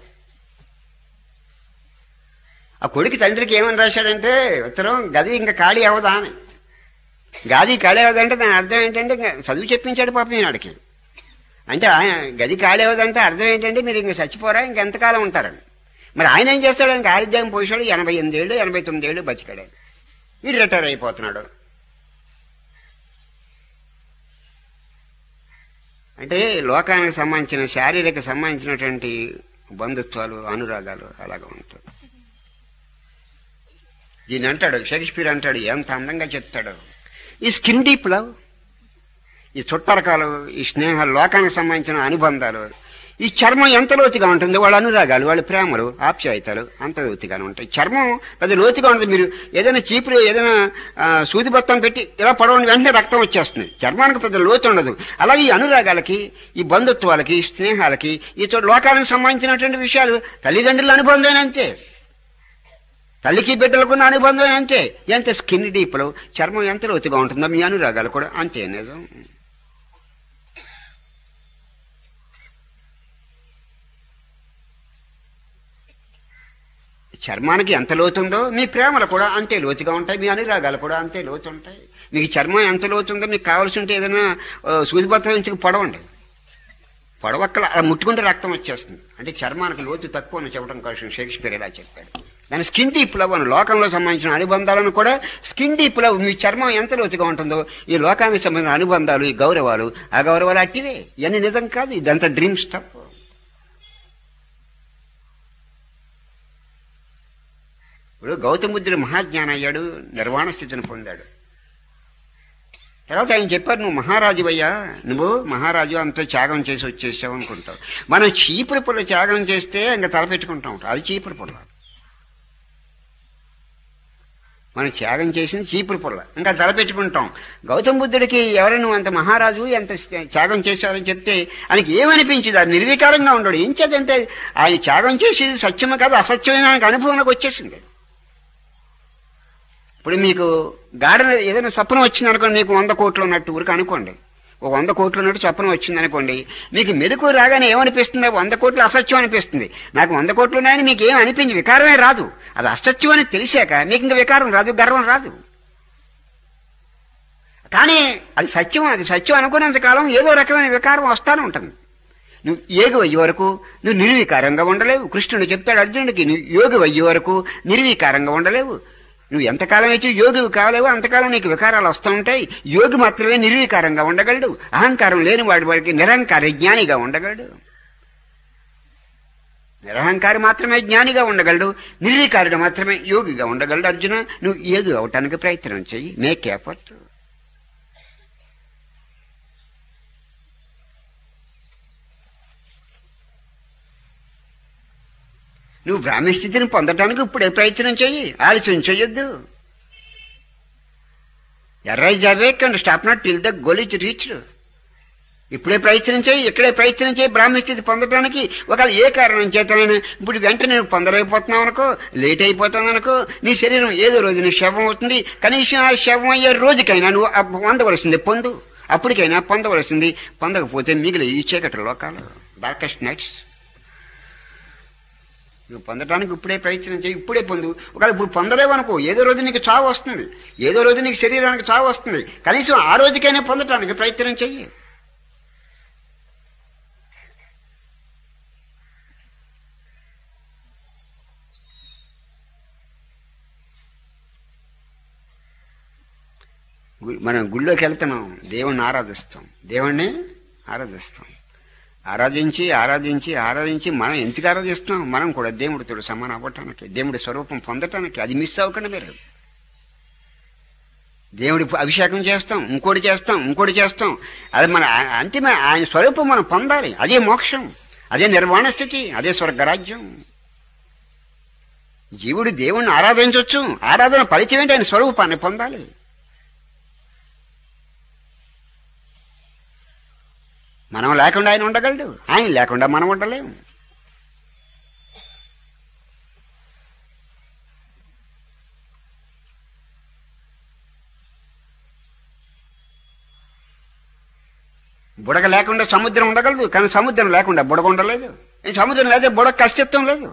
ఆ కొడుకు తండ్రికి ఏమని రాశాడంటే ఉత్తరం గది ఇంకా ఖాళీ అవ్వదా అని గది ఖాళీ అవ్వదంటే దాని అర్థం ఏంటంటే ఇంకా చదువు చెప్పించాడు పాపం ఈనాడికి అంటే ఆయన గది ఖాళీ అవ్వదంటే అర్థం ఏంటంటే మీరు ఇంక చచ్చిపోరా ఇంకెంతకాలం ఉంటారని మరి ఆయన ఏం చేస్తాడు ఆయనకి ఆరోగ్యం పోసాడు ఎనభై ఎనిమిది ఏళ్ళు ఎనభై తొమ్మిది ఏళ్ళు బతికాడు వీడు రిటైర్ అయిపోతున్నాడు అంటే లోకానికి సంబంధించిన శారీరక సంబంధించినటువంటి బంధుత్వాలు అనురాగాలు అలాగా ఉంటాయి దీని అంటాడు షేక్స్పియర్ అంటాడు ఎంత అందంగా చెప్తాడు ఈ స్కిన్ డీప్ లవ్ ఈ చుట్టరకాలు ఈ స్నేహాలు లోకానికి సంబంధించిన అనుబంధాలు ఈ చర్మం ఎంత లోతుగా ఉంటుంది వాళ్ళ అనురాగాలు వాళ్ళ ప్రేమలు ఆప్యాయతలు అంత లోతుగానే ఉంటాయి చర్మం అది లోతుగా ఉంటుంది మీరు ఏదైనా చీపురు ఏదైనా ఆ, సూది బత్తం పెట్టి ఇలా పడవని వెంటనే రక్తం వచ్చేస్తుంది చర్మానికి పెద్ద లోతు ఉండదు అలాగే ఈ అనురాగాలకి ఈ బంధుత్వాలకి ఈ స్నేహాలకి ఈ చోట లోకానికి సంబంధించినటువంటి విషయాలు తల్లిదండ్రుల అనుబంధం అంతే తల్లికి బిడ్డలకున్న అనుబంధం అంతే ఎంత స్కిన్ డీప్లో చర్మం ఎంత లోతుగా ఉంటుందో మీ అనురాగాలు కూడా అంతే నిజం చర్మానికి ఎంత లోతుందో మీ ప్రేమలు కూడా అంతే లోతుగా ఉంటాయి మీ అనురాగాలు కూడా అంతే లోతు ఉంటాయి మీకు చర్మం ఎంత లోతుందో మీకు కావాల్సి ఉంటే ఏదైనా ఆ, సూదిపత్రం నుంచి పొడవండి పొడవక్కల అలా ముట్టుకుంటే రక్తం వచ్చేస్తుంది అంటే చర్మానికి లోతు తక్కువ అని చెప్పడం కోసం షేక్స్పియర్ ఇలా చెప్పాడు దాని స్కిన్ డీప్ లవ్ అని లోకంలో సంబంధించిన అనుబంధాలను కూడా స్కిన్ డీప్ లవ్ మీ చర్మం ఎంత లోతుగా ఉంటుందో ఈ లోకానికి సంబంధించిన అనుబంధాలు ఈ గౌరవాలు ఆ గౌరవాలు అట్టివే ఇవన్నీ నిజం కాదు ఇదంతా డ్రీమ్ స్టఫ్ ఇప్పుడు గౌతమ బుద్ధుడు మహాజ్ఞానం అయ్యాడు నిర్వాణ స్థితిని పొందాడు తర్వాత ఆయన చెప్పారు నువ్వు మహారాజు అయ్యా నువ్వు మహారాజు అంతా త్యాగం చేసి వచ్చేసావు అనుకుంటావు మనం చీపురు పుల్ల త్యాగం చేస్తే ఇంకా తలపెట్టుకుంటాం అది చీపురు పుల్ల మనం త్యాగం చేసింది చీపురు పుల్ల ఇంకా తలపెట్టుకుంటాం గౌతమ బుద్ధుడికి ఎవరైనా నువ్వు అంత మహారాజు ఎంత త్యాగం చేశావని చెప్తే ఆయనకి ఏమనిపించింది అది నిర్వికారంగా ఉండడు ఏం చేద్దంటే ఆయన త్యాగం చేసేది సత్యమే కాదు అసత్యమైన ఆయనకు అనుభవంలోకి వచ్చేసింది ఇప్పుడు మీకు గార్డెన్ ఏదైనా స్వప్నం వచ్చింది అనుకోండి మీకు వంద కోట్లు ఉన్నట్టు ఊరికి అనుకోండి ఒక వంద కోట్లు ఉన్నట్టు స్వప్నం వచ్చింది అనుకోండి మీకు మెరుకు రాగానే ఏమనిపిస్తుంది వంద కోట్లు అసత్యం అనిపిస్తుంది నాకు వంద కోట్లు ఉన్నాయని మీకు ఏం అనిపించి వికారమే రాదు అది అసత్యం అని తెలిసాక మీకు ఇంకా వికారం రాదు గర్వం రాదు కానీ అది సత్యం అది సత్యం అనుకున్నంత కాలం ఏదో రకమైన వికారం వస్తానే ఉంటుంది నువ్వు యోగి అయ్యే వరకు నువ్వు నిర్వికారంగా ఉండలేవు కృష్ణుడు చెప్తాడు అర్జునుడికి నువ్వు యోగి అయ్యే వరకు నిర్వికారంగా ఉండలేవు నువ్వు ఎంతకాలం అయితే యోగివి కాలేవో అంతకాలం నీకు వికారాలు వస్తూ ఉంటాయి యోగి మాత్రమే నిర్వికారంగా ఉండగలడు అహంకారం లేని వాడి వాడికి నిరహంకార జ్ఞానిగా ఉండగలడు నిరహంకారి మాత్రమే జ్ఞానిగా ఉండగలడు నిర్వికారుడు మాత్రమే యోగిగా ఉండగలడు అర్జున నువ్వు యోగి అవటానికి ప్రయత్నం చెయ్యి మేక్ ఎఫర్ట్ నువ్వు బ్రాహ్మీ స్థితిని పొందటానికి ఇప్పుడే ప్రయత్నం చెయ్యి ఆలస్యం చెయ్యొద్దు arise awake and stop not till the goal is reached ఇప్పుడే ప్రయత్నం చేయి ఇక్కడే ప్రయత్నం చేయి బ్రాహ్మీ స్థితి పొందడానికి ఒకవేళ ఏ కారణం చేతనైనా ఇప్పుడు వెంటనే నువ్వు పొందలేకపోతున్నావు అనుకో లేట్ అయిపోతుంది అనుకో నీ శరీరం ఏదో రోజు నీ శవం అవుతుంది కనీసం ఆ శవం అయ్యే రోజుకైనా నువ్వు ఆ పొందవలసింది పొందు అప్పటికైనా పొందవలసింది పొందకపోతే మిగిలి ఈ చీకటి లోకాలు డార్కెస్ట్ నైట్స్ నువ్వు పొందడానికి ఇప్పుడే ప్రయత్నం చేయి ఇప్పుడే పొందు ఒకవేళ ఇప్పుడు పొందలేవనుకో ఏదో రోజు నీకు చావు వస్తుంది ఏదో రోజు నీకు శరీరానికి చావు వస్తుంది కనీసం ఆ రోజుకైనా పొందటానికి ప్రయత్నం చెయ్యి గు- మనం గుళ్ళోకి వెళ్తున్నాం దేవుణ్ణి ఆరాధిస్తాం దేవుణ్ణి ఆరాధిస్తాం ఆరాధించి ఆరాధించి ఆరాధించి మనం ఎందుకు ఆరాధిస్తున్నాం మనం కూడా దేవుడితో సమానం అవ్వటానికి దేవుడి స్వరూపం పొందటానికి అది మిస్ అవ్వకుండా మీరు దేవుడి అభిషేకం చేస్తాం ఇంకోటి చేస్తాం ఇంకోటి చేస్తాం అది మన అంతిమ ఆయన స్వరూపం మనం పొందాలి అదే మోక్షం అదే నిర్వాణ స్థితి అదే స్వర్గరాజ్యం జీవుడు దేవుణ్ణి ఆరాధించవచ్చు ఆరాధన ఫలితం ఏంటి ఆయన స్వరూపాన్ని పొందాలి మనం లేకుండా ఆయన ఉండగలడు ఆయన లేకుండా మనం ఉండలేము బుడగ లేకుండా సముద్రం ఉండగలదు కానీ సముద్రం లేకుండా బుడగ ఉండలేదు ఈ సముద్రం లేదా బుడగ అస్తిత్వం లేదు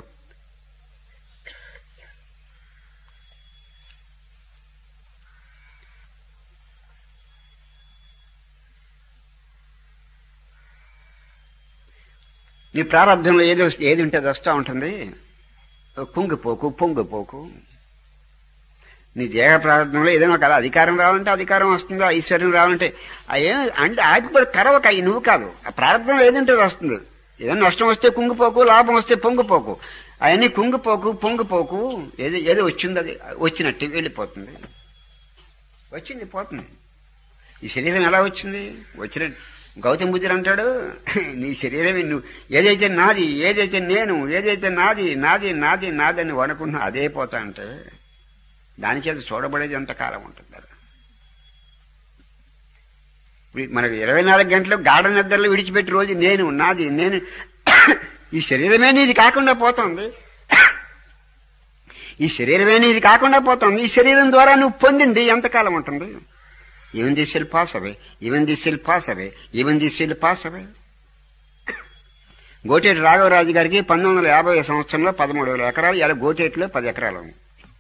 నీ ప్రారంభంలో ఏది వస్తే ఏది ఉంటే అది వస్తూ ఉంటుంది పొంగిపోకు పొంగిపోకు నీ దేహ ప్రారంభంలో ఏదైనా కదా అధికారం రావాలంటే అధికారం వస్తుంది ఐశ్వర్యం రావాలంటే ఆ ఏ అంటే ఆగిపోయి కరవక అవి నువ్వు కాదు ఆ ప్రారంభంలో ఏది ఉంటే అది వస్తుంది ఏదైనా నష్టం వస్తే కుంగిపోకు లాభం వస్తే పొంగిపోకు అవన్నీ కుంగిపోకు పొంగిపోకు ఏది ఏదో వచ్చింది అది వచ్చినట్టు వెళ్ళిపోతుంది వచ్చింది పోతుంది ఈ శరీరం ఎలా వచ్చింది వచ్చిన గౌతమ బుద్ధుడు అంటాడు నీ శరీరమే నువ్వు ఏదైతే నాది ఏదైతే నేను ఏదైతే నాది నాది నాది నాది అని అనుకుంటున్నా అదే పోతా అంటే దాని చేత చూడబడేది ఎంతకాలం ఉంటుంది కదా ఇప్పుడు మనకు ఇరవై నాలుగు గంటలు గాఢ నిద్రలో విడిచిపెట్టి రోజు నేను నాది నేను ఈ శరీరమే నీది కాకుండా పోతుంది ఈ శరీరమే నీది కాకుండా పోతుంది ఈ శరీరం ద్వారా నువ్వు పొందింది ఎంతకాలం ఉంటుంది even this will pass away even this will pass away even this will pass away Goteti Raghavaraju గారికి పంతొమ్మిది వందల యాభై సంవత్సరంలో పదమూడు వేల ఎకరాలు ఇలా గోటేటిలో పది ఎకరాలు ఉంది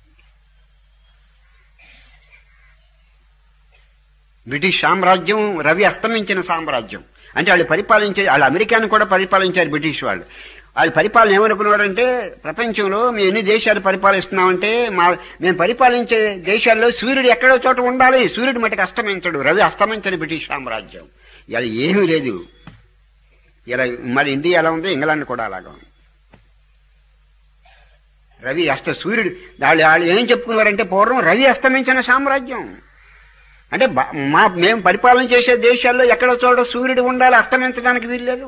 బ్రిటిష్ సామ్రాజ్యం రవి అస్తమించిన సామ్రాజ్యం అంటే వాళ్ళు పరిపాలించే వాళ్ళు అమెరికాను కూడా పరిపాలించారు బ్రిటిష్ వాళ్ళు వాళ్ళు పరిపాలన ఏమనుకున్నారంటే ప్రపంచంలో మేము ఎన్ని దేశాలు పరిపాలిస్తున్నామంటే మా మేము పరిపాలించే దేశాల్లో సూర్యుడు ఎక్కడో చోట ఉండాలి సూర్యుడు మటుకు అస్తమించడు రవి అస్తమించని బ్రిటిష్ సామ్రాజ్యం ఇలా ఏమీ లేదు ఇలా మరి ఇండియా ఎలా ఉంది ఇంగ్లాండ్ కూడా అలాగా ఉంది రవి అస్త సూర్యుడు వాళ్ళు వాళ్ళు ఏం చెప్పుకున్నారంటే పూర్వం రవి అస్తమించిన సామ్రాజ్యం అంటే బ- మా మేము పరిపాలన చేసే దేశాల్లో ఎక్కడో చోట సూర్యుడు ఉండాలి అస్తమించడానికి వీల్లేదు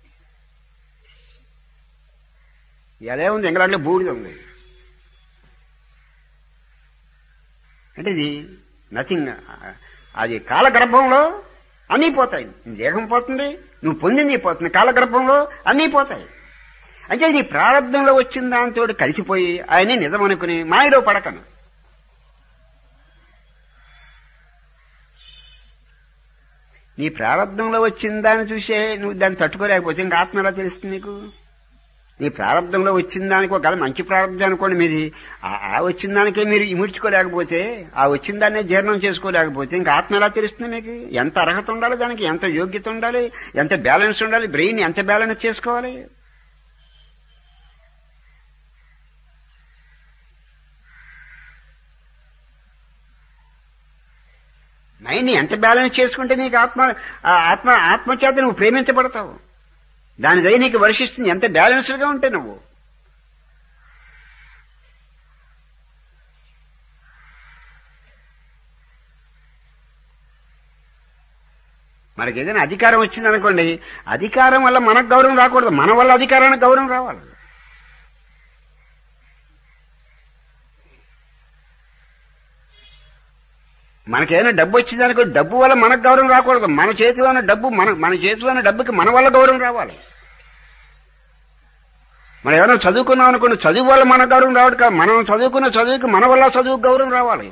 ఎలా ఉంది ఇంగ్లాండ్లో బూడిద ఉంది అంటే ఇది నథింగ్ అది కాలగర్భంలో అన్నీ పోతాయి నీ దేహం పోతుంది నువ్వు పొందింది పోతుంది కాలగర్భంలో అన్నీ పోతాయి అంటే నీ ప్రారంభంలో వచ్చిన దాంతో కలిసిపోయి ఆయన్ని నిజం అనుకుని మాయలో పడకను నీ ప్రారంభంలో వచ్చిన దాన్ని చూసే నువ్వు దాన్ని తట్టుకోలేకపోతే ఇంకా ఆత్మ ఎలా తెలుస్తుంది నీకు నీ ప్రారంభంలో వచ్చిన దానికి ఒకవేళ మంచి ప్రారంభం అనుకోండి మీది ఆ- ఆ వచ్చిన దానికే మీరు ఇముడ్చుకోలేకపోతే ఆ వచ్చిన దాన్నే జీర్ణం చేసుకోలేకపోతే ఇంకా ఆత్మ ఎలా తెలుస్తుంది మీకు ఎంత అర్హత ఉండాలి దానికి ఎంత యోగ్యత ఉండాలి ఎంత బ్యాలెన్స్ ఉండాలి బ్రెయిన్ ఎంత బ్యాలెన్స్ చేసుకోవాలి మైండ్ ఎంత బ్యాలెన్స్ చేసుకుంటే నీకు ఆత్మ ఆ ఆత్మ ఆత్మ చేత నువ్వు ప్రేమించబడతావు దాని దయ నీకు వర్షిస్తుంది ఎంత బ్యాలెన్స్డ్గా ఉంటే నువ్వు మనకి ఏదైనా అధికారం వచ్చింది అనుకోండి అధికారం వల్ల మనకు గౌరవం రాకూడదు మన వల్ల అధికారానికి గౌరవం రావాలి మనకేదైనా డబ్బు వచ్చిందనుకో డబ్బు వల్ల మనకు గౌరవం రాకూడదు మన చేతిలో ఉన్న డబ్బు మన మన చేతిలో ఉన్న డబ్బుకి మన వల్ల గౌరవం రావాలి మనం ఏమైనా చదువుకున్నాం అనుకోండి చదువు వల్ల మన గౌరవం రావడం కాదు మనం చదువుకున్న చదువుకి మన వల్ల చదువు గౌరవం రావాలి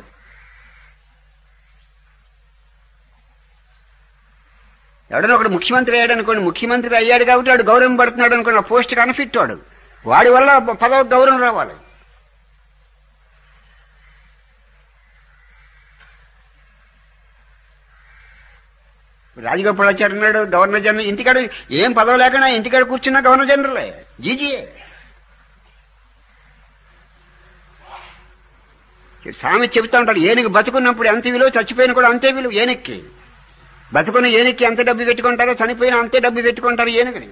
ఎవడైనా ఒకడు ముఖ్యమంత్రి అయ్యాడు అనుకోండి ముఖ్యమంత్రి అయ్యాడు కాబట్టి వాడు గౌరవం పడుతున్నాడు అనుకోండి ఆ పోస్ట్ కనఫిట్ వాడు వాడి వల్ల పదవి గౌరవం రావాలి రాజగోపాలాచారి ఉన్నాడు గవర్నర్ జనరల్ ఇంటికాడ ఏం పదవి లేకుండా ఇంటికాడ కూర్చున్నా గవర్నర్ జనరలే జీజీఏ స్వామి చెబుతా ఉంటాడు ఏనుగు బతుకున్నప్పుడు ఎంత విలువ చచ్చిపోయిన కూడా అంతే విలువ ఏనుక్కి బతుకున్న ఏనుక్కి ఎంత డబ్బు పెట్టుకుంటారో చనిపోయిన అంతే డబ్బు పెట్టుకుంటారు ఏనుగుని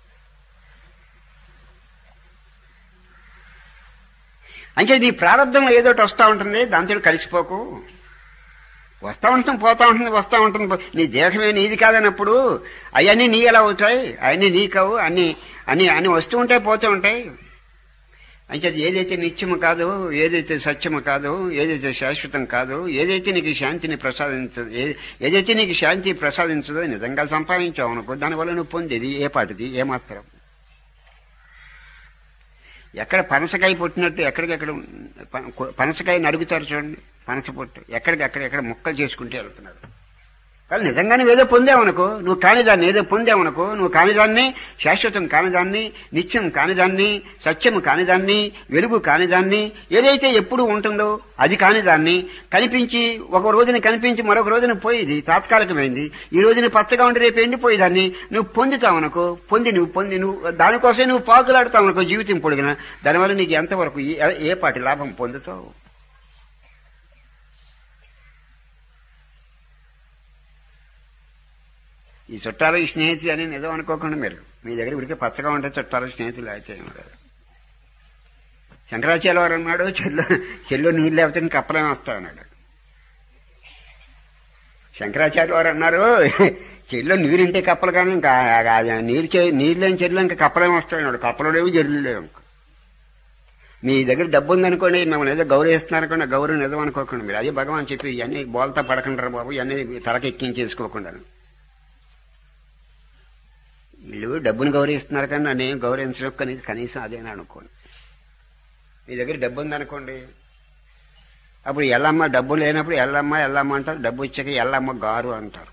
అంటే నీ ప్రారంభంలో ఏదో ఒకటి వస్తూ ఉంటుంది దాంతో కలిసిపోకు వస్తూ ఉంటుంది పోతా ఉంటుంది వస్తూ ఉంటుంది పో- నీ దేహమే నీది కాదన్నప్పుడు అవన్నీ నీ ఎలా అవుతాయి అవన్నీ నీ కావు అన్ని అన్ని అన్ని వస్తూ ఉంటాయి పోతూ ఉంటాయి అంటే అది ఏదైతే నిత్యము కాదు ఏదైతే సత్యము కాదు ఏదైతే శాశ్వతం కాదు ఏదైతే నీకు శాంతిని ప్రసాదించదు ఏ- ఏదైతే నీకు శాంతి ప్రసాదించదో నిజంగా సంపాదించావు అనుకో దానివల్ల నువ్వు పొందేది ఏ పాటిది ఏ మాత్రం ఎక్కడ పనసకాయ పుట్టినట్టు ఎక్కడికెక్కడ ప- పనసకాయ నడుగుతారు చూడండి పనస పొట్టు ఎక్కడికి ఎక్కడ ముక్కలు చేసుకుంటే వెళ్తున్నారు కానీ నిజంగా నువ్వేదో పొందావనుకో నువ్వు కానిదాన్ని ఏదో పొందావనుకో నువ్వు కానిదాన్ని శాశ్వతం కానిదాన్ని నిత్యం కానిదాన్ని సత్యం కానిదాన్ని వెలుగు కానిదాన్ని ఏదైతే ఎప్పుడు ఉంటుందో అది కానిదాన్ని కనిపించి ఒక రోజున కనిపించి మరొక రోజున పోయేది తాత్కాలికమైంది ఈ రోజున పచ్చగా ఉండి రేపు ఎండిపోయేదాన్ని నువ్వు పొందుతావనుకో పొంది నువ్వు పొంది నువ్వు దానికోసమే నువ్వు పాకులాడుతావనుకో జీవితం పొడిగిన దానివల్ల నీకు ఎంతవరకు ఏ- ఏ పాటి లాభం పొందుతావు ఈ చుట్టాలు ఈ స్నేహితులు అని నిజం అనుకోకుండా మీరు మీ దగ్గర ఉడికే పచ్చగా ఉంటే చుట్టాలు స్నేహితులు చేయడం లేదు శంకరాచార్య వారు అన్నాడు చెల్లు చెల్లు నీళ్ళు లేకపోతే నీకు కప్పలేం వస్తాయన్నాడు శంకరాచార్య వారు అన్నారు చెల్లు నీరుంటే కప్పలు కానీ ఇంకా ఆ నీరు చే- నీరు లేని చెల్లు ఇంకా కప్పలేం వస్తాయన్నాడు కప్పలు లేవు జల్లు లేవు ఇంకా. మీ దగ్గర డబ్బు ఉందనుకోండి మిమ్మల్ని ఏదో గౌరవిస్తున్నారు అనుకోండి ఆ గౌరవం నిజం అనుకోకండి మీరు అదే భగవాన్ చెప్పి ఇవన్నీ బోల్తా పడకుండా బాబు ఇవన్నీ తలకెక్కించేసుకోకుండా వీళ్ళు డబ్బును గౌరవిస్తున్నారు కానీ నన్ను ఏం గౌరవించడం కనీసం కనీసం అదేనా అనుకోండి మీ దగ్గర డబ్బు ఉందనుకోండి అప్పుడు ఎల్లమ్మ డబ్బు లేనప్పుడు ఎల్లమ్మ ఎల్లమ్మ అంటారు డబ్బు వచ్చాక ఎల్లమ్మ గారు అంటారు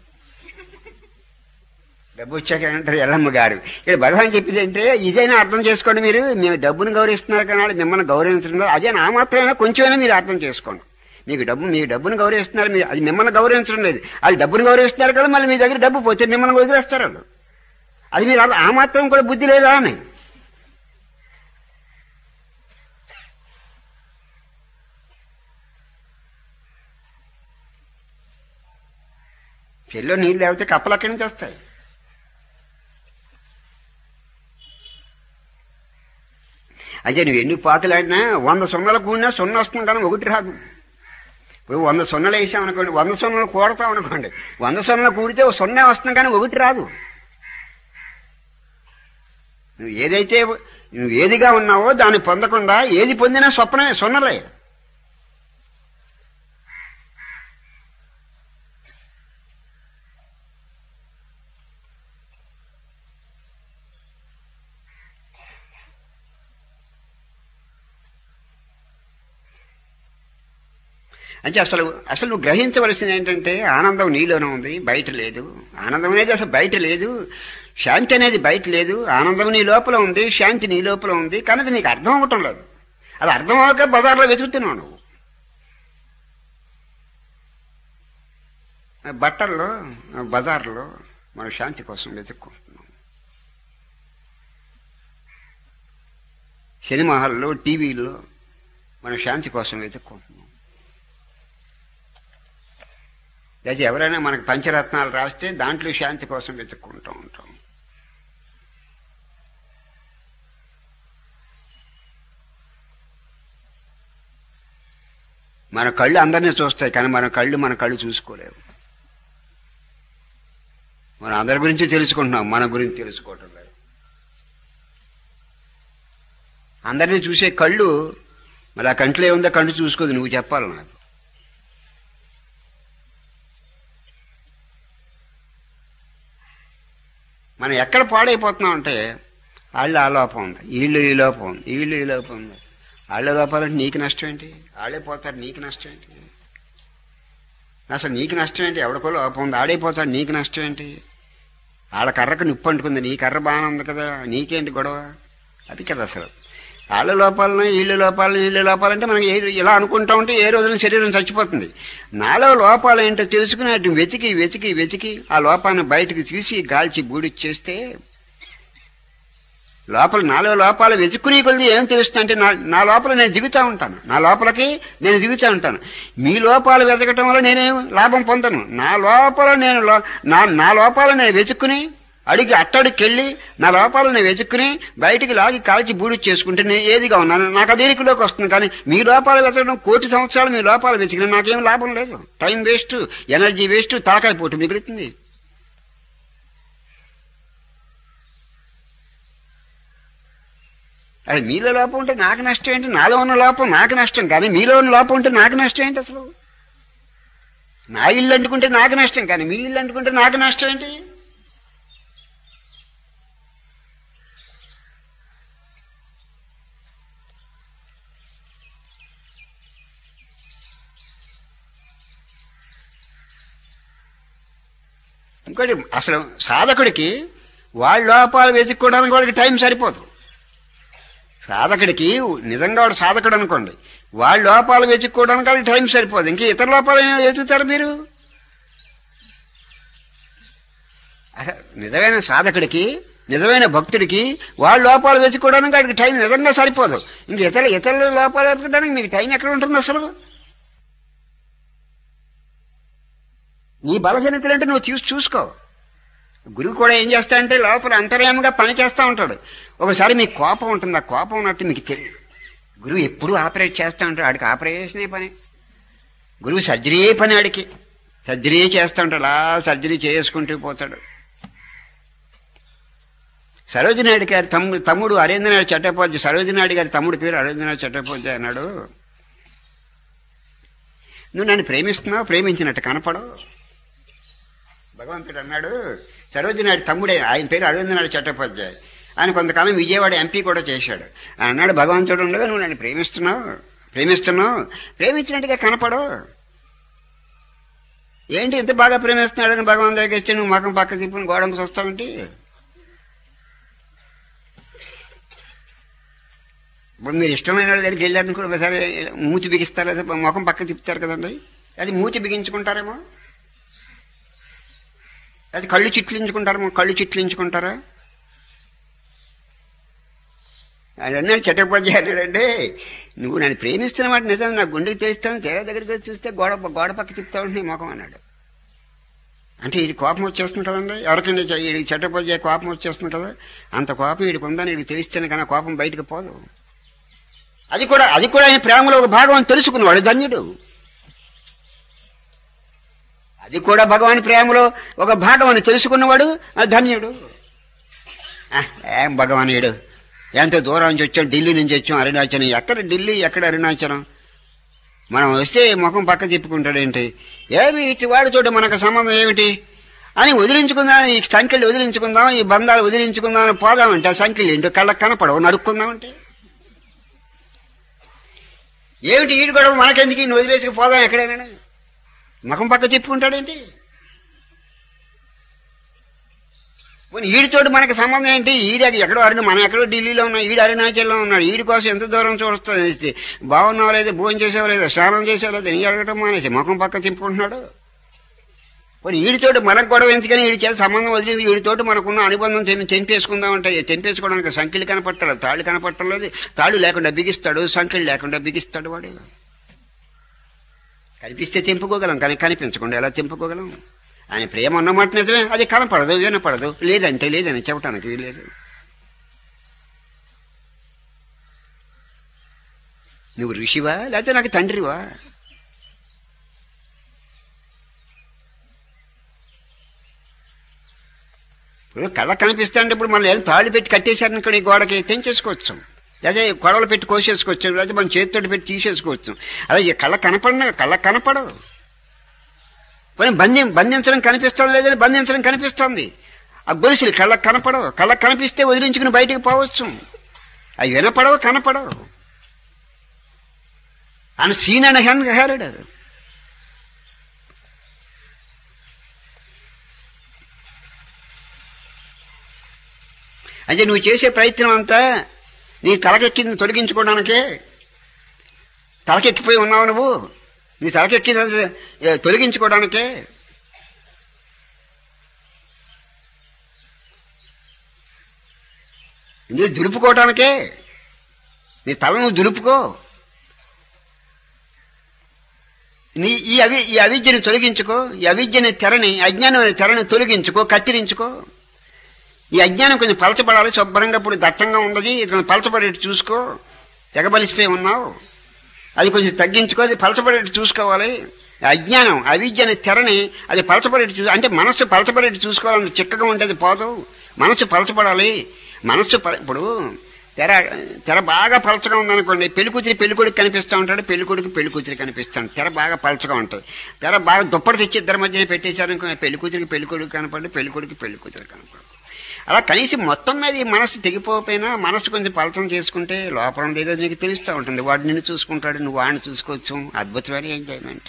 డబ్బు వచ్చాక ఏమంటారు ఎల్లమ్మ గారు ఇక్కడ భగవాన్ చెప్పింది అంటే ఇదైనా అర్థం చేసుకోండి మీరు మేము డబ్బును గౌరవిస్తున్నారు కానీ మిమ్మల్ని గౌరవించడం లేదు. అదే నా మాత్రమే కొంచెమైనా మీరు అర్థం చేసుకోండి మీకు డబ్బు మీ డబ్బును గౌరవిస్తున్నారు మీరు అది మిమ్మల్ని గౌరవించడం లేదు అది డబ్బును గౌరవిస్తున్నారు కదా మళ్ళీ మీ దగ్గర డబ్బు పోతే మిమ్మల్ని వదిలేస్తారు వాళ్ళు అది మీరు అర్థం- ఆ మాత్రం కూడా బుద్ధి లేదా అని చెల్లో నీళ్ళు లేకపోతే కప్పలు అక్కడి నుంచి వస్తాయి అయితే నువ్వు ఎన్ని పాతలాడినా వంద సున్నలు కూడినా సున్న వస్తుంది కానీ ఒకటి రాదు ఇప్పుడు వంద సున్నలు వేసామనుకోండి వంద సున్నలు కూడతాం అనుకోండి వంద సున్నలు కూడితే ఓ సున్నే వస్తుంది కానీ ఒకటి రాదు నువ్వు ఏదైతే నువ్వు ఏదిగా ఉన్నావో దాన్ని పొందకుండా ఏది పొందినా స్వప్నమే సున్నలే అంటే అసలు అసలు నువ్వు గ్రహించవలసింది ఏంటంటే ఆనందం నీలోనే ఉంది బయట లేదు ఆనందం అనేది అసలు బయట లేదు శాంతి అనేది బయట లేదు ఆనందం నీ లోపల ఉంది శాంతి నీ లోపల ఉంది కానీ అది నీకు అర్థం అవ్వటం లేదు అది అర్థం అవ్వక బజార్లో వెతుకుతున్నావు నువ్వు బట్టల్లో బజార్లో మన శాంతి కోసం వెతుక్కుంటున్నాం సినిమా హాల్లో టీవీల్లో మన శాంతి కోసం వెతుక్కుంటున్నాం లేదా ఎవరైనా మనకు పంచరత్నాలు రాస్తే దాంట్లో శాంతి కోసం వెతుక్కుంటూ ఉంటాం మన కళ్ళు అందరినీ చూస్తాయి కానీ మన కళ్ళు మన కళ్ళు చూసుకోలేవు మన అందరి గురించి తెలుసుకుంటున్నాం మన గురించి తెలుసుకోవటం లేదు అందరినీ చూసే కళ్ళు మరి ఆ కంట్లో ఏముందో కంటి చూసుకోదు నువ్వు చెప్పాలి నాకు మనం ఎక్కడ పాడైపోతున్నాం అంటే వాళ్ళు ఆ లోపం ఉంది వీళ్ళు ఈ లోపం ఉంది వీళ్ళు ఈ లోపం ఉంది వాళ్ళ లోపాలంటే నీకు నష్టం ఏంటి వాళ్ళే పోతారు నీకు నష్టం ఏంటి అసలు నీకు నష్టం ఏంటి ఎవడికో లోపం ఉంది ఆడైపోతాడు నీకు నష్టం ఏంటి వాళ్ళ కర్రకు నిప్పు అంటుకుంది నీ కర్ర బాగానే ఉంది కదా నీకేంటి గొడవ అది కదా అసలు వాళ్ళ లోపాలను వీళ్ళ లోపాలను వీళ్ళ లోపాలంటే మనం ఏ ఇలా అనుకుంటా ఉంటే ఏ రోజున శరీరం చచ్చిపోతుంది నాలో లోపాలు ఏంటో తెలుసుకుని వాటిని వెతికి వెతికి వెతికి ఆ లోపాన్ని బయటకు తీసి గాల్చి బూడిచ్చేస్తే లోపల నాలో లోపాలు వెతుక్కునే కొద్ది ఏం తెలుస్తుంది అంటే నా నా లోపల నేను దిగుతా ఉంటాను నా లోపలికి నేను దిగుతా ఉంటాను మీ లోపాలు వెతకటం వల్ల నేనేం లాభం పొందను నా లోపల నేను లో- నా నా లోపాలు నేను వెతుక్కుని అడిగి అట్టడికెళ్ళి నా లోపాలు నేను వెతుక్కుని బయటికి లాగి కాల్చి బూడి చేసుకుంటే నేను ఏదిగా ఉన్నాను నాకు అదేరికలోకి వస్తుంది కానీ మీ లోపాలు వెతకడం కోటి సంవత్సరాలు మీ లోపాలు వెతికిన నాకేం లాభం లేదు టైం వేస్ట్ ఎనర్జీ వేస్ట్ తాకాయ పోటు మిగులుతుంది అది మీలో లోపం ఉంటే నాకు నష్టం ఏంటి నాలో ఉన్న లోపం నాకు నష్టం కానీ మీలో ఉన్న లోపం ఉంటే నాకు నష్టం ఏంటి అసలు నా ఇల్లు అంటుకుంటే నాకు నష్టం కానీ మీ ఇల్లు అంటుకుంటే నాకు నష్టం ఏంటి ఇంకోటి అసలు సాధకుడికి వాళ్ళ లోపాలు వెతుక్కోవడానికి వాడికి టైం సరిపోదు సాధకుడికి నిజంగా వాడు సాధకుడు అనుకోండి వాళ్ళ లోపాలు వెతుక్కోవడానికి వాడికి టైం సరిపోదు ఇంకా ఇతర లోపాలు ఏమైనా వెతుకుతారు మీరు అసలు నిజమైన సాధకుడికి నిజమైన భక్తుడికి వాళ్ళ లోపాలు వెతుక్కోవడానికి వాడికి టైం నిజంగా సరిపోదు ఇంక ఇతర ఇతరుల లోపాలు వెతుకోవడానికి మీకు టైం ఎక్కడ ఉంటుంది అసలు నీ బలహీనతలంటే నువ్వు చూసి చూసుకో గురువు కూడా ఏం చేస్తాడంటే లోపల అంతర్యామంగా పని చేస్తూ ఉంటాడు ఒకసారి మీకు కోపం ఉంటుంది ఆ కోపం ఉన్నట్టు మీకు తెలియదు గురువు ఎప్పుడూ ఆపరేట్ చేస్తూ ఉంటాడు ఆడికి ఆపరేషనే పని గురువు సర్జరీ పని ఆడికి సర్జరీ చేస్తూ ఉంటాడు అలా సర్జరీ చేసుకుంటూ పోతాడు సరోజినాయుడు గారి తమ్ముడు తమ్ముడు అరేంద్రనాథ్ చట్టోపాధ్యాయ సరోజినాయుడు గారి తమ్ముడు పేరు అరేంద్రనాథ్ చట్టోపాధ్యాయ అన్నాడు నువ్వు నన్ను ప్రేమిస్తున్నావు ప్రేమించినట్టు కనపడవు భగవంతుడు అన్నాడు సరోజినాయుడు తమ్ముడే ఆయన పేరు అరవిందనాయుడు చట్టోపాధ్యాయ ఆయన కొంతకాలం విజయవాడ ఎంపీ కూడా చేశాడు ఆయన అన్నాడు భగవంతుడు ఉండగా నువ్వు నన్ను ప్రేమిస్తున్నావు ప్రేమిస్తున్నావు ప్రేమించినట్టుగా కనపడవు ఏంటి ఇంత బాగా ప్రేమిస్తున్నాడని భగవాన్ దగ్గరికి వచ్చి నువ్వు మకం పక్క తిప్పుని గోడంకి వస్తావంటి ఇప్పుడు మీరు ఇష్టమైన వాళ్ళ దగ్గరికి వెళ్ళారని కూడా ఒకసారి మూతి బిగిస్తారు లేదా ముఖం పక్క తిప్పుతారు కదండి అది మూతి బిగించుకుంటారేమో అది కళ్ళు చిట్లించుకుంటారేమో కళ్ళు చిట్లించుకుంటారా ఆయన అన్నాడు చట్టోపాధ్యాయ అన్నాడంటే నువ్వు నన్ను ప్రేమిస్తున్న మాట నిజం నా గుండెకి తెలుస్తాను తీరా దగ్గరికి వచ్చి చూస్తే గోడ గోడ పక్క తిప్పుతా ఉంటే నీ ముఖం అన్నాడు అంటే వీడి కోపం వచ్చేస్తుంది కదండి ఎవరికైనా చె- వీడికి చట్టోపాధ్యాయ కోపం వచ్చేస్తుంది కదా అంత కోపం వీడికి ఉందని వీడికి తెలిస్తేనే కానీ ఆ కోపం బయటకు పోదు అది కూడా అది కూడా ఆయన ప్రేమలో ఒక భాగం అని తెలుసుకున్నవాడు ధన్యుడు అది కూడా భగవాన్ ప్రేమలో ఒక భాగం అని తెలుసుకున్నవాడు ఆ ధన్యుడు ఆ, ఏం భగవానుడు ఎంతో దూరం నుంచి వచ్చాం ఢిల్లీ నుంచి వచ్చాం అరుణాచలం ఎక్కడ ఢిల్లీ ఎక్కడ అరుణాచలం మనం వస్తే ముఖం పక్క తిప్పుకుంటాడేంటి ఏమి ఇటు వాడు చూడు మనకు సంబంధం ఏమిటి అని వదిలించుకుందాం ఈ సంఖ్యలు వదిలించుకుందాం ఈ బంధాలు వదిలించుకుందాం అని పోదామంటే ఆ సంఖ్యలు ఏంటో కళ్ళకు కనపడవు నడుక్కుందామంటే ఏమిటి ఈడు గొడవ మనకెందుకు ఈయన వదిలేసుకు పోదాం ఎక్కడైనా ముఖం పక్క తిప్పుకుంటాడేంటి పోనీ ఈడి చోటు మనకి సంబంధం ఏంటి ఈడి ఎక్కడో అరుణ మనం ఎక్కడో ఢిల్లీలో ఉన్నాం ఈడు అరుణాచల్లో ఉన్నాడు ఈడి కోసం ఎంత దూరం చూస్తుంది బాగున్నావు లేదు భోజనం చేసావు లేదు స్నానం చేసావు లేదు ఈ అడగటం మానేసి ముఖం పక్క తిప్పుకుంటున్నాడు పోనీ ఈడి చోటు మనకు గొడవ ఎందుకని ఈడి చేత సంబంధం వదిలి ఈడి తోటి మనకున్న అనుబంధం తెం- తెంపేసుకుందాం అంటే తెంపేసుకోవడానికి సంఖ్యలు కనపట్టాలి తాళ్ళు కనపట్టం లేదు తాళ్ళు లేకుండా బిగిస్తాడు సంఖ్యలు లేకుండా బిగిస్తాడు వాడు కనిపిస్తే తెంపుకోగలం కానీ కనిపించకుండా ఎలా తెంపుకోగలం ఆయన ప్రేమ ఉన్నమాట నిజమే అది కనపడదు వినపడదు లేదంటే లేదని చెప్పటానికి వీలేదు నువ్వు ఋషివా లేకపోతే నాకు తండ్రివా ఇప్పుడు కళ్ళ కనిపిస్తాంటే ఇప్పుడు మనం ఏం తాళ్ళు పెట్టి కట్టేశారనుకోండి ఈ గోడకి తెంచేసుకోవచ్చు లేదా కొడవలు పెట్టి కోసేసుకోవచ్చు లేదా మనం చేతితో పెట్టి తీసేసుకోవచ్చు అలాగే కళ్ళ కనపడిన కళ్ళ కనపడవు పోనీ బంధం బంధించడం కనిపిస్తుంది లేదని బంధించడం కనిపిస్తుంది ఆ గొలుసులు కళ్ళకు కనపడవు కళ్ళకు కనిపిస్తే వదిలించుకుని బయటికి పోవచ్చు అవి వినపడవు కనపడవు ఆయన సీన్ అండ్ హ్యాండ్ హేరడు అంటే నువ్వు చేసే ప్రయత్నం అంతా నీ తలకెక్కింది తొలగించుకోవడానికే తలకెక్కిపోయి ఉన్నావు నువ్వు నీ తలకెక్కింది ఏ, తొలగించుకోవడానికే ఇందులో దులుపుకోవడానికే నీ తల నువ్వు దులుపుకో నీ ఈ అవి ఈ అవిద్యని తొలగించుకో ఈ అవిద్యని తెరని అజ్ఞానమైన తెరని తొలగించుకో కత్తిరించుకో ఈ అజ్ఞానం కొంచెం పలచబడాలి శుభ్రంగా ఇప్పుడు దట్టంగా ఉన్నది ఇది కొంచెం పలచబడేట్టు చూసుకో తెగబలిసిపోయి ఉన్నావు అది కొంచెం తగ్గించుకో అది పలచబడేట్టు చూసుకోవాలి అజ్ఞానం అవిద్యని తెరని అది పలచబడేట్టు చూ అంటే మనస్సు పలచబడేట్టు చూసుకోవాలి అంత చిక్కగా ఉంటే అది పోదు మనస్సు పలచబడాలి మనస్సు పల- ఇప్పుడు తెర తెర బాగా పలచగా ఉందనుకోండి పెళ్లి కూతురి పెళ్లి కొడుకు కనిపిస్తూ ఉంటాడు పెళ్లి కొడుకు పెళ్లి కూతురి కనిపిస్తాడు తెర బాగా పలచగా ఉంటుంది తెర బాగా దుప్పటి తెచ్చి ఇద్దరి మధ్యన పెట్టేశారనుకోండి పెళ్లి కూతురికి పెళ్లి కొడుకు కనపడి పెళ్లి కొడుకు పెళ్లి కూతురు కనపడు అలా కనీసం మొత్తం మీద ఈ మనసు తెగిపోకపోయినా మనసు కొంచెం పలచం చేసుకుంటే లోపల ఉంది ఏదో నీకు తెలుస్తూ ఉంటుంది వాడు నిన్ను చూసుకుంటాడు నువ్వు వాడిని చూసుకోవచ్చు అద్భుతమైన ఎంజాయ్మెంట్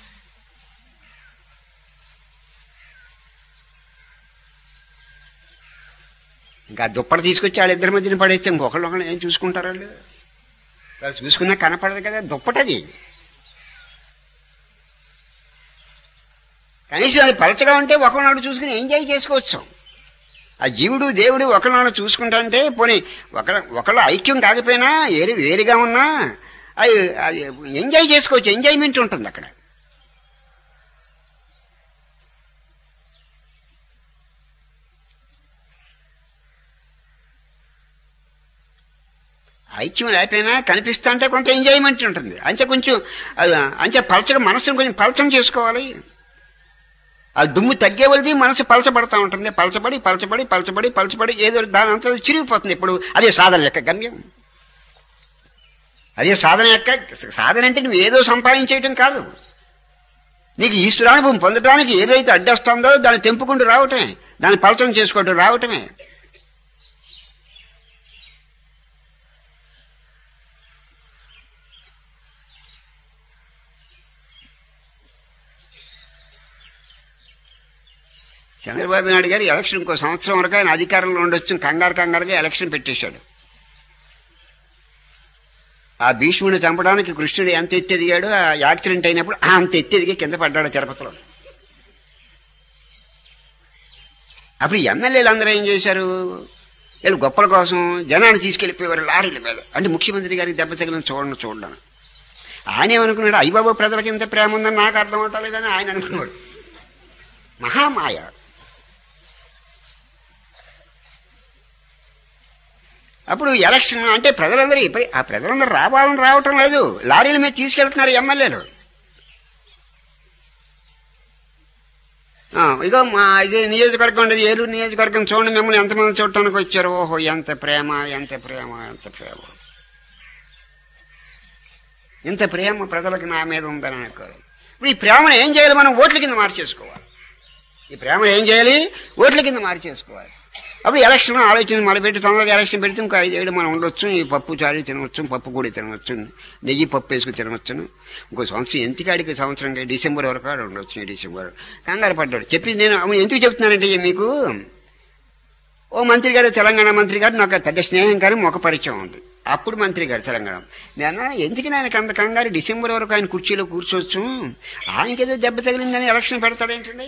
ఇంకా దుప్పటి తీసుకొచ్చి వాళ్ళిద్దరి మధ్యన పడేస్తే ఇంకొకళ్ళు ఒకళ్ళు ఏం చూసుకుంటారు వాళ్ళు వాళ్ళు చూసుకున్నా కనపడదు కదా దుప్పటది కనీసం అది పలచగా ఉంటే ఒకరినాడు చూసుకుని ఎంజాయ్ చేసుకోవచ్చు ఆ జీవుడు దేవుడు ఒకరినాడు చూసుకుంటా అంటే పోనీ ఒక ఒకళ్ళు ఐక్యం కాకపోయినా వేరు వేరుగా ఉన్నా అది అది ఎంజాయ్ చేసుకోవచ్చు ఎంజాయ్మెంట్ ఉంటుంది అక్కడ ఐక్యం లేకపోయినా కనిపిస్తా అంటే కొంత ఎంజాయ్మెంట్ ఉంటుంది అంతే కొంచెం అది అంతే పలచగా మనసును కొంచెం పలచం చేసుకోవాలి ఆ దుమ్ము తగ్గే వలది మనసు పలచబడతా ఉంటుంది పలచబడి పలచబడి పలచబడి పలచబడి ఏదో దాని అంతా చిరిగిపోతుంది ఇప్పుడు అదే సాధన యొక్క గమ్యం అదే సాధన యొక్క సాధన అంటే నువ్వు ఏదో సంపాదించేయటం కాదు నీకు ఈశ్వరానుభవం పొందడానికి ఏదైతే అడ్డొస్తుందో దాన్ని తెంపుకుంటూ రావటమే దాన్ని పలచం చేసుకోవటం రావటమే చంద్రబాబు నాయుడు గారు ఎలక్షన్ ఇంకో సంవత్సరం వరకు ఆయన అధికారంలో ఉండొచ్చు కంగారు కంగారుగా ఎలక్షన్ పెట్టేశాడు ఆ భీష్ముని చంపడానికి కృష్ణుడు ఎంత ఎత్తి ఎదిగాడు ఆ యాక్సిడెంట్ అయినప్పుడు ఆ అంత ఎత్తి ఎదిగి కింద పడ్డాడు తిరుపతిలో అప్పుడు ఎమ్మెల్యేలు అందరూ ఏం చేశారు వీళ్ళు గొప్పల కోసం జనాన్ని తీసుకెళ్ళిపోయేవారు లారీల మీద అంటే ముఖ్యమంత్రి గారికి దెబ్బ తగిలిన చూడండి చూడడం ఆయన ఏమనుకున్నాడు అయ్యబాబు ప్రజలకి ఎంత ప్రేమ ఉందని నాకు అర్థం అవటలేదని ఆయన అనుకున్నాడు మహామాయ అప్పుడు ఎలక్షన్ అంటే ప్రజలందరూ ఇప్పుడు ఆ ప్రజలందరూ రావాలని రావటం లేదు లారీల మీద తీసుకెళ్తున్నారు ఎమ్మెల్యేలు ఆ, ఇగో మా ఇది నియోజకవర్గం ఉండేది ఏలూరు నియోజకవర్గం చూడండి మిమ్మల్ని ఎంతమంది చూడటానికి వచ్చారు ఓహో ఎంత ప్రేమ ఎంత ప్రేమ ఎంత ప్రేమ ఇంత ప్రేమ ప్రజలకు నా మీద ఉందని అనుకోరు ఇప్పుడు ఈ ప్రేమను ఏం చేయాలి మనం ఓట్ల కింద మార్చేసుకోవాలి ఈ ప్రేమను ఏం చేయాలి ఓట్ల కింద మార్చేసుకోవాలి అప్పుడు ఎలక్షన్ ఆలోచన మొదలుపెట్టి తొందరగా ఎలక్షన్ పెడితే ఇంకో ఐదేళ్ళు మనం ఉండొచ్చు ఈ పప్పు చారు తినవచ్చు పప్పు కూడా తినవచ్చు నెయ్యి పప్పు వేసుకుని తినవచ్చును ఇంకో సంవత్సరం ఎంతకాడికి సంవత్సరం డిసెంబర్ వరకు ఆడ ఉండొచ్చు ఈ డిసెంబర్ కంగారు పడ్డాడు చెప్పి నేను అవును ఎందుకు చెప్తున్నానంటే మీకు ఓ మంత్రి గారు తెలంగాణ మంత్రి గారు నాకు పెద్ద స్నేహం కానీ ముఖ పరిచయం ఉంది అప్పుడు మంత్రి గారు తెలంగాణ నేను ఎందుకు ఆయన అంత కంగారు డిసెంబర్ వరకు ఆయన కుర్చీలో కూర్చోవచ్చు ఆయనకేదో దెబ్బ తగిలిందని ఎలక్షన్ పెడతాడేంటండి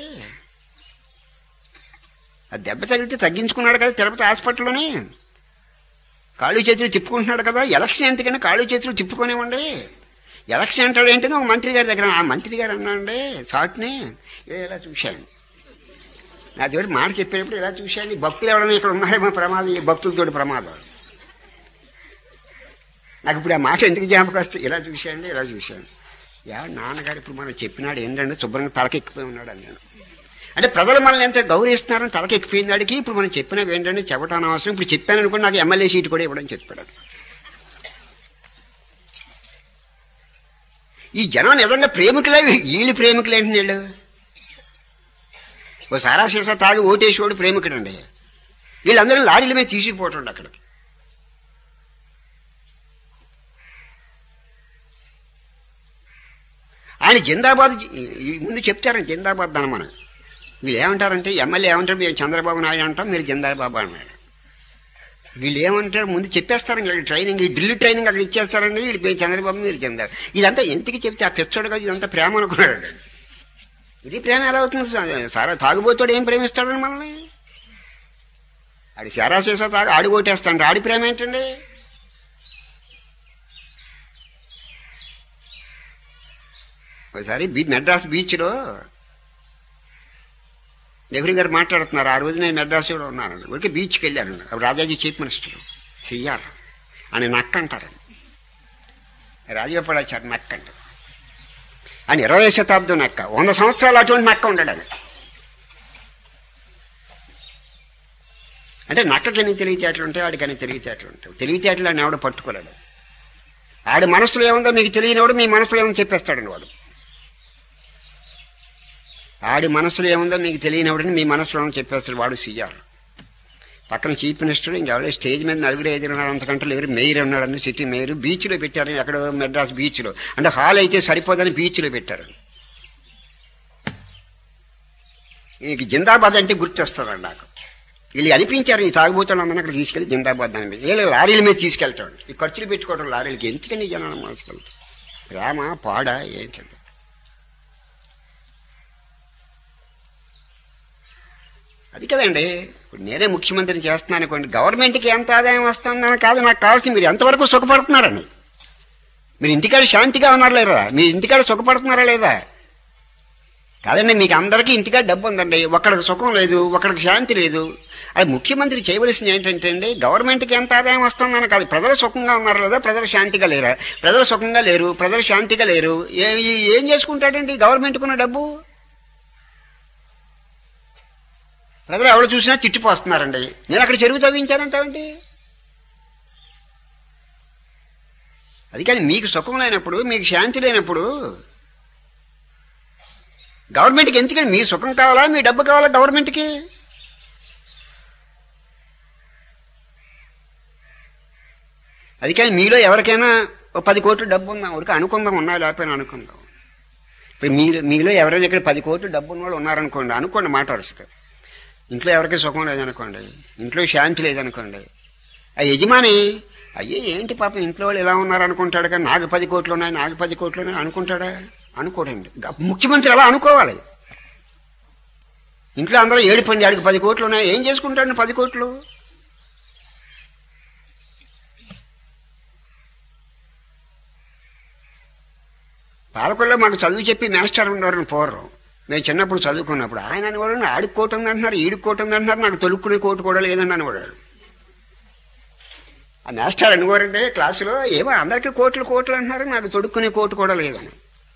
ఆ దెబ్బ తగిలితే తగ్గించుకున్నాడు కదా తిరుపతి హాస్పిటల్లోనే కాళ్ళు చేతులు తిప్పుకుంటున్నాడు కదా ఎలక్షన్ ఎందుకని కాళ్ళు చేతులు తిప్పుకొనివ్వండి ఎలక్షన్ అంటాడు ఏంటని ఒక మంత్రి గారి దగ్గర ఆ మంత్రి గారు అన్నాండి షార్ట్ని ఇలా చూశాను నా తోటి మాట చెప్పేటప్పుడు ఇలా చూశాను భక్తులు ఎవరైనా ఇక్కడ ఉన్నారేమో ప్రమాదం ఈ భక్తులతోటి ప్రమాదం నాకు ఇప్పుడు ఆ మాట ఎందుకు జ్ఞాపకం వస్తే ఇలా చూశాండి ఇలా చూశాను యా నాన్నగారు ఇప్పుడు మనం చెప్పినాడు ఏంటంటే శుభ్రంగా తలకెక్కిపోయి ఉన్నాడు అన్నాను అంటే ప్రజలు మనల్ని ఎంత గౌరవిస్తున్నారని తలకెక్కిపోయిన దాడికి ఇప్పుడు మనం చెప్పినవి ఏంటంటే చెప్పడం అవసరం ఇప్పుడు చెప్పాను అనుకోండి నాకు ఎమ్మెల్యే సీట్ కూడా ఇవ్వడం చెప్పాడు ఈ జనం నిజంగా ప్రేమికులే వీళ్ళు ప్రేమికులు ఏంటి వీళ్ళు ఓ సారా సీసా తాగి ఓటేసేవాడు ప్రేమికుడండి వీళ్ళందరూ లారీల మీద తీసుకుపోతుండే అక్కడికి ఆయన జిందాబాద్ ఈ- ఈ ముందు చెప్తారు జిందాబాద్ అని మనం వీళ్ళు ఏమంటారంటే ఎమ్మెల్యే ఏమంటారు మేము చంద్రబాబు నాయుడు అంటాం మీరు జిందాబాబు అన్నాడు వీళ్ళు ఏమంటారు ముందు చెప్పేస్తారు ఇంకా ట్రైనింగ్ ఈ డ్రిల్ ట్రైనింగ్ అక్కడ ఇచ్చేస్తారండి వీళ్ళు మేము చంద్రబాబు మీరు చంద్ర ఇదంతా ఎందుకు చెప్తే ఆ పిచ్చోడు కదా ఇదంతా ప్రేమ అనుకున్నాడు ఇది ప్రేమ ఎలా అవుతుంది సా- సారా తాగుబోతాడు ఏం ప్రేమిస్తాడని మనల్ని ఆడి సారా చేసా తాగు ఆడి కొట్టేస్తాడు ఆడి ప్రేమ ఏంటండి ఒకసారి బీ మెడ్రాస్ బీచ్లో నెహ్రూ గారు మాట్లాడుతున్నారు ఆ రోజు నేను మెడ్రాస్లో ఉన్నానండి ఊరికే బీచ్కి వెళ్ళాను అప్పుడు రాజాజీ చీఫ్ మినిస్టర్ సిఆర్ అని నక్క అంటారు రాజగోపాలాచారి నక్క అంటారు ఆయన ఇరవై శతాబ్దం నక్క వంద సంవత్సరాలు అటువంటి నక్క ఉండడని అంటే నక్కకి తెలివితేటలు ఉంటాయి వాడికి తెలివితేటలు ఉంటాయి తెలివితేటలు అని ఎవడ పట్టుకోలేడు ఆడి మనసులో ఏముందో మీకు తెలియనివాడు మీ మనసులో ఏముందో చెప్పేస్తాడండి వాడు ఆడి మనసులో ఏముందో మీకు తెలియనివాడని మీ మనసులో ఏముందో చెప్పేస్తాడు వాడు సీఆర్ పక్కన చీఫ్ మినిస్టర్ ఇంకెవరో స్టేజ్ మీద నలుగురు ఐదుగురు ఉన్నారు అంతకంటే లేరు మేయర్ ఉన్నాడని సిటీ మేయర్ బీచ్లో పెట్టారు అక్కడ మెడ్రాస్ బీచ్లో అంటే హాల్ అయితే సరిపోదని బీచ్లో పెట్టారు నీకు జిందాబాద్ అంటే గుర్తొస్తుందండి నాకు వీళ్ళు అనిపించారు ఈ తాగుబోతులు అందరిని అక్కడ తీసుకెళ్ళి జిందాబాద్ అని వీళ్ళు లారీల మీద తీసుకెళ్తాడు ఈ ఖర్చులు పెట్టుకోవడం లారీలకి ఎందుకండి జనాలు మనసుకెళ్తారు ప్రేమ పాడ ఏంటండి అది కదండి ఇప్పుడు నేనే ముఖ్యమంత్రిని చేస్తున్నాను అనుకోండి గవర్నమెంట్కి ఎంత ఆదాయం వస్తుందని కాదు నాకు కావాల్సింది మీరు ఎంతవరకు సుఖపడుతున్నారని మీరు ఇంటికాడ శాంతిగా ఉన్నారు లేదా మీరు ఇంటికాడ సుఖపడుతున్నారా లేదా కాదండి మీకు అందరికీ ఇంటికాడ డబ్బు ఉందండి ఒకడికి సుఖం లేదు ఒకడికి శాంతి లేదు అది ముఖ్యమంత్రి చేయవలసింది ఏంటంటే అండి గవర్నమెంట్కి ఎంత ఆదాయం వస్తుందని కాదు ప్రజలు సుఖంగా ఉన్నారు లేదా ప్రజలు శాంతిగా లేరా ప్రజలు సుఖంగా లేరు ప్రజలు శాంతిగా లేరు ఏ- ఏం చేసుకుంటాడండి గవర్నమెంట్కున్న డబ్బు ప్రజలు ఎవరు చూసినా తిట్టిపోస్తున్నారండి నేను అక్కడ చెరువు తవ్వించానంటావేంటి అది కానీ మీకు సుఖం లేనప్పుడు మీకు శాంతి లేనప్పుడు గవర్నమెంట్కి ఎందుకని మీ సుఖం కావాలా మీ డబ్బు కావాలా గవర్నమెంట్కి అది కానీ మీలో ఎవరికైనా ఓ పది కోట్లు డబ్బు ఉందా ఊరికి అనుకుందాం ఉన్నా లేకపోయినా అనుకుందాం ఇప్పుడు మీరు మీలో ఎవరైనా ఇక్కడ పది కోట్లు డబ్బు ఉన్న వాళ్ళు ఉన్నారనుకోండి అనుకోండి మాట వరుసగా ఇంట్లో ఎవరికీ సుఖం లేదనుకోండి ఇంట్లో శాంతి లేదనుకోండి ఆ యజమాని అయ్యే ఏంటి పాపం ఇంట్లో వాళ్ళు ఎలా ఉన్నారు అనుకుంటాడు కానీ నాకు పది కోట్లు ఉన్నాయి నాకు పది కోట్లు ఉన్నాయి అనుకుంటాడా అనుకోడండి గ- ముఖ్యమంత్రి అలా అనుకోవాలి ఇంట్లో అందరూ ఏడిపండి ఆడికి పది కోట్లు ఉన్నాయి ఏం చేసుకుంటాడు పది కోట్లు పాలకొల్లో మాకు చదువు చెప్పి మాస్టర్ ఉండేవారు పూర్వం మేము చిన్నప్పుడు చదువుకున్నప్పుడు ఆయన అనేవాడు ఆడికి కోటు ఉంది అంటున్నారు ఈడికి కోటు ఉంది అంటున్నారు నాకు తొలుక్కునే కోటు కూడా లేదండి అనేవాడు ఆ మాస్టర్ అనుకోరంటే క్లాసులో ఏమో అందరికీ కోట్లు కోట్లు అంటున్నారు నాకు తొడుక్కునే కోటు కూడా లేదని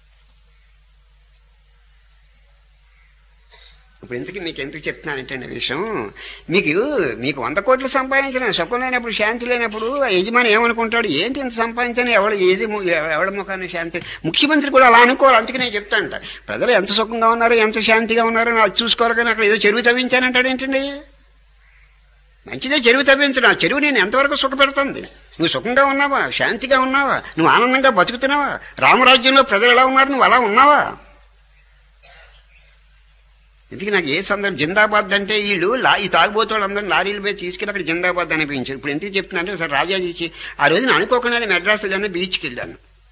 ఇప్పుడు ఎందుకు మీకు ఎందుకు చెప్తున్నానంటే ఈ విషయం మీకు మీకు వంద కోట్లు సంపాదించిన సుఖం లేనప్పుడు శాంతి లేనప్పుడు ఆ యజమాని ఏమనుకుంటాడు ఏంటి ఇంత సంపాదించని ఎవడు ఏది ము- ఎవడి ముఖాన్ని శాంతి ముఖ్యమంత్రి కూడా అలా అనుకోవాలి అందుకే నేను చెప్తానంట ప్రజలు ఎంత సుఖంగా ఉన్నారు ఎంత శాంతిగా ఉన్నారు అది చూసుకోవాలి కానీ అక్కడ ఏదో చెరువు తవ్వించానంటాడు ఏంటండి మంచిదే చెరువు తవ్వించడం ఆ చెరువు నేను ఎంతవరకు సుఖపెడుతుంది నువ్వు సుఖంగా ఉన్నావా శాంతిగా ఉన్నావా నువ్వు ఆనందంగా బతుకుతున్నావా రామరాజ్యంలో ప్రజలు ఎలా ఉన్నారు నువ్వు అలా ఉన్నావా ఎందుకు నాకు ఏ సందర్భం జిందాబాద్ అంటే వీళ్ళు లా ఈ తాగుబోతోళ్ళు అందరూ లారీల మీద తీసుకెళ్ళి అక్కడ జిందాబాద్ అనిపించారు ఇప్పుడు ఎందుకు చెప్తున్నానంటే ఒకసారి రాజాజీకి ఆ రోజున అనుకోకుండానే మెడ్రాస్లోనే బీచ్కి వెళ్ళాను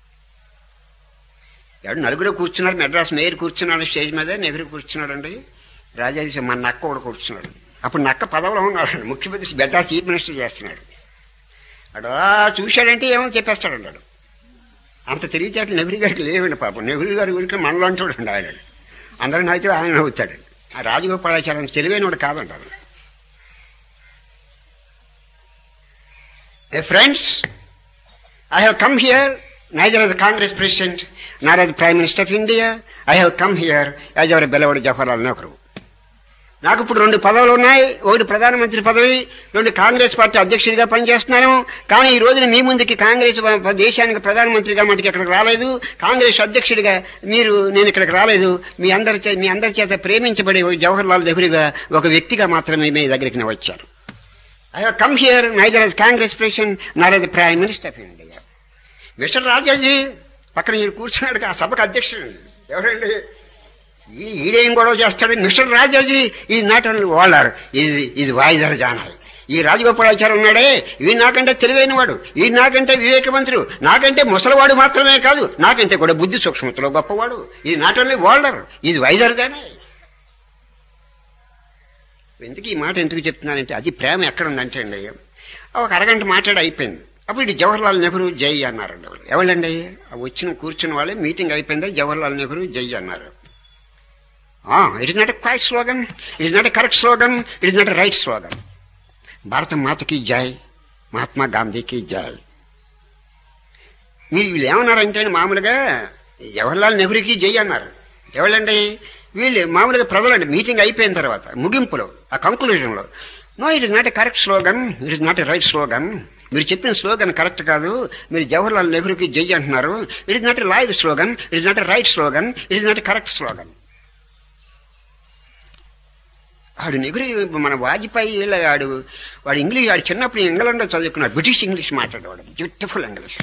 ఎవడు నలుగురు కూర్చున్నారు మెడ్రాస్ మేయర్ కూర్చున్నాడు స్టేజ్ మీద నెహ్రూ కూర్చున్నాడండి రాజాజీ మన నక్క కూడా కూర్చున్నాడు అప్పుడు నక్క పదవిలో ఉన్నాడు ముఖ్యమంత్రి మెడ్రాస్ చీఫ్ మినిస్టర్ చేస్తున్నాడు అడు అలా చూశాడంటే ఏమో చెప్పేస్తాడు అన్నాడు అంత తెలివితేటలు నెహ్రూ గారికి లేవండి పాపం నెహ్రూ గారి గురికి మనలో అంటాడు ఆయన అందరూ నవ్వుతాడు ఆయన నవ్వుతాడు ఆ రాజగోపాలాచారం తెలివైనవాడు కాదంటారు friends I have come here neither as a Congress president nor as Prime Minister of India. I have come here as our beloved Jawaharlal Nehru. నాకు ఇప్పుడు రెండు పదవులు ఉన్నాయి ఒకటి ప్రధానమంత్రి పదవి రెండు కాంగ్రెస్ పార్టీ అధ్యక్షుడిగా పనిచేస్తున్నాను కానీ ఈ రోజున మీ ముందుకి కాంగ్రెస్ ప- దేశానికి ప్రధానమంత్రిగా మటుకు ఇక్కడికి రాలేదు కాంగ్రెస్ అధ్యక్షుడిగా మీరు నేను ఇక్కడికి రాలేదు మీ అందరి చే- మీ అందరి చేత ప్రేమించబడే ఓ జవహర్ లాల్ నెహ్రూగా ఒక వ్యక్తిగా మాత్రమే మీ దగ్గరికి నేను వచ్చాను I have come here neither as Congress president nor as prime minister of India mister Rajaji పక్కన ఈయన కూర్చున్నాడు ఆ సభకు అధ్యక్షుడు ఎవరండి ఈ ఈడేం గొడవ చేస్తాడు మిస్టర్ రాజాజీ ఈ నాట్ ఓన్లీ వాలర్ ఇది ఇది వాయిదర్ జానాయ్ ఈ రాజగోపాలాచారి ఉన్నాడే ఈ నాకంటే తెలివైన వాడు ఈ నాకంటే వివేకవంతుడు నాకంటే ముసలివాడు మాత్రమే కాదు నాకంటే కూడా బుద్ధి సూక్ష్మతలో గొప్పవాడు ఇది నాట్ ఓన్లీ వాల్డర్ ఇది వైజర్ జానాయ్ ఎందుకు ఈ మాట ఎందుకు చెప్తున్నానంటే అది ప్రేమ ఎక్కడ ఉందంటే అండి ఒక అరగంట మాట్లాడి అయిపోయింది అప్పుడు ఇటు జవహర్లాల్ నెహ్రూ జై అన్నారండి వాళ్ళు ఎవరండి ఆ వచ్చిన కూర్చున్న వాళ్ళే మీటింగ్ అయిపోయింది జవహర్లాల్ నెహ్రూ జై అన్నారు it is not a quiet slogan it is not a correct slogan it is not a right slogan భారత మాతకి జై మహాత్మా గాంధీకి జై మీరు వీళ్ళు ఏమన్నారంటే మామూలుగా జవహర్లాల్ నెహ్రూకి జై అన్నారు ఎవరండి వీళ్ళు మామూలుగా ప్రజలండి మీటింగ్ అయిపోయిన తర్వాత ముగింపులో ఆ కంక్లూజన్లో no it is not a correct slogan it is not a right slogan మీరు చెప్పిన స్లోగన్ కరెక్ట్ కాదు మీరు జవహర్లాల్ నెహ్రూకి జై అంటున్నారు it is not a live slogan it is not a right slogan it is not a correct slogan వాడు నెహ్రూ మన వాజ్పేయి వీళ్ళ వాడు వాడు ఇంగ్లీష్ వాడు చిన్నప్పుడు ఇంగ్లాండ్లో చదువుకున్నాడు బ్రిటిష్ ఇంగ్లీష్ మాట్లాడేవాడు బ్యూటిఫుల్ ఇంగ్లీష్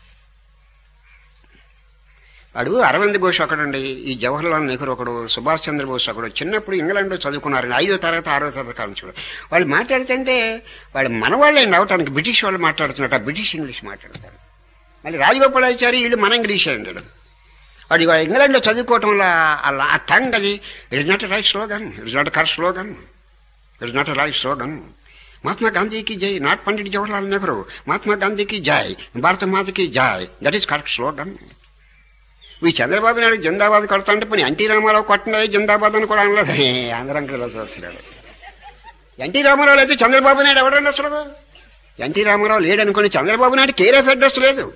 వాడు అరవింద్ ఘోష్ ఒకడండి ఈ జవహర్లాల్ నెహ్రూ ఒకడు సుభాష్ చంద్రబోస్ ఒకడు చిన్నప్పుడు ఇంగ్లాండ్లో చదువుకున్నారండి ఐదో తరగతి ఆరో తరగతి కాలం చూడు వాళ్ళు మాట్లాడుతుంటే వాళ్ళు మన వాళ్ళే అవటానికి బ్రిటిష్ వాళ్ళు మాట్లాడుతున్నట్టు ఆ బ్రిటిష్ ఇంగ్లీష్ మాట్లాడతారు మళ్ళీ రాజగోపాలాచారి వీళ్ళు మన ఇంగ్లీష్ అండి వాడు వాడు ఇంగ్లాండ్లో చదువుకోవటం వల్ల ఆ- ఆ టంగ్ అది it is not right slogan it is not correct slogan it is not right slogan Mahatma గాంధీకి జై నాట్ పండిట్ జవహర్లాల్ నెహ్రూ మహాత్మా గాంధీకి జై భారత మాతకి జై దట్ ఈస్ కరెక్ట్ స్లోగన్ ఈ చంద్రబాబు నాయుడు జిందాబాద్ కొడతా అంటే పోనీ ఎన్టీ రామారావు కొట్టండి జిందాబాద్ అని కూడా అనలేదు ఏ, అందరం కలిసి వస్తున్నాడు ఎన్టీ రామారావు అయితే చంద్రబాబు నాయుడు ఎవడండి అసలు ఎన్టీ రామారావు లేడనుకోని Chandrababu Naidu care of address లేదు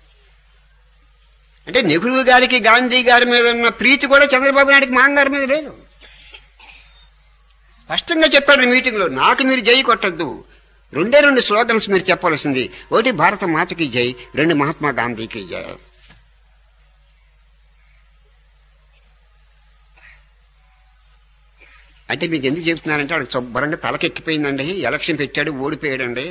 అంటే నెహ్రూ గారికి గాంధీ గారి మీద ఉన్న ప్రీతి కూడా చంద్రబాబు నాయుడికి మాంగ్ గారి మీద లేదు స్పష్టంగా చెప్పాడు మీటింగ్లో నాకు మీరు జై కొట్టద్దు రెండే రెండు స్లోగన్స్ మీరు చెప్పవలసింది ఒకటి భారత మాతకి జై రెండు మహాత్మా గాంధీకి జై అంటే మీకు ఎందుకు చెప్తున్నానంటే వాడు శుభ్రంగా తలకెక్కిపోయిందండి ఎలక్షన్ పెట్టాడు ఓడిపోయాడండి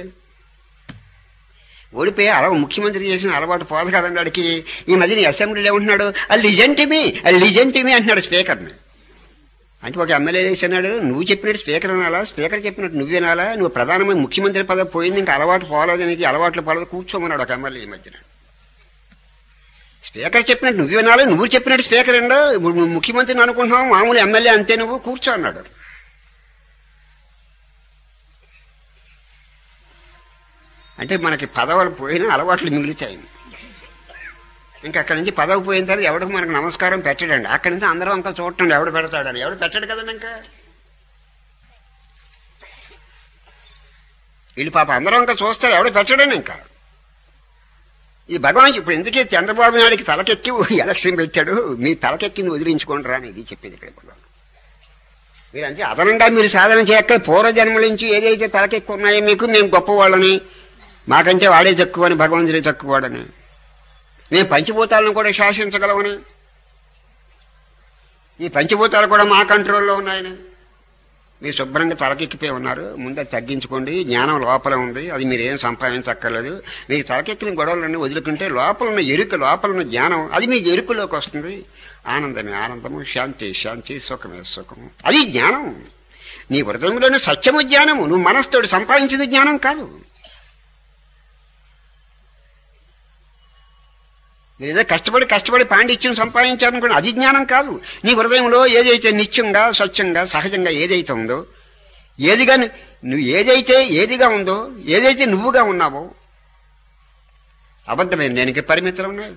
ఓడిపోయి అలవా ముఖ్యమంత్రి చేసిన అలవాటు పోదు కదండి వాడికి ఈ మధ్యన అసెంబ్లీలో ఏమంటున్నాడు ఆ లిజెంటిమి ఆ లిజెంటిమి అంటున్నాడు స్పీకర్ని అంటే ఒక ఎమ్మెల్యే వేసి అన్నాడు నువ్వు చెప్పినట్టు స్పీకర్ అనాలా స్పీకర్ చెప్పినట్టు నువ్వు వినాలా నువ్వు ప్రధానమంత్రి ముఖ్యమంత్రి పదవి పోయింది ఇంకా అలవాటు పోలేదు నీకు అలవాట్లు పోలేదు కూర్చోమన్నాడు ఒక ఎమ్మెల్యే ఈ మధ్యన స్పీకర్ చెప్పినట్టు నువ్వు వినాలి నువ్వు చెప్పినట్టు స్పీకర్ అండో ఇప్పుడు నువ్వు ముఖ్యమంత్రిని అనుకుంటున్నావు మామూలు ఎమ్మెల్యే అంతే నువ్వు కూర్చో అన్నాడు అంటే మనకి పదవులు పోయినా అలవాట్లు మిగులుతాయి ఇంకా అక్కడి నుంచి పదవి పోయిన తర్వాత ఎవడికి మనకు నమస్కారం పెట్టడండి అక్కడి నుంచి అందరం ఇంకా చూడటండి ఎవడు పెడతాడని ఎవడు పెట్టడు కదండి ఇంకా వీళ్ళు పాప అందరం ఇంకా చూస్తారు ఎవడు పెట్టడండి ఇంకా ఇది భగవాన్ ఇప్పుడు ఎందుకే చంద్రబాబు నాయుడికి తలకెక్కి ఎలక్షన్ పెట్టాడు మీ తలకెక్కింది వదిలించుకోండి అని ఇది చెప్పేది ఇక్కడ భగవాన్ మీరు అంటే అదనంగా మీరు సాధన చేయక్క పూర్వజన్మల నుంచి ఏదైతే తలకెక్కి ఉన్నాయో మీకు మేము గొప్పవాళ్ళని మాకంటే వాడే తక్కువ అని భగవంతుడే తక్కువవాడని మేము పంచభూతాలను కూడా శాసించగలమని ఈ పంచభూతాలు కూడా మా కంట్రోల్లో ఉన్నాయని మీరు శుభ్రంగా తలకెక్కిపోయి ఉన్నారు ముందే తగ్గించుకోండి జ్ఞానం లోపల ఉంది అది మీరు ఏం సంపాదించక్కర్లేదు మీకు తలకెక్కిన గొడవలన్నీ వదులుకుంటే లోపల ఉన్న ఎరుక లోపల ఉన్న జ్ఞానం అది మీ ఎరుకలోకి వస్తుంది ఆనందమే ఆనందము శాంతి శాంతి సుఖమే సుఖము అది జ్ఞానం నీ హృదయంలోని సత్యము జ్ఞానము నువ్వు మనస్తోడు సంపాదించింది జ్ఞానం కాదు మీరు ఏదో కష్టపడి కష్టపడి పాండిత్యం సంపాదించారనుకోండి అది జ్ఞానం కాదు నీ హృదయంలో ఏదైతే నిత్యంగా స్వచ్ఛంగా సహజంగా ఏదైతే ఉందో ఏదిగా ను- నువ్వు ఏదైతే ఏదిగా ఉందో ఏదైతే నువ్వుగా ఉన్నావో అబద్ధమైన నేనికి పరిమితులు ఉన్నాయి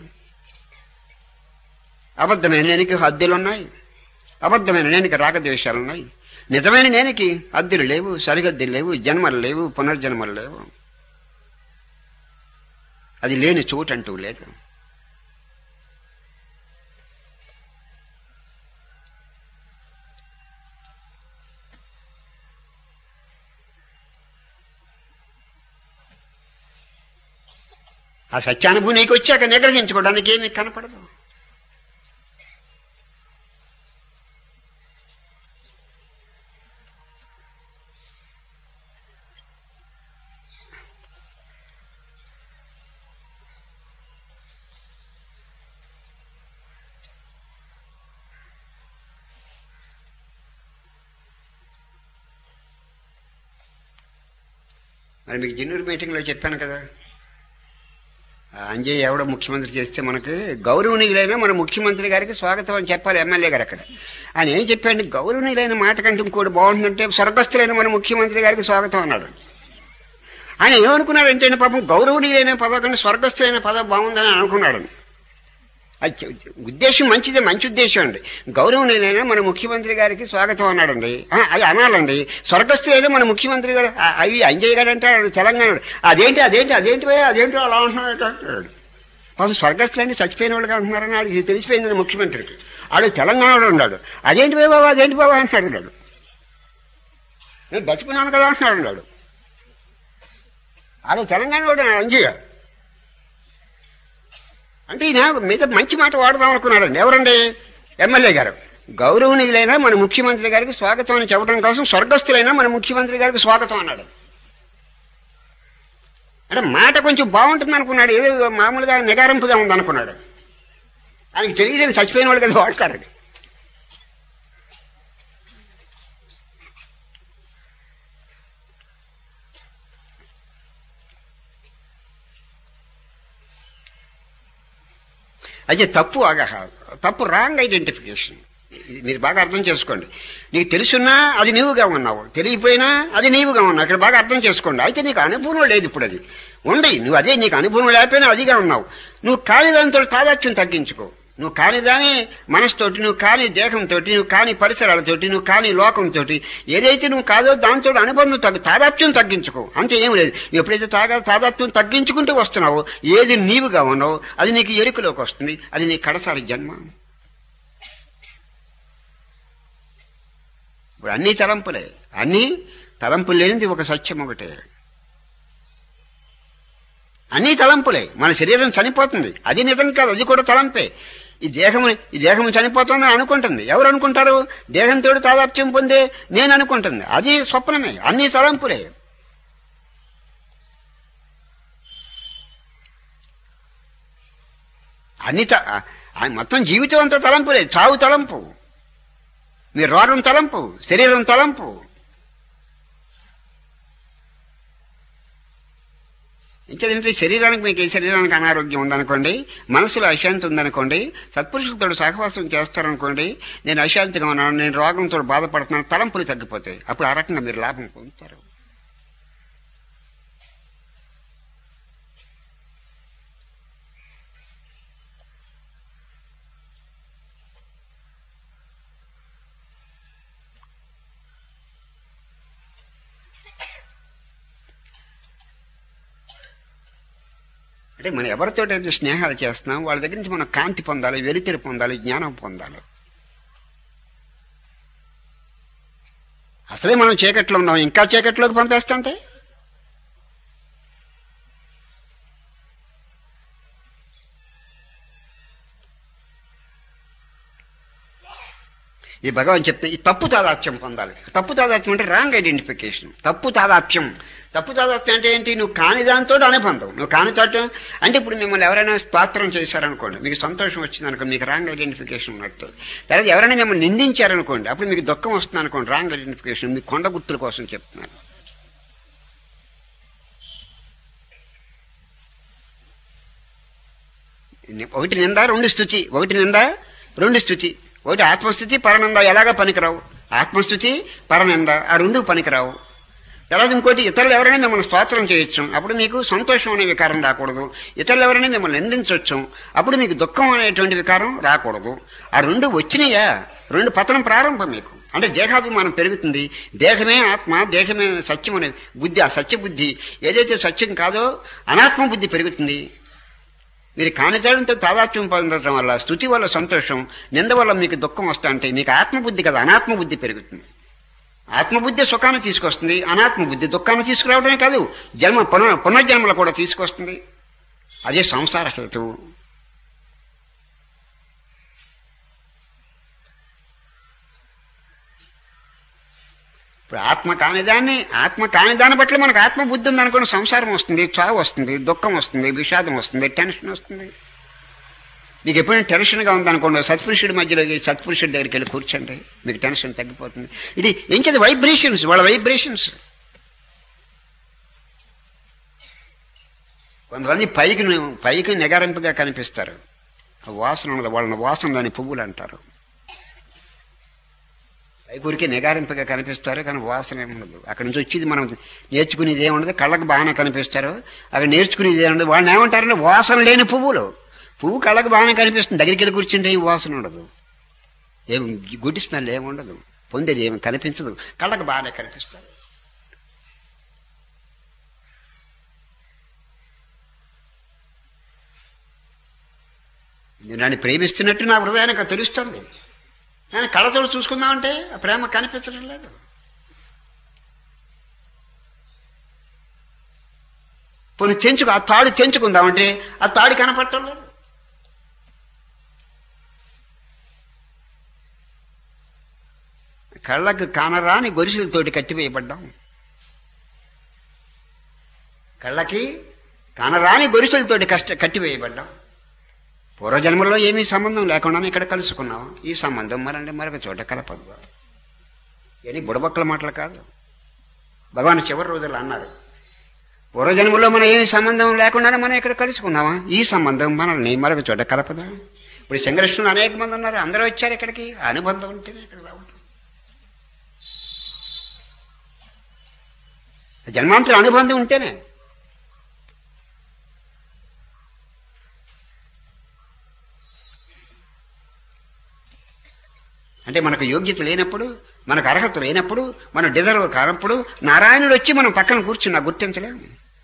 అబద్ధమైన నేనికి హద్దులు ఉన్నాయి అబద్ధమైన నేనికి రాగద్వేషాలు ఉన్నాయి నిజమైన నేనికి హద్దులు లేవు సరిహద్దులు లేవు జన్మలు లేవు పునర్జన్మలు లేవు అది లేని చోటు అంటూ లేదు ఆ సత్యానుభూతి నీకు వచ్చాక నిగ్రహించుకోవడానికి ఏమీ కనపడదు మరి మీకు జిన్నూరు మీటింగ్లో చెప్పాను కదా ఆ అంజయ్ ఎవడో ముఖ్యమంత్రి చేస్తే మనకి గౌరవనీయులైన మన ముఖ్యమంత్రి గారికి స్వాగతం అని చెప్పాలి ఎమ్మెల్యే గారు అక్కడ ఆయన ఏం చెప్పాడు గౌరవనీయులైన మాట కంటే ఇంకోటి బాగుంటుందంటే స్వర్గస్థులైన మన ముఖ్యమంత్రి గారికి స్వాగతం అన్నాడు ఆయన ఏమనుకున్నాడంటే పాపం గౌరవనీయులైన పదం కంటే స్వర్గస్థులైన పదం బాగుందని అనుకున్నాడు అది చె- ఉద్దేశం మంచిదే మంచి ఉద్దేశం అండి గౌరవనీయులైన మన ముఖ్యమంత్రి గారికి స్వాగతం అన్నాడండి ఆ, అది అనాలండి స్వర్గస్థులైన మన ముఖ్యమంత్రి గారు ఆ, అవి అంజయ్ గారు అంటే ఆయన తెలంగాణ అదేంటి అదేంటి అదేంటి భయ్యా, అదేంటి అలా అంటున్నాడు అంటున్నాడు పాపం స్వర్గస్థులని చచ్చిపోయిన వాళ్ళుగా అంటున్నారని ఆడికి ఇది తెలిసిపోయింది ముఖ్యమంత్రికి ఆడు తెలంగాణలో ఉన్నాడు అదేంటి భయ్య బాబా అదేంటి బాబా అంటున్నాడు వాడు. నేను బతికున్నాను కదా అంటున్నాడు వాడు. ఆడు తెలంగాణలో అంజయ్య అంటే ఈయన మీద మంచి మాట వాడదాం అనుకున్నారండి ఎవరండి ఎమ్మెల్యే గారు గౌరవనీయులైన మన ముఖ్యమంత్రి గారికి స్వాగతం అని చెప్పడం కోసం స్వర్గస్థులైన మన ముఖ్యమంత్రి గారికి స్వాగతం అన్నాడు అంటే మాట కొంచెం బాగుంటుంది అనుకున్నాడు ఏదో మామూలుగా నిగారింపుగా ఉంది అనుకున్నాడు ఆయనకి తెలియదు చచ్చిపోయిన వాళ్ళు కదా వాడతారండి అయితే తప్పు ఆగహ తప్పు రాంగ్ ఐడెంటిఫికేషన్ ఇది మీరు బాగా అర్థం చేసుకోండి నీకు తెలుసున్నా అది నీవుగా ఉన్నావు తెలియపోయినా అది నీవుగా ఉన్నావు ఇక్కడ బాగా అర్థం చేసుకోండి అయితే నీకు అనుభవం లేదు ఇప్పుడు అది ఉండి నువ్వు అదే నీకు అనుభవం లేకపోయినా అదిగా ఉన్నావు నువ్వు కాని దానితో తాదాత్యం తగ్గించుకో నువ్వు కాని దాని మనసుతోటి నువ్వు కాని దేహంతో నువ్వు కాని పరిసరాలతోటి నువ్వు కాని లోకంతో ఏదైతే నువ్వు కాదో దాంతో అనుబంధం తగ్గు తాదాత్యం తగ్గించుకో అంతే ఏం లేదు నువ్వు ఎప్పుడైతే తాగా తాదాత్యం తగ్గించుకుంటూ వస్తున్నావో ఏది నీవుగా ఉన్నావో అది నీకు ఎరుకలోకి వస్తుంది అది నీ కడసారి జన్మ ఇప్పుడు అన్ని తలంపులే అన్ని తలంపులు లేనిది ఒక సత్యం ఒకటే అన్ని తలంపులే మన శరీరం చనిపోతుంది అది నిజం కాదు అది కూడా తలంపే ఈ దేహము ఈ దేహం చనిపోతుందని అనుకుంటుంది ఎవరు అనుకుంటారు దేహంతో తాదాప్యం పొందే నేను అనుకుంటుంది అది స్వప్నమే అన్ని తలంపులే అన్ని త- ఆ- ఆ మొత్తం జీవితం అంతా తలంపులే చావు తలంపు మీ రోగం తలంపు శరీరం తలంపు ఇంకేంటంటే శరీరానికి మీకు ఏ శరీరానికి అనారోగ్యం ఉందనుకోండి మనసులో అశాంతి ఉందనుకోండి సత్పురుషులతో సహవాసం చేస్తారనుకోండి నేను అశాంతిగా ఉన్నాను నేను రోగంతో బాధపడుతున్నాను తలంపులు తగ్గిపోతాయి అప్పుడు ఆ రకంగా మీరు లాభం పొందుతారు అంటే మనం ఎవరితో అయితే స్నేహాలు చేస్తున్నాం వాళ్ళ దగ్గర నుంచి మనం కాంతి పొందాలి వెలితిరి పొందాలి జ్ఞానం పొందాలి అసలే మనం చీకట్లో ఉన్నాం ఇంకా చీకట్లోకి పంపేస్తుంటే ఈ భగవాన్ చెప్తే ఈ తప్పు తాదాత్యం పొందాలి తప్పు తాదాత్యం అంటే రాంగ్ ఐడెంటిఫికేషన్ తప్పు తాదాత్యం తప్పు తాదాత్యం అంటే ఏంటి నువ్వు కాని దాంతో అనుబంధం నువ్వు కాని తోట అంటే ఇప్పుడు మిమ్మల్ని ఎవరైనా స్తోత్రం చేశారనుకోండి మీకు సంతోషం వచ్చిందనుకో మీకు రాంగ్ ఐడెంటిఫికేషన్ ఉన్నట్టు తర్వాత ఎవరైనా మిమ్మల్ని నిందించారనుకోండి అప్పుడు మీకు దుఃఖం వస్తుంది అనుకోండి రాంగ్ ఐడెంటిఫికేషన్ మీ కొండ గుర్తుల కోసం చెప్తున్నాను ఒకటి నింద రెండు స్థుతి ఒకటి నింద రెండు స్థుతి ఒకటి ఆత్మస్థుతి పరనింద ఎలాగ పనికిరావు ఆత్మస్థుతి పరనింద ఆ రెండు పనికిరావు తర్వాత ఇంకోటి ఇతరులు ఎవరైనా మిమ్మల్ని స్తోత్రం చేయొచ్చు అప్పుడు మీకు సంతోషం అనే వికారం రాకూడదు ఇతరులు ఎవరైనా మిమ్మల్ని నిందించవచ్చు అప్పుడు మీకు దుఃఖం అనేటువంటి వికారం రాకూడదు ఆ రెండు వచ్చినాయా రెండు పతనం ప్రారంభం మీకు అంటే దేహాభిమానం పెరుగుతుంది దేహమే ఆత్మ దేహమే సత్యం అనే బుద్ధి ఆ సత్య బుద్ధి ఏదైతే సత్యం కాదో అనాత్మ బుద్ధి పెరుగుతుంది మీరు కానిదాడంతో తాదాత్మ్యం పొందడం వల్ల స్థుతి వల్ల సంతోషం నింద వల్ల మీకు దుఃఖం వస్తా అంటే మీకు ఆత్మబుద్ధి కదా అనాత్మబుద్ధి పెరుగుతుంది ఆత్మబుద్ధి సుఖాన్ని తీసుకొస్తుంది అనాత్మబుద్ధి దుఃఖాన్ని తీసుకురావడమే కాదు జన్మ పునః పునర్జన్మలు కూడా తీసుకొస్తుంది అదే సంసార హేతువు ఇప్పుడు ఆత్మ కాని దాన్ని ఆత్మ కాని దాన్ని బట్టి మనకు ఆత్మ బుద్ధి ఉంది అనుకుని సంసారం వస్తుంది చావు వస్తుంది దుఃఖం వస్తుంది విషాదం వస్తుంది టెన్షన్ వస్తుంది మీకు ఎప్పుడైనా టెన్షన్గా ఉందనుకోండి సత్పురుషుడి మధ్యలో ఈ సత్పురుషుడి దగ్గరికి వెళ్ళి కూర్చోండి మీకు టెన్షన్ తగ్గిపోతుంది ఇది ఏం చేది వైబ్రేషన్స్ వాళ్ళ వైబ్రేషన్స్ కొంతమంది పైకి పైకి నిగారింపుగా కనిపిస్తారు ఆ వాసన ఉన్నది వాళ్ళని వాసన దాని పువ్వులు అంటారు పైకూరికి నిగారింపుగా కనిపిస్తారు కానీ వాసన ఏముండదు అక్కడి నుంచి వచ్చేది మనం నేర్చుకునేది ఏముండదు కళ్ళకు బాగానే కనిపిస్తారు అక్కడ నేర్చుకునేది ఏముండదు వాళ్ళని ఏమంటారంటే వాసన లేని పువ్వులు పువ్వు కళ్ళకు బాగానే కనిపిస్తుంది దగ్గరికి వెళ్ళి కూర్చుంటే ఏం వాసన ఉండదు ఏం గుడ్డి స్మెల్ ఏముండదు పొందేది ఏమి కనిపించదు కళ్ళకు బాగానే కనిపిస్తారు నేను నన్ను ప్రేమిస్తున్నట్టు నా హృదయానికి తెలుస్తుంది కానీ కళ్ళతో చూసుకుందామంటే ఆ ప్రేమ కనిపించడం లేదు పోనీ తెంచుకు ఆ తాడు తెంచుకుందామంటే ఆ తాడు కనపడటం లేదు కళ్ళకు కానరాని గొలుసులతోటి కట్టివేయబడ్డాం కళ్ళకి కానరాని గొలుసులతోటి కష్ట కట్టివేయబడ్డాం పూర్వజన్మలో ఏమీ సంబంధం లేకుండానే ఇక్కడ కలుసుకున్నాం ఈ సంబంధం మరంటే మరొక చోట కలపదు అని బుడబక్కల మాటలు కాదు భగవాన్ చివరి రోజులు అన్నారు పూర్వజన్మలో మనం ఏ సంబంధం లేకుండానే మనం ఇక్కడ కలుసుకున్నామా ఈ సంబంధం మనల్ని మరొక చోట కలపదా ఇప్పుడు సంఘర్షణలు అనేక మంది ఉన్నారు అందరూ వచ్చారు ఇక్కడికి ఆ అనుబంధం ఉంటేనే ఇక్కడ రావటం జన్మాంతర అనుబంధం ఉంటేనే అంటే మనకు యోగ్యత లేనప్పుడు మనకు అర్హత లేనప్పుడు మనం డిజర్వ్ కానప్పుడు నారాయణుడు వచ్చి మనం పక్కన కూర్చున్నా గుర్తించలేము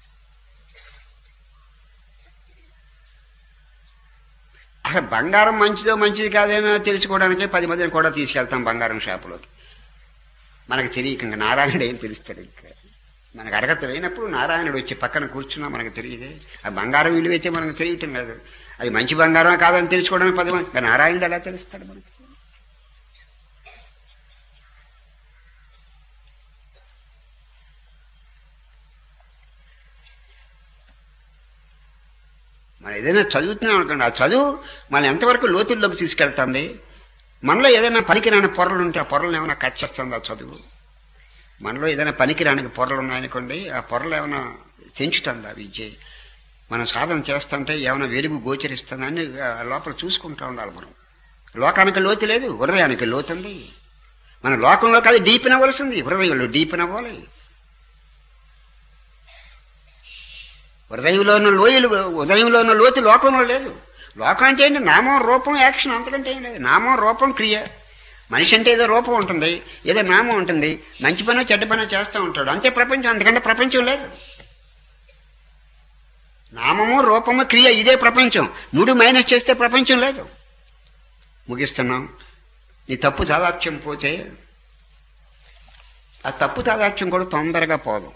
అసలు బంగారం మంచిదో మంచిది కాదేనో తెలుసుకోవడానికే పది మందిని కూడా తీసుకెళ్తాం బంగారం షాపులోకి మనకు తెలియక ఇంకా నారాయణుడు ఏం తెలుస్తాడు ఇంకా మనకు అర్హత లేనప్పుడు నారాయణుడు వచ్చి పక్కన కూర్చున్నా మనకు తెలియదే ఆ బంగారం విలువైతే మనకు తెలియటం లేదు అది మంచి బంగారం కాదని తెలుసుకోవడానికి పది మంది ఇంకా నారాయణుడు ఎలా తెలుస్తాడు మనకి మనం ఏదైనా చదువుతున్నాం అనుకోండి ఆ చదువు మనం ఎంతవరకు లోతుల్లోకి తీసుకెళ్తుంది మనలో ఏదైనా పనికిరాని పొరలు ఉంటే ఆ పొరలను ఏమైనా కట్ చేస్తుంది ఆ చదువు మనలో ఏదైనా పనికిరానికి పొరలు ఉన్నాయనుకోండి ఆ పొరలు ఏమైనా తెంచుతుంది ఆ విద్య మనం సాధన చేస్తుంటే ఏమైనా వెలుగు గోచరిస్తుందని ఆ లోపల చూసుకుంటూ ఉండాలి మనం లోకానికి లోతు లేదు హృదయానికి లోతు ఉంది మన లోకంలో కాదు డీప్ అవ్వాల్సింది హృదయంలో డీప్ అవ్వాలి హృదయంలో ఉన్న లోయలు హృదయంలో ఉన్న లోతు లోకంలో లేదు లోకం అంటే ఏంటి నామం రూపం యాక్షన్ అంతకంటే ఏం లేదు నామం రూపం క్రియ మనిషి అంటే ఏదో రూపం ఉంటుంది ఏదో నామం ఉంటుంది మంచి పనో చెడ్డ పనో చేస్తూ ఉంటాడు అంతే ప్రపంచం అంతకంటే ప్రపంచం లేదు నామము రూపము క్రియ ఇదే ప్రపంచం మూడు మైనస్ చేస్తే ప్రపంచం లేదు ముగిస్తున్నాం నీ తప్పు తాదాత్యం పోతే ఆ తప్పు తాదాత్యం కూడా తొందరగా పోదు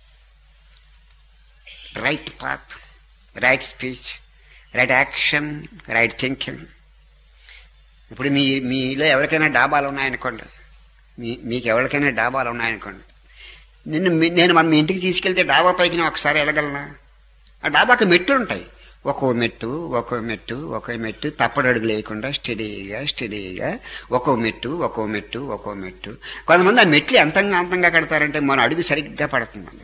right path right speech right action right thinking ఇప్పుడు మీ మీలో ఎవరికైనా డాబాలు ఉన్నాయనుకోండి మీ మీకు ఎవరికైనా డాబాలు ఉన్నాయనుకోండి నిన్ను మీ- నేను మన మీ ఇంటికి తీసుకెళ్తే డాబా పైకి నేను ఒకసారి వెళ్ళగలనా ఆ డాబాకి మెట్లు ఉంటాయి ఒక్కో మెట్టు ఒక్కో మెట్టు ఒక్కో మెట్టు తప్పడు అడుగు లేకుండా స్టడీగా స్టడీగా ఒక్కో మెట్టు ఒక్కో మెట్టు ఒక్కో మెట్టు కొంతమంది ఆ మెట్లు ఎంతంగా అంతంగా కడతారంటే మన అడుగు సరిగ్గా పడుతుందండి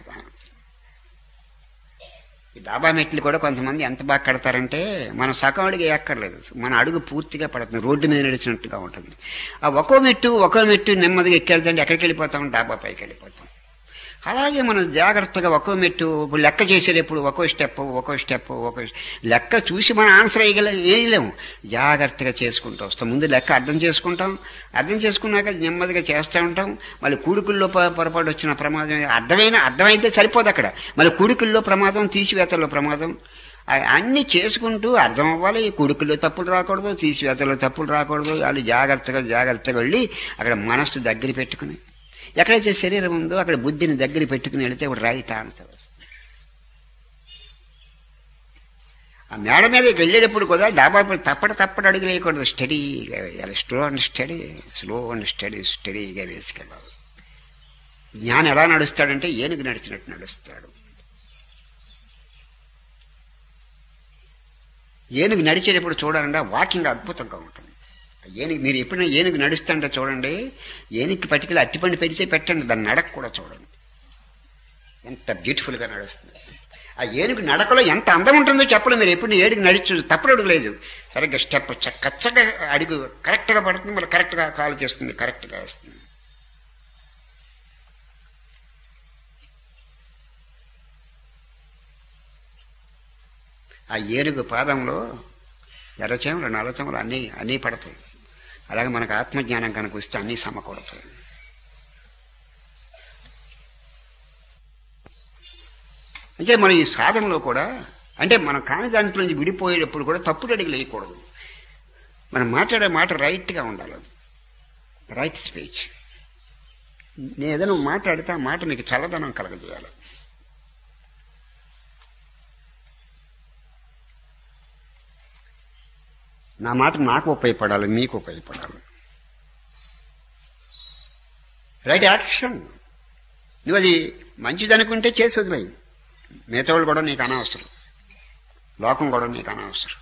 ఈ డాబా మెట్లు కూడా కొంతమంది ఎంత బాగా కడతారంటే మనం సగం అడుగు ఎక్కర్లేదు మన అడుగు పూర్తిగా పడుతుంది రోడ్డు మీద నడిచినట్టుగా ఉంటుంది ఆ ఒక్కో మెట్టు ఒక్కో మెట్టు నెమ్మదిగా ఎక్కెళ్తుంటే ఎక్కడికి వెళ్ళిపోతాం డాబా పైకి వెళ్ళిపోతాం అలాగే మనం జాగ్రత్తగా ఒక్కో మెట్టు ఇప్పుడు లెక్క చేసేటప్పుడు ఒక్కో స్టెప్ ఒక్కో స్టెప్ ఒక్కో లెక్క చూసి మనం ఆన్సర్ వేయగల వేయలేము జాగ్రత్తగా చేసుకుంటూ వస్తాం ముందు లెక్క అర్థం చేసుకుంటాం అర్థం చేసుకున్నాక నెమ్మదిగా చేస్తూ ఉంటాం మళ్ళీ కూడుకుల్లో ప- పొరపాటు వచ్చిన ప్రమాదం అర్థమైన అర్థమైతే సరిపోదు అక్కడ మళ్ళీ కూడుకుల్లో ప్రమాదం తీసివేతల్లో ప్రమాదం ఆ- అన్ని చేసుకుంటూ అర్థం అవ్వాలి కూడుకుల్లో తప్పులు రాకూడదు తీసివేతల్లో తప్పులు రాకూడదు వాళ్ళు జాగ్రత్తగా జాగ్రత్తగా వెళ్ళి అక్కడ మనస్సు దగ్గర పెట్టుకుని ఎక్కడైతే శరీరం ఉందో అక్కడ బుద్ధిని దగ్గర పెట్టుకుని వెళితే ఒక రైట్ ఆన్సర్ ఆ మేడ మీదకి వెళ్ళేటప్పుడు కూడా డాబా పై తప్పట తప్పట అడుగు వేయకూడదు స్టడీగా వేయాలి slow and steady slow and steady స్టడీగా వేసుకెళ్ళాలి జ్ఞానం ఎలా నడుస్తాడంటే ఏనుగు నడిచినట్టు నడుస్తాడు ఏనుగు నడిచేటప్పుడు చూడాలంటే వాకింగ్ అద్భుతంగా ఉంటుంది ఏనుగు మీరు ఎప్పుడైనా ఏనుగు నడుస్తుంటే చూడండి ఏనుగుకి పట్టుకెళ్ళి అట్టిపండు పెడితే పెట్టండి దాని నడక కూడా చూడండి ఎంత బ్యూటిఫుల్గా నడుస్తుంది ఆ ఏనుగు నడకలో ఎంత అందం ఉంటుందో చెప్పలేదు మీరు ఎప్పుడు ఏడుగు నడిచు తప్పుడు అడుగు లేదు సరిగ్గా స్టెప్ కచ్చగా అడుగు కరెక్ట్గా పడుతుంది మరి కరెక్ట్గా కాలు చేస్తుంది కరెక్ట్గా వస్తుంది ఆ ఏనుగు పాదంలో ఎర్రచేమలు నల్లచెమలు అన్నీ అన్నీ పడతాయి అలాగే మనకు ఆత్మజ్ఞానం కనుక వస్తే అన్నీ సమకూడతాయి అంటే మన ఈ సాధనలో కూడా అంటే మనం కాని దాంట్లో నుంచి విడిపోయేటప్పుడు కూడా తప్పుడు అడిగి వేయకూడదు మనం మాట్లాడే మాట రైట్గా ఉండాలి రైట్ స్పీచ్ నేను ఏదైనా మాట్లాడితే ఆ మాట మీకు చల్లదనం కలగజేయాలి నా మాట నాకు ఉపయోగపడాలి మీకు ఉపయోగపడాలి రైట్ యాక్షన్ నువ్వు అది మంచిది అనుకుంటే చేసి వదిలేయి మిగతా వాళ్ళు కూడా నీకు అనవసరం లోకం కూడా నీకు అనవసరం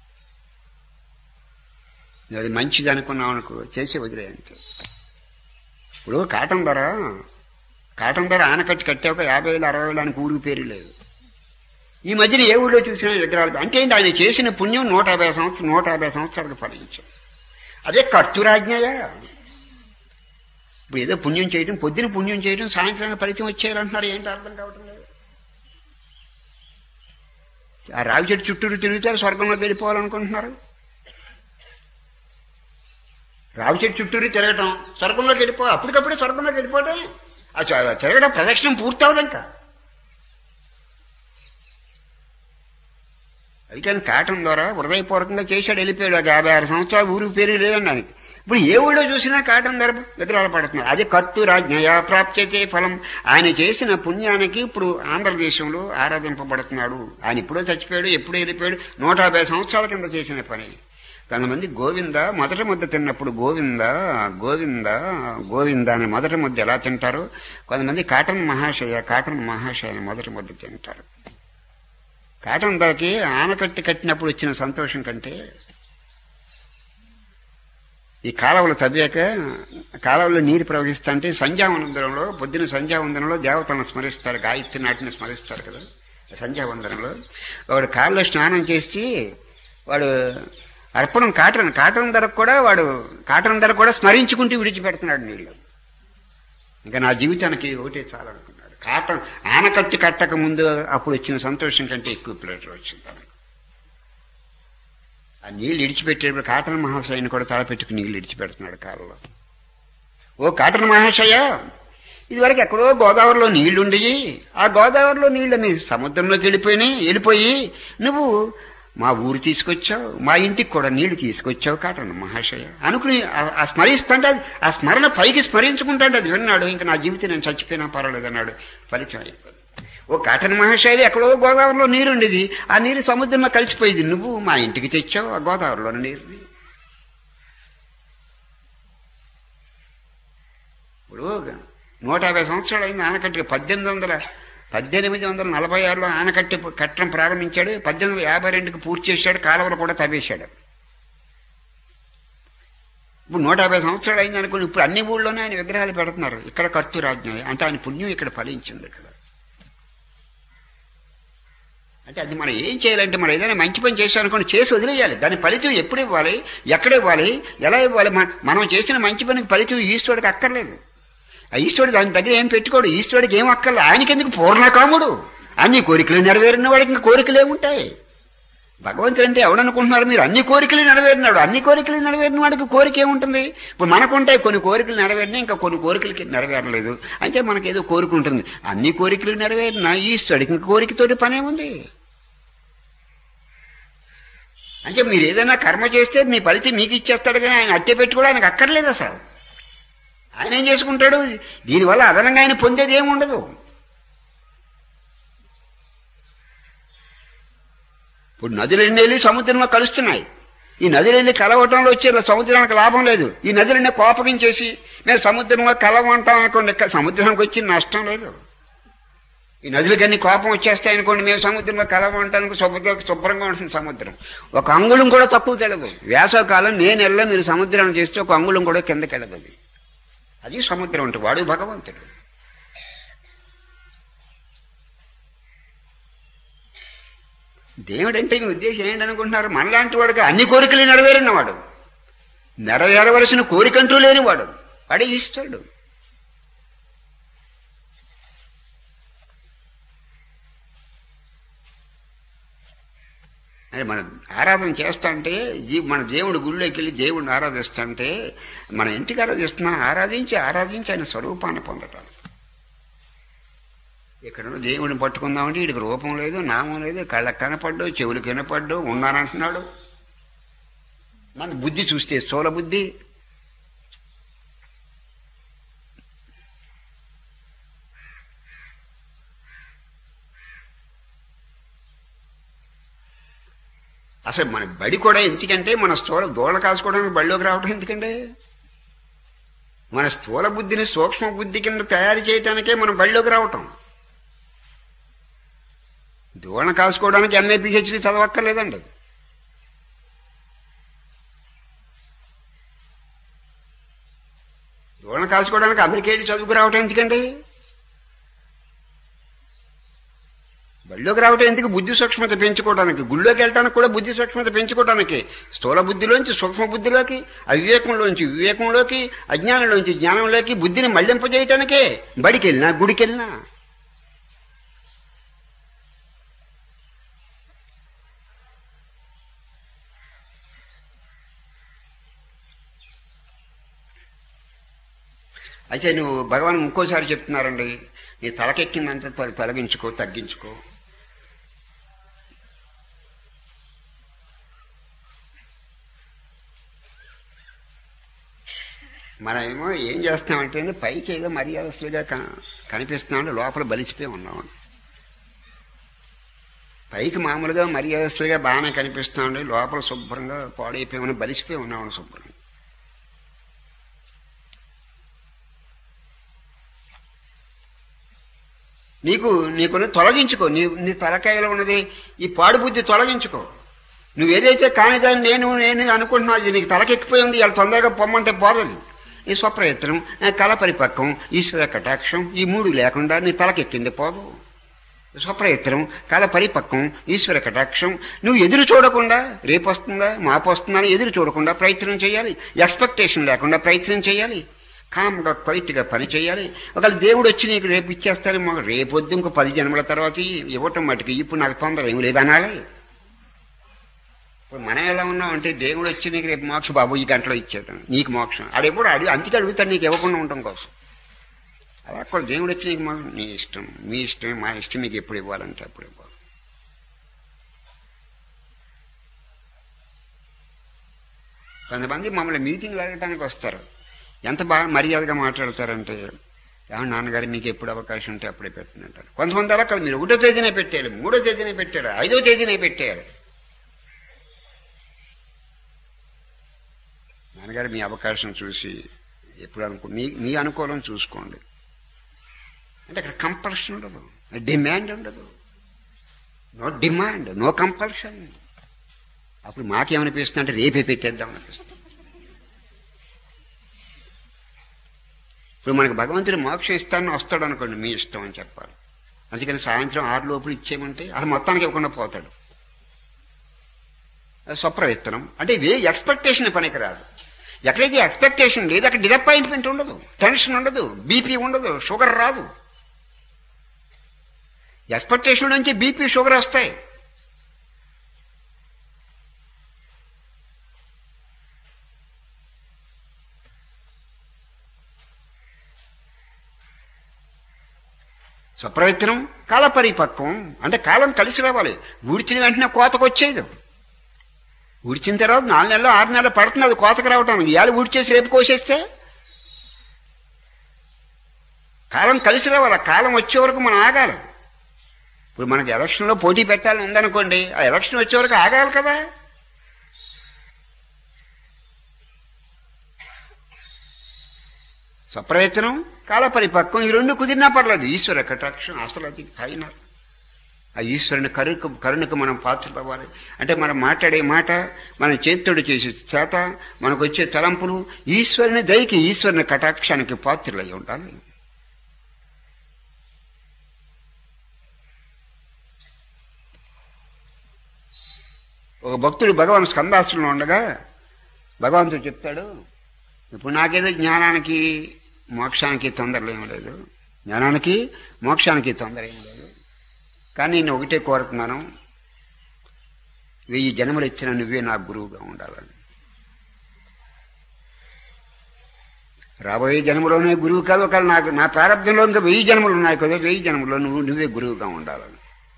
నువ్వు అది మంచిది అనుకున్నావు అనుకో చేసి వదిలేయంటే ఇప్పుడు కాటన్ ధర కాటన్ ధర ఆనకట్టి కట్టాక యాభై వేలు అరవై వేలు అని ఊరికి పేరు లేదు ఈ మధ్యన ఏ ఊళ్ళో చూసినా విగ్రహాలు అంటే ఏంటి ఆయన చేసిన పుణ్యం నూట యాభై సంవత్సరం నూట యాభై సంవత్సరాలకు ఫలించాం అదే ఖర్చురాజ్ఞయా ఇప్పుడు ఏదో పుణ్యం చేయడం పొద్దున పుణ్యం చేయడం సాయంత్రానికి ఫలితం వచ్చేయాలంటున్నారు ఏంటి అర్థం కావటం లేదు ఆ రావి చెట్టు చుట్టూరు తిరుగుతారు స్వర్గంలోకి వెళ్ళిపోవాలనుకుంటున్నారు రావి చెట్టు చుట్టూరు తిరగటం స్వర్గంలోకి వెళ్ళిపో అప్పటికప్పుడే స్వర్గంలోకి వెళ్ళిపోవటం ఆ చ- తిరగడం ప్రదక్షిణం పూర్తవదు ఇంకా అది కానీ కాటం ద్వారా హృదయపూర్వకంగా చేశాడు వెళ్ళిపోయాడు ఒక యాభై ఆరు సంవత్సరాలు ఊరికి పేరు లేదండి ఆయనకి ఇప్పుడు ఏ ఊళ్ళో చూసినా కాటం ధర విగ్రహాలు పడుతున్నారు అది కత్తు రాజ్ఞయా ప్రాప్యతే ఫలం ఆయన చేసిన పుణ్యానికి ఇప్పుడు ఆంధ్రదేశంలో ఆరాధింపబడుతున్నాడు ఆయన ఎప్పుడో చచ్చిపోయాడు ఎప్పుడో వెళ్ళిపోయాడు నూట యాభై సంవత్సరాల కింద చేసిన పని కొంతమంది గోవింద మొదటి ముద్ద తిన్నప్పుడు గోవింద గోవింద గోవింద అని మొదటి ముద్ద ఎలా తింటారు కొంతమంది కాటన్ మహాశయ కాటన్ మహాశయ అని మొదటి ముద్ద తింటారు కాటన్ దాకి ఆనకట్టి కట్టినప్పుడు వచ్చిన సంతోషం కంటే ఈ కాలువలు తవ్వాక కాలువలో నీరు ప్రవహిస్తుంటే సంధ్యావందనంలో పొద్దున సంధ్యావందనంలో దేవతలను స్మరిస్తారు గాయత్రి నాటిని స్మరిస్తారు కదా సంధ్యావందనంలో వాడు కాళ్ళలో స్నానం చేసి వాడు అర్పణం కాటన్ కాటన్ ధర కూడా వాడు కాటన్ ధర కూడా స్మరించుకుంటూ విడిచిపెడుతున్నాడు నీళ్ళు ఇంకా నా జీవితానికి ఇది ఒకటే చాలనుకున్నాడు కాటన్ ఆనకట్టి కట్టక ముందు అప్పుడు వచ్చిన సంతోషం కంటే ఎక్కువ ప్లేటర్ వచ్చింది తనకు ఆ నీళ్ళు ఇడిచిపెట్టేటప్పుడు కాటన్ మహాశయని కూడా తలపెట్టుకుని నీళ్ళు ఇడిచిపెడుతున్నాడు కాలంలో ఓ కాటన్ మహాశయ ఇదివరకు ఎక్కడో గోదావరిలో నీళ్లుండి ఆ గోదావరిలో నీళ్ళని సముద్రంలోకి వెళ్ళిపోయినాయి వెళ్ళిపోయి నువ్వు మా ఊరు తీసుకొచ్చావు మా ఇంటికి కూడా నీళ్లు తీసుకొచ్చావు కాటన్ మహాశయ అనుకుని ఆ- ఆ స్మరిస్తుంటే అది- ఆ స్మరణ పైకి స్మరించుకుంటాడు అది విన్నాడు ఇంకా నా జీవితం నేను చచ్చిపోయినా పర్వాలేదు అన్నాడు ఫలితం అయిపోయింది ఓ కాటన్ మహాశైలి ఎక్కడో గోదావరిలో నీరుండేది ఆ నీరు సముద్రంలో కలిసిపోయింది నువ్వు మా ఇంటికి తెచ్చావు ఆ గోదావరిలో నీరుని ఇప్పుడు నూట యాభై సంవత్సరాలు అయింది ఆనకట్టి పద్దెనిమిది వందల పద్దెనిమిది వందల నలభై ఆరులో ఆనకట్టి కట్టడం ప్రారంభించాడు పద్దెనిమిది వందల యాభై రెండుకి పూర్తి చేశాడు కాలువలు కూడా తవ్వేశాడు ఇప్పుడు నూట యాభై సంవత్సరాలు అయింది అనుకుని ఇప్పుడు అన్ని ఊళ్ళోనే ఆయన విగ్రహాలు పెడుతున్నారు ఇక్కడ కర్తు రాజ్ఞ అంటే ఆయన పుణ్యం ఇక్కడ ఫలించింది ఇక్కడ అంటే అది మనం ఏం చేయాలంటే మనం ఏదైనా మంచి పని చేశామనుకోండి చేసి వదిలేయాలి దాని ఫలితం ఎప్పుడు ఇవ్వాలి ఎక్కడ ఇవ్వాలి ఎలా ఇవ్వాలి మన- మనం చేసిన మంచి పనికి ఫలితం ఈశ్వరుడికి అక్కర్లేదు ఆ ఈశ్వరుడు దాని దగ్గర ఏం పెట్టుకోడు ఈశ్వరుడికి ఏం అక్కర్లేదు ఆయనకి ఎందుకు పూర్ణకాముడు అన్ని కోరికలు నెరవేరిన వాడికి ఇంకా కోరికలు ఏముంటాయి భగవంతుడు అంటే ఎవడనుకుంటున్నారు మీరు అన్ని కోరికలు నెరవేరినాడు అన్ని కోరికలు నెరవేరిన వాడికి కోరిక ఏముంటుంది ఇప్పుడు మనకుంటాయి కొన్ని కోరికలు నెరవేరినా ఇంకా కొన్ని కోరికలకి నెరవేరలేదు అంటే మనకి ఏదో కోరిక ఉంటుంది అన్ని కోరికలు నెరవేరిన ఈశ్వరుడికి ఇంకా కోరికతోటి పనేముంది అంటే మీరు ఏదైనా కర్మ చేస్తే మీ ఫలితం మీకు ఇచ్చేస్తాడు కానీ ఆయన అట్టే పెట్టుకోవడం ఆయనకు అక్కర్లేదు అసలు ఆయన ఏం చేసుకుంటాడు దీనివల్ల అదనంగా ఆయన పొందేది ఏముండదు ఇప్పుడు నదులన్నీ వెళ్ళి సముద్రంలో కలుస్తున్నాయి ఈ నదులు వెళ్ళి కలవటంలో వచ్చే సముద్రానికి లాభం లేదు ఈ నదులన్నీ కోపగించేసి మేము సముద్రంలో కలవంటాం అనుకోండి క- సముద్రానికి వచ్చి నష్టం లేదు ఈ నదులకన్నీ కోపం వచ్చేస్తాయి అనుకోండి మేము సముద్రంలో కలవంటానికి శుభ్ర శుభ్రంగా ఉంటుంది సముద్రం ఒక అంగుళం కూడా తక్కువకి వెళ్ళదు వేసవకాలం నేను వెళ్ళ మీరు సముద్రం చేస్తే ఒక అంగుళం కూడా కిందకి వెళ్ళదు అది అది సముద్రం అంటే వాడు భగవంతుడు దేవుడంటే మీ ఉద్దేశం ఏంటనుకుంటున్నారు మనలాంటి వాడికి అన్ని కోరికలు నెరవేరినవాడు నెరవేరవలసిన కోరికంటూ లేనివాడు వాడే ఈశ్వరుడు అని మనం ఆరాధన చేస్తాంటే ఈ- మన దేవుడు గుళ్ళోకి వెళ్ళి దేవుడిని ఆరాధిస్తాంటే మనం ఎందుకు ఆరాధిస్తున్నాం ఆరాధించి ఆరాధించి ఆయన స్వరూపాన్ని పొందటానికి ఇక్కడ ఉన్న దేవుడిని పట్టుకుందామంటే వీడికి రూపం లేదు నామం లేదు కళ్ళకి కనపడ్డు చెవులకు వినపడ్డు ఉన్నానంటున్నాడు మన బుద్ధి చూస్తే స్థూల బుద్ధి అసలు మన బడి కూడా ఎందుకంటే మన స్థూల దూడ కాసుకోవడానికి బడిలోకి రావడం ఎందుకంటే మన స్థూల బుద్ధిని సూక్ష్మ బుద్ధి కింద తయారు చేయడానికే మనం బడిలోకి రావటం దూడ కాసుకోవడానికి ఎంఏ పిహెచ్డి చదవక్కర్లేదండి దూడ కాసుకోవడానికి అమెరికా వెళ్ళి చదువుకు రావటం ఎందుకండి బడిలోకి రావటం ఎందుకు బుద్ధి సూక్ష్మత పెంచుకోవడానికి గుళ్ళోకి వెళ్ళటానికి కూడా బుద్ధి సూక్ష్మత పెంచుకోవడానికి స్థూల బుద్ధిలోంచి సూక్ష్మ బుద్ధిలోకి అవివేకంలోంచి వివేకంలోకి అజ్ఞానంలోంచి జ్ఞానంలోకి బుద్ధిని మళ్లింపజేయటానికే బడికి వెళ్ళినా గుడికి వెళ్ళినా అయితే నువ్వు భగవాన్ ఇంకోసారి చెప్తున్నారండి నీ తలకెక్కిందంటే తొల- తొలగించుకో తగ్గించుకో మనమేమో ఏం చేస్తామంటే పైకి ఏదో మర్యాదస్తులుగా క- కనిపిస్తున్నామంటే లోపల బలిసిపోయి ఉన్నాం పైకి మామూలుగా మర్యాదస్తులుగా బాగానే కనిపిస్తున్నామండి లోపల శుభ్రంగా పాడైపోయి ఉన్న బలిసిపోయి ఉన్నామని శుభ్రంగా నీకు నీకున్న తొలగించుకో నీ నీ తలకాయలో ఉన్నది ఈ పాడు బుద్ధి తొలగించుకో నువ్వు ఏదైతే కానిదాన్ని నేను నేను అనుకుంటున్నావు అది నీకు తలకెక్కిపోయింది ఇలా తొందరగా పొమ్మంటే పోదది ఈ స్వప్రయత్నం ఆ కళ పరిపక్వం ఈశ్వర కటాక్షం ఈ మూడు లేకుండా నీ తలకెక్కింది పోదు స్వప్రయత్నం కళ పరిపక్వం ఈశ్వర కటాక్షం నువ్వు ఎదురు చూడకుండా రేపు వస్తుందా మాపు వస్తుందా అని ఎదురు చూడకుండా ప్రయత్నం చేయాలి ఎక్స్పెక్టేషన్ లేకుండా ప్రయత్నం చేయాలి కామ్గా క్వైట్గా పని చేయాలి ఒకవేళ దేవుడు వచ్చి నీకు రేపు ఇచ్చేస్తాడు మాకు రేపు వద్దు ఇంకో పది జన్మల తర్వాత ఇ- ఇవ్వటం మటుకు ఇప్పుడు నాకు తొందర ఏం లేదనాలి ఇప్పుడు మనం ఎలా ఉన్నాం అంటే దేవుడు వచ్చి నీకు రేపు మోక్ష బాబు ఈ గంటలో ఇచ్చేయటం నీకు మోక్షం ఆడెప్పుడు అడిగి అంతకి అడుగుతాడు నీకు ఇవ్వకుండా ఉండటం కోసం అలా కూడా దేవుడు వచ్చి నీకు మోక్షం నీ ఇష్టం మీ ఇష్టమే మా ఇష్టం మీకు ఎప్పుడు ఇవ్వాలంటే అప్పుడు ఇవ్వాలి కొంతమంది మమ్మల్ని మీటింగ్లు అడగడానికి వస్తారు ఎంత బాగా మర్యాదగా మాట్లాడతారంటే ఏమన్నా నాన్నగారు మీకు ఎప్పుడు అవకాశం ఉంటే అప్పుడే పెట్టినట్టారు కొంతమంది అలా కాదు మీరు ఒకటో తేదీనే పెట్టేయాలి మూడో తేదీనే పెట్టారు ఐదో తేదీనే పెట్టేయాలి నాన్నగారు మీ అవకాశం చూసి ఎప్పుడు అనుకో మీ మీ అనుకూలం చూసుకోండి అంటే అక్కడ కంపల్షన్ ఉండదు డిమాండ్ ఉండదు నో డిమాండ్ నో కంపల్షన్ అప్పుడు మాకేమనిపిస్తుంది అంటే రేపే పెట్టేద్దాం అనిపిస్తుంది ఇప్పుడు మనకు భగవంతుడు మోక్షం ఇస్తానని వస్తాడు అనుకోండి మీ ఇష్టం అని చెప్పాలి అందుకని సాయంత్రం ఆరు లోపల ఇచ్చేయమంటే అది మొత్తానికి ఇవ్వకుండా పోతాడు అది స్వప్రవిత్తనం అంటే ఇవి ఎక్స్పెక్టేషన్ పనికి రాదు ఎక్కడైతే ఎక్స్పెక్టేషన్ లేదు అక్కడ డిసప్పాయింట్మెంట్ ఉండదు టెన్షన్ ఉండదు బీపీ ఉండదు షుగర్ రాదు ఎక్స్పెక్టేషన్ నుంచి బీపీ షుగర్ వస్తాయి స్వప్రయత్నం కాల పరిపక్వం అంటే కాలం కలిసి రావాలి ఊడ్చిన వెంటనే కోతకు వచ్చేది ఊడ్చిన తర్వాత నాలుగు నెలలు ఆరు నెలలు పడుతుంది అది కోతకు రావటానికి ఇవాళ ఊడ్చేసి రేపు కోసేస్తే కాలం కలిసి రావాలి ఆ కాలం వచ్చే వరకు మనం ఆగాలి ఇప్పుడు మనకి ఎలక్షన్లో పోటీ పెట్టాలని ఉందనుకోండి ఆ ఎలక్షన్ వచ్చే వరకు ఆగాలి కదా స్వప్రయత్నం కాల పరిపక్వం ఈ రెండు కుదిరినా పర్లేదు ఈశ్వర కటాక్షం అసలు అది ఫైనల్ ఆ ఈశ్వరుని కరుణకు కరుణకు మనం పాత్రలు అవ్వాలి అంటే మనం మాట్లాడే మాట మనం చేతుడు చేసే చేత మనకు వచ్చే తలంపులు ఈశ్వరుని దయకి ఈశ్వరుని కటాక్షానికి పాత్రలై ఉండాలి ఒక భక్తుడు భగవాన్ స్కందాశ్రంలో ఉండగా భగవంతుడు చెప్తాడు ఇప్పుడు నాకేదో జ్ఞానానికి మోక్షానికి తొందరలు ఏం లేదు జ్ఞానానికి మోక్షానికి తొందర ఏం లేదు కానీ నేను ఒకటే కోరుతున్నాను వెయ్యి జన్మలు ఇచ్చిన నువ్వే నా గురువుగా ఉండాలని రాబోయే జన్మలోనే గురువు కాదు ఒకవేళ నాకు నా ప్రారంభంలో ఇంకా వెయ్యి జన్మలు ఉన్నాయి కదా వెయ్యి జన్మలో నువ్వు నువ్వే గురువుగా ఉండాలని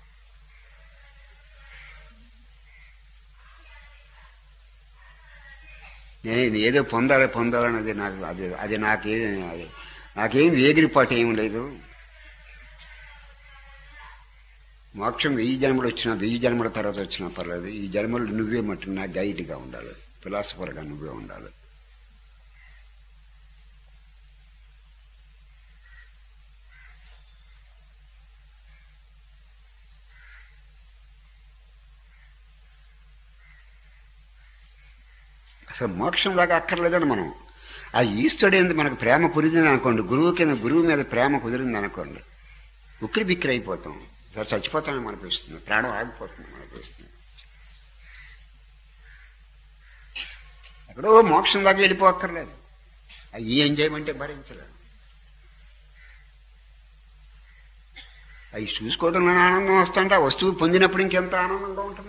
నేను ఏదో పొందాలి పొందాలన్నది నాకు అది అది నాకే అది నాకేం వేగిరిపాటు ఏం లేదు మోక్షం వెయ్యి జన్మలు వచ్చినా వెయ్యి జన్మల తర్వాత వచ్చినా పర్లేదు ఈ జన్మలు నువ్వే మట్టు నా గైడ్గా ఉండాలి ఫిలాసఫర్గా నువ్వే ఉండాలి అసలు మోక్షం దాకా అక్కర్లేదని మనం ఆ ఈశ్వరుడు ఏంది మనకు ప్రేమ కుదిరింది అనుకోండి గురువు కింద గురువు మీద ప్రేమ కుదిరింది అనుకోండి ఉక్కిరి బిక్కిరి అయిపోతాం సార్ చచ్చిపోతామని అనిపిస్తుంది ప్రాణం ఆగిపోతుంది అనిపిస్తుంది ఎక్కడో మోక్షం దాకా వెళ్ళిపోక్కర్లేదు ఆ ఈ ఎంజాయ్మెంటే భరించలేదు అవి చూసుకోవడంలో ఆనందం వస్తుంటే ఆ వస్తువు పొందినప్పుడు ఇంకెంత ఆనందంగా ఉంటుంది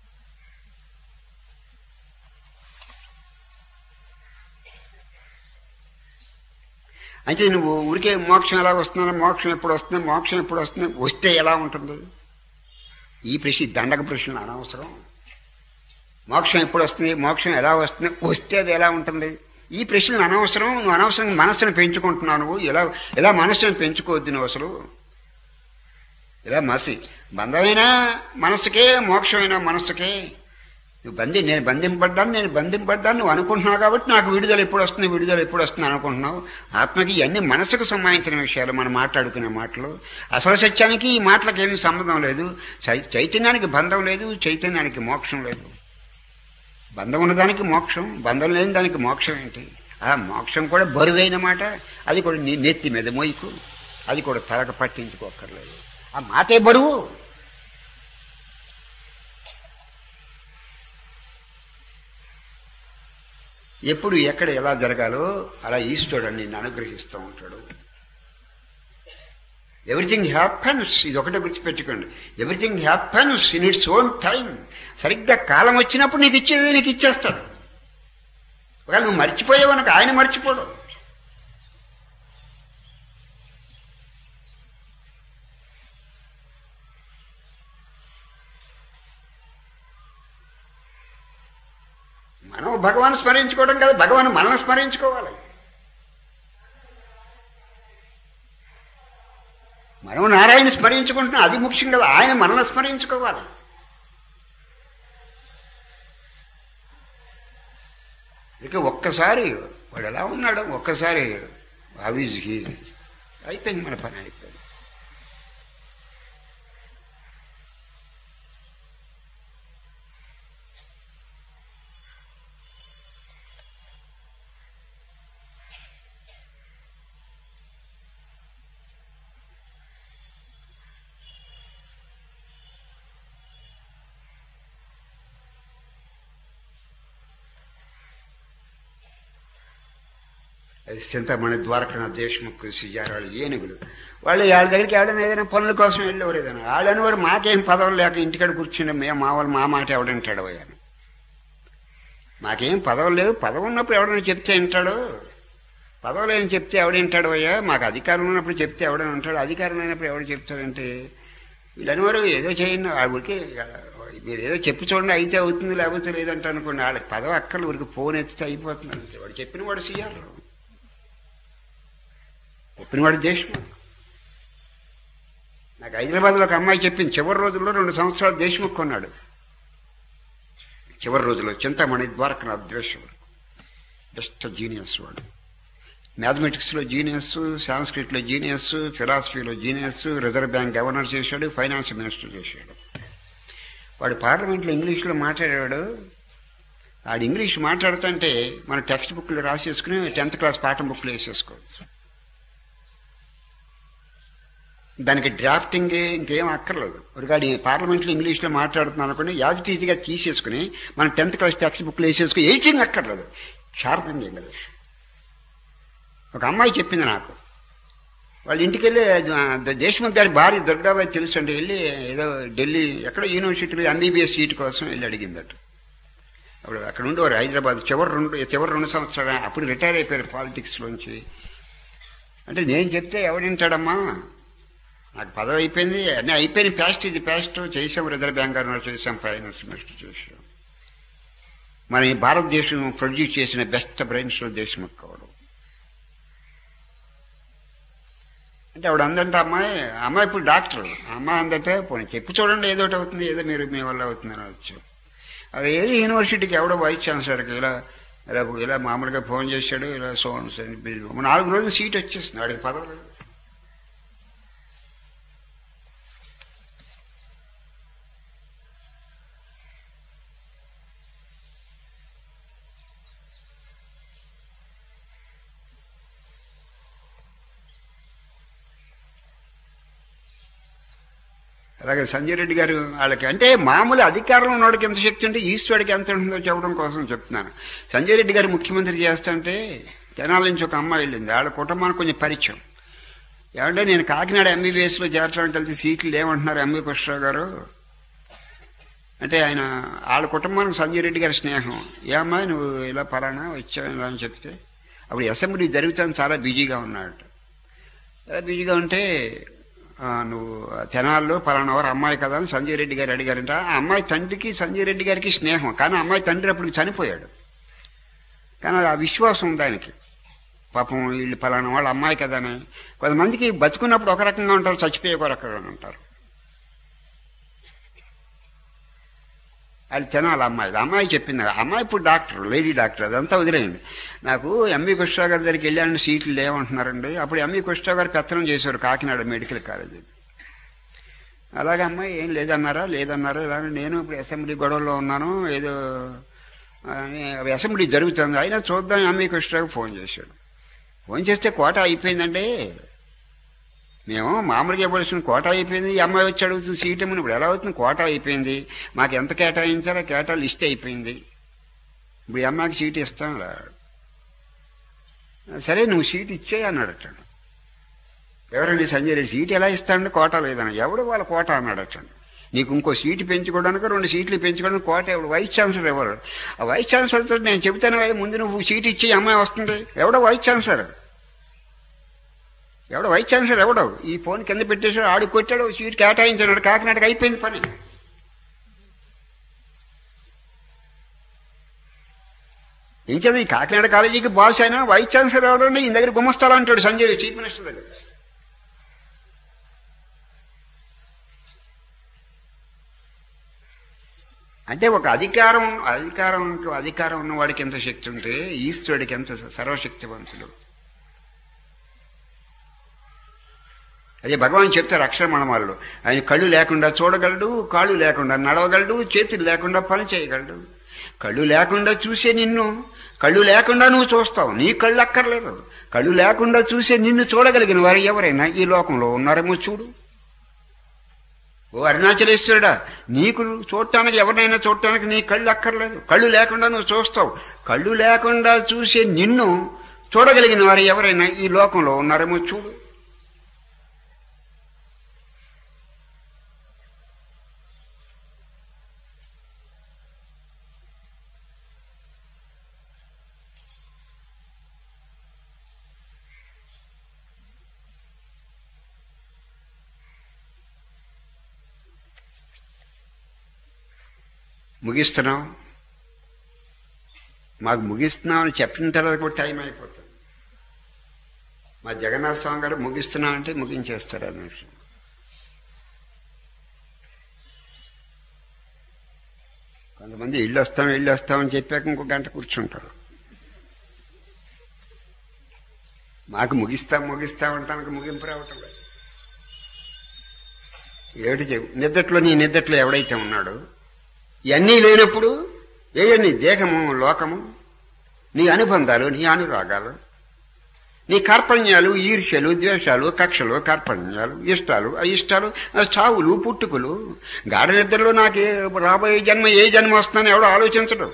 అయితే నువ్వు ఊరికే మోక్షం ఎలా వస్తుందో మోక్షం ఎప్పుడు వస్తుంది మోక్షం ఎప్పుడు వస్తుంది వస్తే ఎలా ఉంటుంది ఈ ప్రశ్న దండక ప్రశ్న అనవసరం మోక్షం ఎప్పుడు వస్తుంది మోక్షం ఎలా వస్తుంది వస్తే అది ఎలా ఉంటుంది ఈ ప్రశ్నలు అనవసరం నువ్వు అనవసరం మనస్సును పెంచుకుంటున్నావు నువ్వు ఇలా ఇలా మనస్సును పెంచుకోవద్దు నువ్వు అసలు ఇలా మసి బంధమైనా మనస్సుకే మోక్షమైనా మనస్సుకే నువ్వు బంధి నేను బంధింపడ్డాను నేను బంధింపడ్డాను నువ్వు అనుకుంటున్నావు కాబట్టి నాకు విడుదల ఎప్పుడు వస్తుంది విడుదల ఎప్పుడు వస్తుంది అనుకుంటున్నావు ఆత్మకి ఇవన్నీ మనసుకు సంబంధించిన విషయాలు మనం మాట్లాడుకునే మాటలు అసలు సత్యానికి ఈ మాటలకు ఏమీ సంబంధం లేదు చై- చైతన్యానికి బంధం లేదు చైతన్యానికి మోక్షం లేదు బంధం ఉన్నదానికి మోక్షం బంధం లేని దానికి మోక్షం ఏంటి ఆ మోక్షం కూడా బరువైన మాట అది కూడా నీ నెత్తి మీద మోయికు అది కూడా తలకు పట్టించుకోక్కర్లేదు ఆ మాటే బరువు ఎప్పుడు ఎక్కడ ఎలా జరగాలో అలా ఈశ్వరుడు నిన్ను అనుగ్రహిస్తూ ఉంటాడు ఎవ్రీథింగ్ హ్యాపన్స్ ఇది ఒకటే గుర్తుపెట్టుకోండి everything happens in its own time సరిగ్గా కాలం వచ్చినప్పుడు నీకు ఇచ్చేది నీకు ఇచ్చేస్తాడు ఒకవేళ నువ్వు మర్చిపోయావనుక ఆయన మర్చిపోడు మనం భగవాన్ స్మరించుకోవడం కాదు భగవాన్ మనల్ని స్మరించుకోవాలి మనం నారాయణ స్మరించుకుంటున్నాం అది ముఖ్యం కదా ఆయన మనల్ని స్మరించుకోవాలి ఇక ఒక్కసారి వాడు ఎలా ఉన్నాడు ఒక్కసారి అవిజ్కి అయిపోయింది మన పని అయిపోయింది చింతమణి ద్వారకనాథ్ దేశ్ముఖ్ సిజార్ వాళ్ళు ఏనుగులు వాళ్ళు వాళ్ళ దగ్గరికి ఎవడైనా ఏదైనా పనుల కోసం వెళ్ళేవారు ఏదైనా వాళ్ళని వాడు మాకేం పదవులు లేక ఇంటికాడ కూర్చుండే మేము మా వాళ్ళు మా మాట ఎవడంటాడు అయ్యాను మాకేం పదవులు లేవు పదవి ఉన్నప్పుడు ఎవడైనా చెప్తే వింటాడు పదవులు లేని చెప్తే ఎవడంటాడు అయ్యా మాకు అధికారం ఉన్నప్పుడు చెప్తే ఎవడని ఉంటాడు అధికారం లేనప్పుడు ఎవడు చెప్తాడంటే వీళ్ళని వారు ఏదో చేయండి ఆ ఊరికి మీరు ఏదో చెప్పి చూడండి అయితే అవుతుంది లేకపోతే లేదంటే అనుకోండి వాళ్ళకి పదవి అక్కర్లు ఊరికి ఫోన్ ఎత్తితే అయిపోతుంది అంతే. వాడు చెప్పిన వాడు సీఆర్ చెప్పినవాడు దేశం నాకు హైదరాబాద్లో ఒక అమ్మాయి చెప్పింది చివరి రోజుల్లో రెండు సంవత్సరాలు దేశముఖ్ కొన్నాడు చివరి రోజుల్లో చింతామణి ద్వారకనాథ్ ద్వేషుడు బెస్ట్ జీనియస్ వాడు మ్యాథమెటిక్స్లో జీనియస్ సాంస్క్రిట్లో జీనియస్ ఫిలాసఫీలో జీనియస్ రిజర్వ్ బ్యాంక్ గవర్నర్ చేశాడు ఫైనాన్స్ మినిస్టర్ చేశాడు వాడు పార్లమెంట్లో ఇంగ్లీష్లో మాట్లాడేవాడు వాడు ఇంగ్లీష్ మాట్లాడుతుంటే మన టెక్స్ట్ బుక్లు రాసేసుకుని టెన్త్ క్లాస్ పాఠం బుక్లు వేసేసుకోవచ్చు దానికి డ్రాఫ్టింగ్ ఇంకేం అక్కర్లేదు ఒకటి పార్లమెంట్లో ఇంగ్లీష్లో మాట్లాడుతున్నాను అనుకుని యాజ్ ఈజీగా తీసేసుకుని మన టెన్త్ క్లాస్ టెక్స్ట్ బుక్లు వేసేసుకుని ఎయిటింగ్ అక్కర్లేదు షార్పింగ్ ఇంగ్లీష్ ఒక అమ్మాయి చెప్పింది నాకు వాళ్ళ ఇంటికి వెళ్ళి దేశముఖ్ గారి భార్య దుర్గాబాయి తెలుసు అంటే వెళ్ళి ఏదో ఢిల్లీ ఎక్కడో యూనివర్సిటీలో ఎంబీబీఎస్ సీట్ కోసం వెళ్ళి అడిగిందట అప్పుడు అక్కడ ఉండేవారు హైదరాబాద్ చివరి రెండు చివరి రెండు సంవత్సరాలు అప్పుడు రిటైర్ అయిపోయారు పాలిటిక్స్లోంచి అంటే నేను చెప్తే ఎవడింటాడమ్మా నాకు పదవి అయిపోయింది అన్నీ అయిపోయిన ప్యాస్ట్ ఇది ప్యాస్ట్ చేసాం రిజర్వ్ బ్యాంక్ గారు చేసాం ఫైనాన్స్ మినిస్టర్ చేసాం మన ఈ భారతదేశం ప్రొడ్యూస్ చేసిన బెస్ట్ బ్రెయిన్స్ లో దేశముఖ్ అవడం అంటే ఆవిడ అందంటే అమ్మాయి అమ్మాయి ఇప్పుడు డాక్టర్ అమ్మాయి అందంటే పోనీ చెప్పి చూడండి ఏదో ఒకటి అవుతుంది ఏదో మీరు మీ వల్ల అవుతుందని వచ్చు అది ఏది యూనివర్సిటీకి ఎవడో వైస్ ఛాన్సలర్కి ఇలా ఇలా ఇలా మామూలుగా ఫోన్ చేశాడు ఇలా సోన్స్ అని బిల్ నాలుగు రోజులు సీట్ వచ్చేస్తుంది వాడికి పదవి అలాగే సంజయ్ రెడ్డి గారు వాళ్ళకి అంటే మామూలు అధికారంలో ఉన్నవాడికి ఎంత శక్తి ఉంటే ఈశ్వరుడికి ఎంత ఉంటుందో చెప్పడం కోసం చెప్తున్నాను సంజయ్ రెడ్డి గారు ముఖ్యమంత్రి చేస్తుంటే జనాల నుంచి ఒక అమ్మాయి వెళ్ళింది వాళ్ళ కుటుంబానికి కొంచెం పరిచయం ఏమంటే నేను కాకినాడ ఎంబీబీఎస్ లో చేరడానికి కలిసి సీట్లు లేవంటున్నారు ఎంబీ కృష్ణరావు గారు అంటే ఆయన వాళ్ళ కుటుంబానికి సంజయ్ రెడ్డి గారి స్నేహం ఏ అమ్మాయి నువ్వు ఇలా పలానా వచ్చావు ఇలా అని చెప్తే అప్పుడు అసెంబ్లీ జరుగుతాను చాలా బిజీగా ఉన్నాడు చాలా బిజీగా ఉంటే ఆ, నువ్వు తెనాల్లో పలానా వారు అమ్మాయి కదా అని సంజయ్ రెడ్డి గారు అడిగారంట ఆ అమ్మాయి తండ్రికి సంజయ్ రెడ్డి గారికి స్నేహం కానీ ఆ అమ్మాయి తండ్రి అప్పుడు చనిపోయాడు కానీ ఆ విశ్వాసం ఉంది ఆయనకి పాపం వీళ్ళు పలానా వాళ్ళ అమ్మాయి కదా అని కొంతమందికి బతుకున్నప్పుడు ఒక రకంగా ఉంటారు చచ్చిపోయే ఒక రకంగా ఉంటారు వాళ్ళు తినాలి అమ్మాయి ఆ అమ్మాయి చెప్పింది ఆ అమ్మాయి ఇప్పుడు డాక్టర్ లేడీ డాక్టర్ అదంతా వదిలేయండి నాకు ఎంబీ కృష్ణ గారి దగ్గరికి వెళ్ళాలని సీట్లు లేవంటున్నారండి అప్పుడు ఎంబీ కృష్ణ గారు పెత్తనం చేశారు కాకినాడ మెడికల్ కాలేజీ అలాగే అమ్మాయి ఏం లేదన్నారా లేదన్నారా ఇలా నేను ఇప్పుడు అసెంబ్లీ గొడవలో ఉన్నాను ఏదో అని అసెంబ్లీ జరుగుతుంది అయినా చూద్దాం ఎంబీ కృష్ణకి ఫోన్ చేశాడు ఫోన్ చేస్తే కోట అయిపోయిందండి మేము మామూలుగా ఇవ్వాల్సిన కోట అయిపోయింది ఈ అమ్మాయి వచ్చి అడుగుతుంది సీట్ ఇమ్మని ఇప్పుడు ఎలా అవుతుంది కోట అయిపోయింది మాకు ఎంత కేటాయించారో కేటా లిస్ట్ అయిపోయింది ఇప్పుడు ఈ అమ్మాయికి సీట్ ఇస్తాం రా సరే నువ్వు సీట్ ఇచ్చే అన్నాడట ఎవరండి సంజయ్ రెడ్డి సీట్ ఎలా ఇస్తాడండి కోట లేదని ఎవడు వాళ్ళ కోట అన్నాడట నీకు ఇంకో సీటు పెంచుకోవడానికి రెండు సీట్లు పెంచుకోవడానికి కోట ఎవడు వైస్ ఛాన్సలర్ ఎవరు ఆ వైస్ ఛాన్సలర్తో నేను చెబుతాను కదా ముందు నువ్వు సీట్ ఇచ్చి ఈ అమ్మాయి వస్తుంది ఎవడో వైస్ ఛాన్సలర్ ఎవడో వైస్ ఛాన్సలర్ ఎవడో ఈ ఫోన్ కింద పెట్టేసాడు ఆడు కొట్టాడు సీట్ కేటాయించాడు కాకినాడకి అయిపోయింది పని ఏం చదివి ఈ కాకినాడ కాలేజీకి బాస్ అయినా వైస్ ఛాన్సలర్ ఎవడండి ఈ దగ్గర గుమస్తాలా అంటాడు సంజయ్ రెడ్డి, చీఫ్ మినిస్టర్ దగ్గర అంటే ఒక అధికారం అధికారం అధికారం ఉన్నవాడికి ఎంత శక్తి ఉంటే ఈశ్వరుడికి ఎంత సర్వశక్తివంతుడు అదే భగవాన్ చెప్తారు అక్షరమణమాలలో ఆయన కళ్ళు లేకుండా చూడగలడు కాళ్ళు లేకుండా నడవగలడు చేతులు లేకుండా పని చేయగలడు కళ్ళు లేకుండా చూసే నిన్ను కళ్ళు లేకుండా నువ్వు చూస్తావు నీ కళ్ళు అక్కర్లేదు కళ్ళు లేకుండా చూసే నిన్ను చూడగలిగిన వారు ఎవరైనా ఈ లోకంలో ఉన్నారేమో చూడు ఓ అరుణాచలేశ్వరుడా నీకు చూడటానికి ఎవరినైనా చూడటానికి నీ కళ్ళు అక్కర్లేదు కళ్ళు లేకుండా నువ్వు చూస్తావు కళ్ళు లేకుండా చూసే నిన్ను చూడగలిగిన వారు ఎవరైనా ఈ లోకంలో ఉన్నారేమో చూడు ముగిస్తున్నాం మాకు ముగిస్తున్నాం అని చెప్పిన తర్వాత కూడా టైం అయిపోతుంది మా జగన్నాథ స్వామి గారు ముగిస్తున్నాం అంటే ముగించేస్తారు అన్న విషయం కొంతమంది ఇల్లు వస్తాం ఇల్లు వస్తామని చెప్పాక ఇంకో గంట కూర్చుంటారు మాకు ముగిస్తాం ముగిస్తాం అంటానికి ముగింపు రావటం లేదు ఏమిటి చెప్పు నిద్దట్లో నీ నిద్దట్లో ఎవడైతే ఉన్నాడో ఇవన్నీ లేనప్పుడు ఏ నీ దేహము లోకము నీ అనుబంధాలు నీ అనురాగాలు నీ కార్పణ్యాలు ఈర్ష్యలు ద్వేషాలు కక్షలు కార్పణ్యాలు ఇష్టాలు అయిష్టాలు ఆ చావులు పుట్టుకులు గాఢ నిద్రలో నాకు ఏ రాబోయే జన్మ ఏ జన్మ వస్తుందని ఎవడో ఆలోచించడు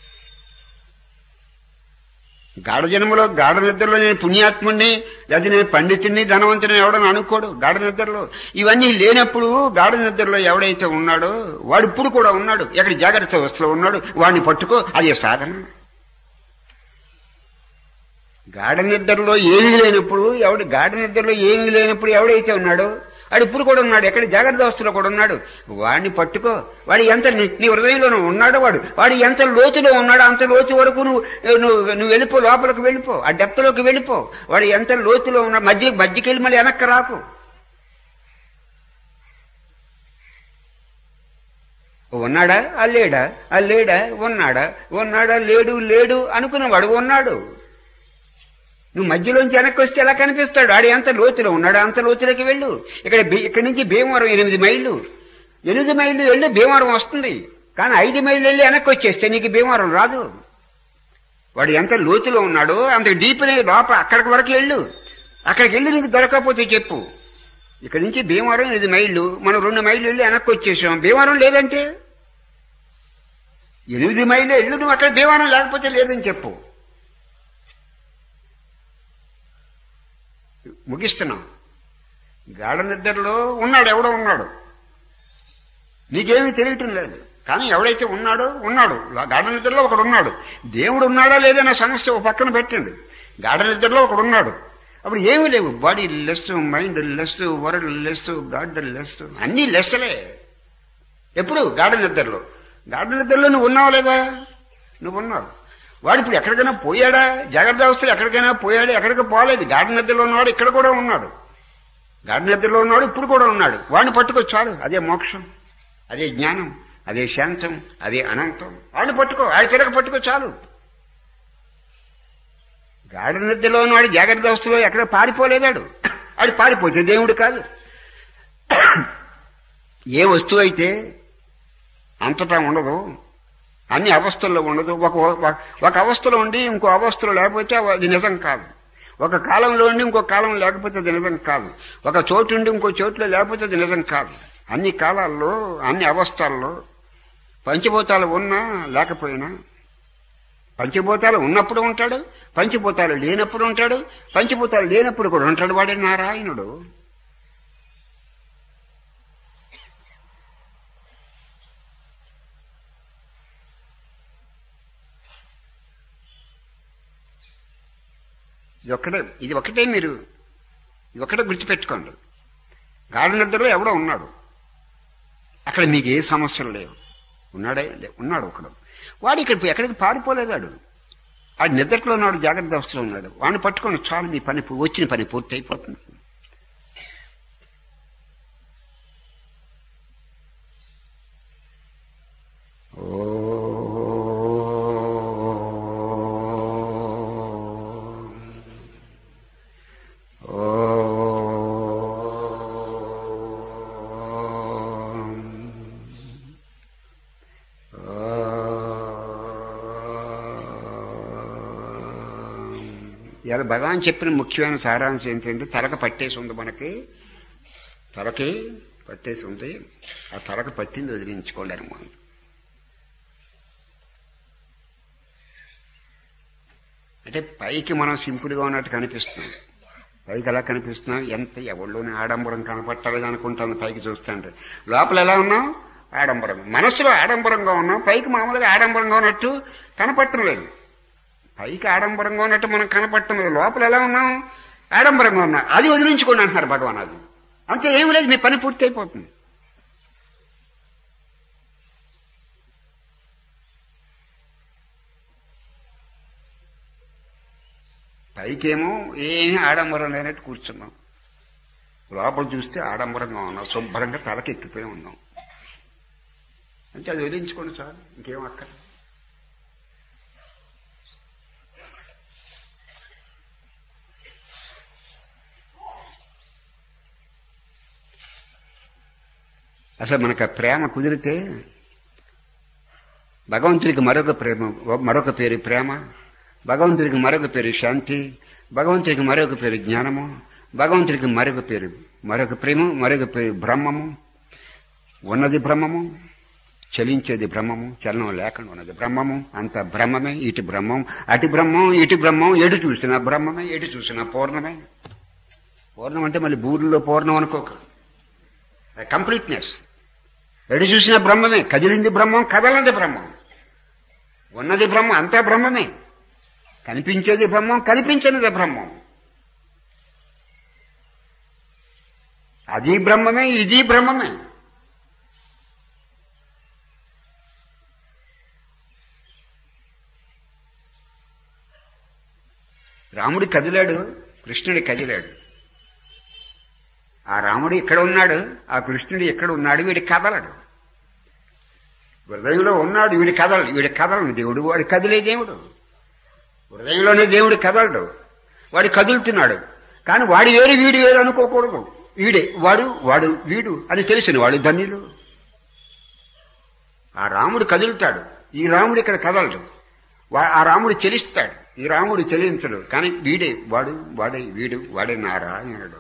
గాఢ జన్మలో గాఢ నిద్రలో నేను పుణ్యాత్ముణ్ణి లేదా నేను పండితుణ్ణి ధనవంతుని ఎవడని అనుకోడు గాఢ నిద్రలో ఇవన్నీ లేనప్పుడు గాఢ నిద్రలో ఎవడైతే ఉన్నాడో వాడు ఇప్పుడు కూడా ఉన్నాడు ఎక్కడ జాగ్రత్త అవస్థలో ఉన్నాడు వాడిని పట్టుకో అదే సాధన గాఢ నిద్రలో ఏమీ లేనప్పుడు ఎవడు గాఢ నిద్రలో ఏమీ లేనప్పుడు ఎవడైతే ఉన్నాడో వాడు ఇప్పుడు కూడా ఉన్నాడు ఎక్కడ జాగ్రత్త అవస్థలో కూడా ఉన్నాడు వాడిని పట్టుకో వాడు ఎంత నీ నీ హృదయంలో ఉన్నాడు వాడు వాడు ఎంత లోతులో ఉన్నాడో అంత లోతు వరకు నువ్వు నువ్వు నువ్వు వెళ్ళిపో లోపలికి వెళ్ళిపో ఆ డెప్త్లోకి వెళ్ళిపో వాడు ఎంత లోతులో ఉన్నాడు మధ్య మధ్యకెళ్ళి మళ్ళీ వెనక్కి రాకు ఉన్నాడా ఆ లేడా ఆ లేడా ఉన్నాడా ఉన్నాడా లేడు లేడు అనుకున్నవాడు ఉన్నాడు నువ్వు మధ్యలోంచి వెనక్కి వస్తే ఎలా కనిపిస్తాడు ఆడు ఎంత లోతులో ఉన్నాడు అంత లోతులోకి వెళ్ళు ఇక్కడ భీ- ఇక్కడి నుంచి భీమవరం ఎనిమిది మైళ్ళు ఎనిమిది మైళ్ళు వెళ్ళి భీమవరం వస్తుంది కానీ ఐదు మైళ్ళు వెళ్ళి వెనక్కి వచ్చేస్తే నీకు భీమవరం రాదు వాడు ఎంత లోతులో ఉన్నాడో అంత డీప్ లోపల అక్కడికి వరకు వెళ్ళు అక్కడికి వెళ్ళి నీకు దొరకకపోతే చెప్పు ఇక్కడి నుంచి భీమవరం ఎనిమిది మైళ్ళు మనం రెండు మైళ్ళు వెళ్ళి వెనక్కి వచ్చేసాం భీమవరం లేదంటే ఎనిమిది మైళ్ళు వెళ్ళు నువ్వు అక్కడ భీమవరం లేకపోతే లేదని చెప్పు ముగిస్తున్నాం గాఢ నిద్రలో ఉన్నాడు ఎవడో ఉన్నాడు నీకేమీ తెలియటం లేదు కానీ ఎవడైతే ఉన్నాడో ఉన్నాడు గాఢ నిద్రలో ఒకడు ఉన్నాడు దేవుడు ఉన్నాడా లేదన్న సమస్య ఒక పక్కన పెట్టండి గాఢ నిద్రలో ఒకడు ఉన్నాడు అప్పుడు ఏమీ లేవు body less mind less world less god less అన్నీ లెస్సలే ఎప్పుడు గాఢ నిద్రలో గాఢ నిద్రలో నువ్వు ఉన్నావు లేదా నువ్వు ఉన్నావు వాడు ఇప్పుడు ఎక్కడికైనా పోయాడా జాగ్రత్త అవస్థలు ఎక్కడికైనా పోయాడు ఎక్కడికి పోలేదు గాఢ నిద్రలో ఉన్నవాడు ఇక్కడ కూడా ఉన్నాడు గాఢ నిద్రలో ఉన్నాడు ఇప్పుడు కూడా ఉన్నాడు వాడిని పట్టుకొచ్చాడు అదే మోక్షం అదే జ్ఞానం అదే శాంతం అదే అనంతం వాడిని పట్టుకో ఆడి తిరగ పట్టుకో చాలు గాఢ నిద్రలో ఉన్నవాడు జాగ్రత్త అవస్థలో ఎక్కడ పారిపోలేదాడు ఆడు పారిపోతే దేవుడు కాదు ఏ వస్తువు అయితే అంతటా ఉండదు అన్ని అవస్థల్లో ఉండదు ఒక ఒక- ఒక అవస్థలో ఉండి ఇంకో అవస్థలో లేకపోతే అది నిజం కాదు ఒక కాలంలో ఉండి ఇంకో కాలం లేకపోతే అది నిజం కాదు ఒక చోటు ఉండి ఇంకో చోట్లో లేకపోతే అది నిజం కాదు అన్ని కాలాల్లో అన్ని అవస్థల్లో పంచభూతాలు ఉన్నా లేకపోయినా పంచభూతాలు ఉన్నప్పుడు ఉంటాడు పంచభూతాలు లేనప్పుడు ఉంటాడు పంచభూతాలు లేనప్పుడు కూడా ఉంటాడు వాడే నారాయణుడు ఇది ఒక్కటే ఇది ఒకటే మీరు ఇది ఒకటే గుర్తుపెట్టుకోండి గాఢ నిద్రలో ఎవడో ఉన్నాడు అక్కడ మీకు ఏ సమస్యలు లేవు ఉన్నాడే లే- ఉన్నాడు ఒకడు వాడు ఇక్కడ ఎక్కడికి పారిపోలేదాడు ఆ నిద్రలో ఉన్నాడు జాగ్రత్త అవస్థలో ఉన్నాడు వాడిని పట్టుకొని చాలు మీ పని పూ- వచ్చిన పని పూర్తి అయిపోతుంది ఇలా భగవాన్ చెప్పిన ముఖ్యమైన సారాంశం ఏంటంటే తలక పట్టేసి ఉంది మనకి తలకి పట్టేసి ఉంది ఆ తలక పట్టింది వదిలించుకోలేరు మనం అంటే పైకి మనం సింపుల్గా ఉన్నట్టు కనిపిస్తుంది పైకి ఎలా కనిపిస్తున్నాం ఎంత ఎవరిలోనే ఆడంబరం కనపట్టలేదు అనుకుంటాను పైకి చూస్తుంటే లోపల ఎలా ఉన్నాం ఆడంబరం మనసులో ఆడంబరంగా ఉన్నాం పైకి మామూలుగా ఆడంబరంగా ఉన్నట్టు కనపట్టం లేదు పైకి ఆడంబరంగా ఉన్నట్టు మనం కనపడటం లేదు లోపల ఎలా ఉన్నాం ఆడంబరంగా ఉన్నాం అది వదిలించుకోండి అంటున్నారు భగవాన్ అది అంతే ఏమి లేదు మీ పని పూర్తి అయిపోతుంది పైకేమో ఏమీ ఆడంబరం లేనట్టు కూర్చున్నాం లోపల చూస్తే ఆడంబరంగా ఉన్నాం శుభ్రంగా తలకెక్కిపోయి ఉన్నాం అంటే అది వదిలించుకోండి చాలు ఇంకేం అక్కడ అసలు మనకు ఆ ప్రేమ కుదిరితే భగవంతుడికి మరొక ప్రేమ మరొక పేరు ప్రేమ భగవంతుడికి మరొక పేరు శాంతి భగవంతుడికి మరొక పేరు జ్ఞానము భగవంతుడికి మరొక పేరు మరొక ప్రేమ మరొక పేరు బ్రహ్మము ఉన్నది బ్రహ్మము చలించేది బ్రహ్మము చలనం లేకుండా ఉన్నది బ్రహ్మము అంత బ్రహ్మమే ఇటు బ్రహ్మం అటు బ్రహ్మం ఇటు బ్రహ్మం ఎటు చూసినా బ్రహ్మమే ఎటు చూసినా పూర్ణమే పూర్ణం అంటే మళ్ళీ బూరులో పూర్ణం అనుకోక కంప్లీట్నెస్ ఎటు చూసినా బ్రహ్మమే కదిలింది బ్రహ్మం కదలది బ్రహ్మం ఉన్నది బ్రహ్మం అంతా బ్రహ్మమే కనిపించేది బ్రహ్మం కనిపించనిది బ్రహ్మం అది బ్రహ్మమే ఇది బ్రహ్మమే రాముడు కదిలాడు కృష్ణుడి కదిలాడు ఆ రాముడు ఇక్కడ ఉన్నాడు ఆ కృష్ణుడు ఎక్కడ ఉన్నాడు వీడి కదలడు హృదయంలో ఉన్నాడు వీడి కదలడు వీడి కదలను దేవుడు వాడు కదిలే దేవుడు హృదయంలోనే దేవుడు కదలడు వాడు కదులుతున్నాడు కానీ వాడు వేరు వీడు వేరు అనుకోకూడదు వీడే వాడు వాడు వీడు అని తెలిసిన వాడు ధన్యులు ఆ రాముడు కదులుతాడు ఈ రాముడు ఇక్కడ కదలడు వా- ఆ రాముడు చెలిస్తాడు ఈ రాముడు చెలించడు కానీ వీడే వాడు వాడే వీడు వాడే నారాయణుడు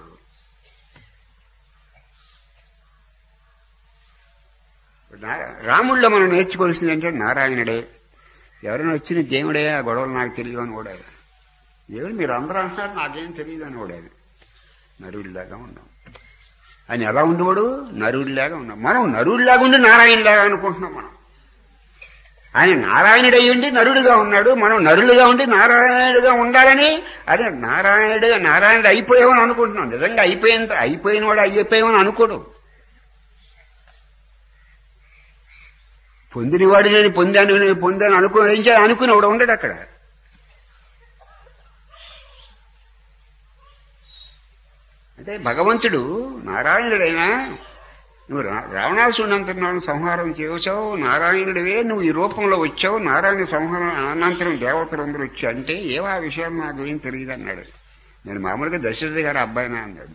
నారా- రాముడిలో మనం నేర్చుకోవాల్సింది అంటే నారాయణుడే ఎవరైనా వచ్చిన దేవుడే ఆ గొడవలు నాకు తెలియదు అని కూడా దేవుడు మీరు అందరూ అంటున్నారు నాకేం తెలియదు అని కూడా నరుడిలాగా ఉన్నాం ఆయన ఎలా ఉండేవాడు నరుడిలాగా ఉన్నాం మనం నరుడిలాగా ఉండి నారాయణలాగా అనుకుంటున్నాం మనం ఆయన నారాయణుడై ఉండి నరుడుగా ఉన్నాడు మనం నరులుగా ఉండి నారాయణుడుగా ఉండాలని అదే నారాయణుడుగా నారాయణుడు అయిపోయామని అనుకుంటున్నాం నిజంగా అయిపోయిన అయిపోయిన వాడు అయిపోయామని అనుకోడు పొందినవాడు నేను పొందాను నేను పొందాను అనుకో ఏం చేయాలి అనుకునేవాడు ఉండడు అక్కడ అంటే భగవంతుడు నారాయణుడైనా నువ్వు రా- రావణాసుడినంతరం సంహారం చేసావు నారాయణుడివే నువ్వు ఈ రూపంలో వచ్చావు నారాయణ సంహారం అనంతరం దేవతలు అందరూ వచ్చి అంటే ఏవో ఆ విషయం నాకు ఏం తెలియదు అన్నాడు నేను మామూలుగా దశరథ గారి అబ్బాయినా అన్నాడు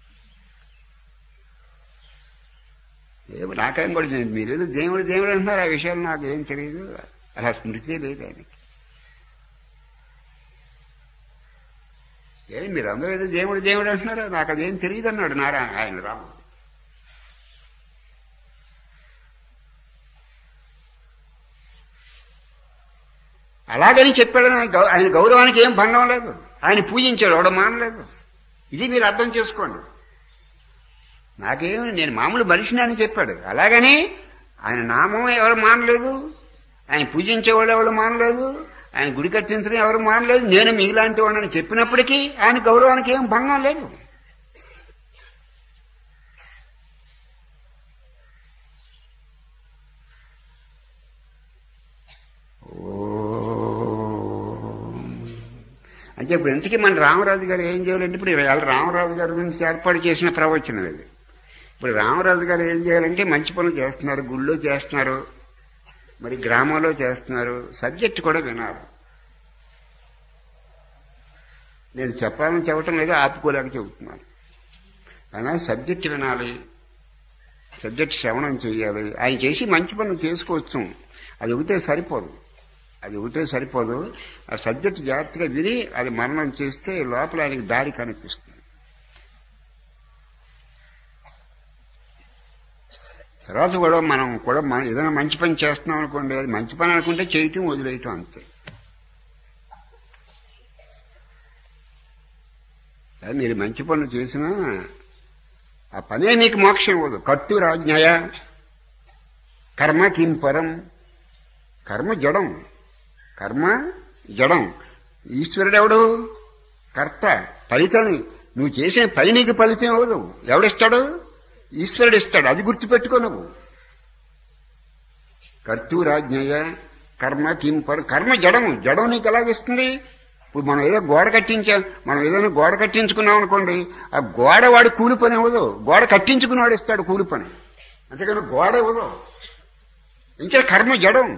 ఏమో నాకేం కూడా తెలియదు మీరేదో దేవుడు దేవుడు అంటున్నారు ఆ విషయాలు నాకు ఏం తెలియదు అలా స్మృతి లేదు ఆయనకి ఏమి మీరు అందరూ ఏదో దేవుడు దేవుడు అంటున్నారు నాకు అదేం తెలియదు అన్నాడు నారాయణ ఆయన రాముడు అలాగని చెప్పాడు ఆయన గౌ- ఆయన గౌరవానికి ఏం భంగం లేదు ఆయన పూజించాడు ఎవడ మానలేదు ఇది మీరు అర్థం చేసుకోండి నాకేం నేను మామూలు మనిషిని అని చెప్పాడు అలాగని ఆయన నామం ఎవరు మానలేదు ఆయన పూజించేవాళ్ళు ఎవరు మానలేదు ఆయన గుడి కట్టించడం ఎవరు మానలేదు నేను మీలాంటి వాడిని చెప్పినప్పటికీ ఆయన గౌరవానికి ఏం భంగం లేదు అంటే ఇప్పుడు ఇంతకీ మన రామరాజు గారు ఏం చేయాలంటే ఇప్పుడు ఇవాళ రామరాజు గారి గురించి ఏర్పాటు చేసిన ప్రవచనం ఇది ఇప్పుడు రామరాజు గారు ఏం చేయాలంటే మంచి పనులు చేస్తున్నారు గుళ్ళో చేస్తున్నారు మరి గ్రామంలో చేస్తున్నారు సబ్జెక్ట్ కూడా వినాలి నేను చెప్పాలని చెప్పటం లేదు ఆపుకోలేక చెబుతున్నాను అయినా సబ్జెక్ట్ వినాలి సబ్జెక్ట్ శ్రవణం చేయాలి ఆయన చేసి మంచి పనులు చేసుకోవచ్చు అది ఒకటే సరిపోదు అది ఒకటే సరిపోదు ఆ సబ్జెక్ట్ జాగ్రత్తగా విని అది మరణం చేస్తే లోపల ఆయనకి దారి కనిపిస్తుంది తర్వాత కూడా మనం కూడా మనం ఏదైనా మంచి పని చేస్తున్నాం అనుకోండి అది మంచి పని అనుకుంటే చేయటం వదిలేయటం అంతే అదే మీరు మంచి పనులు చేసినా ఆ పనే మీకు మోక్షం ఇవ్వదు కత్తు రాజ్ఞయ కర్మ కిం పరం కర్మ జడం కర్మ జడం ఈశ్వరుడు ఎవడు కర్త ఫలితాన్ని నువ్వు చేసిన పని నీకు ఫలితం ఇవ్వదు ఎవడిస్తాడు ఈశ్వరుడు ఇస్తాడు అది గుర్తుపెట్టుకో నువ్వు కర్తూరాజ్ఞయ కర్మ కిం పరం కర్మ జడం జడం నీకు ఎలాగిస్తుంది ఇప్పుడు మనం ఏదో గోడ కట్టించాం మనం ఏదైనా గోడ కట్టించుకున్నాం అనుకోండి ఆ గోడ వాడు కూలి పని ఇవ్వదు గోడ కట్టించుకున్నాడు ఇస్తాడు కూలి పని అంతేకాని గోడ ఇవ్వదు ఇంకా కర్మ జడం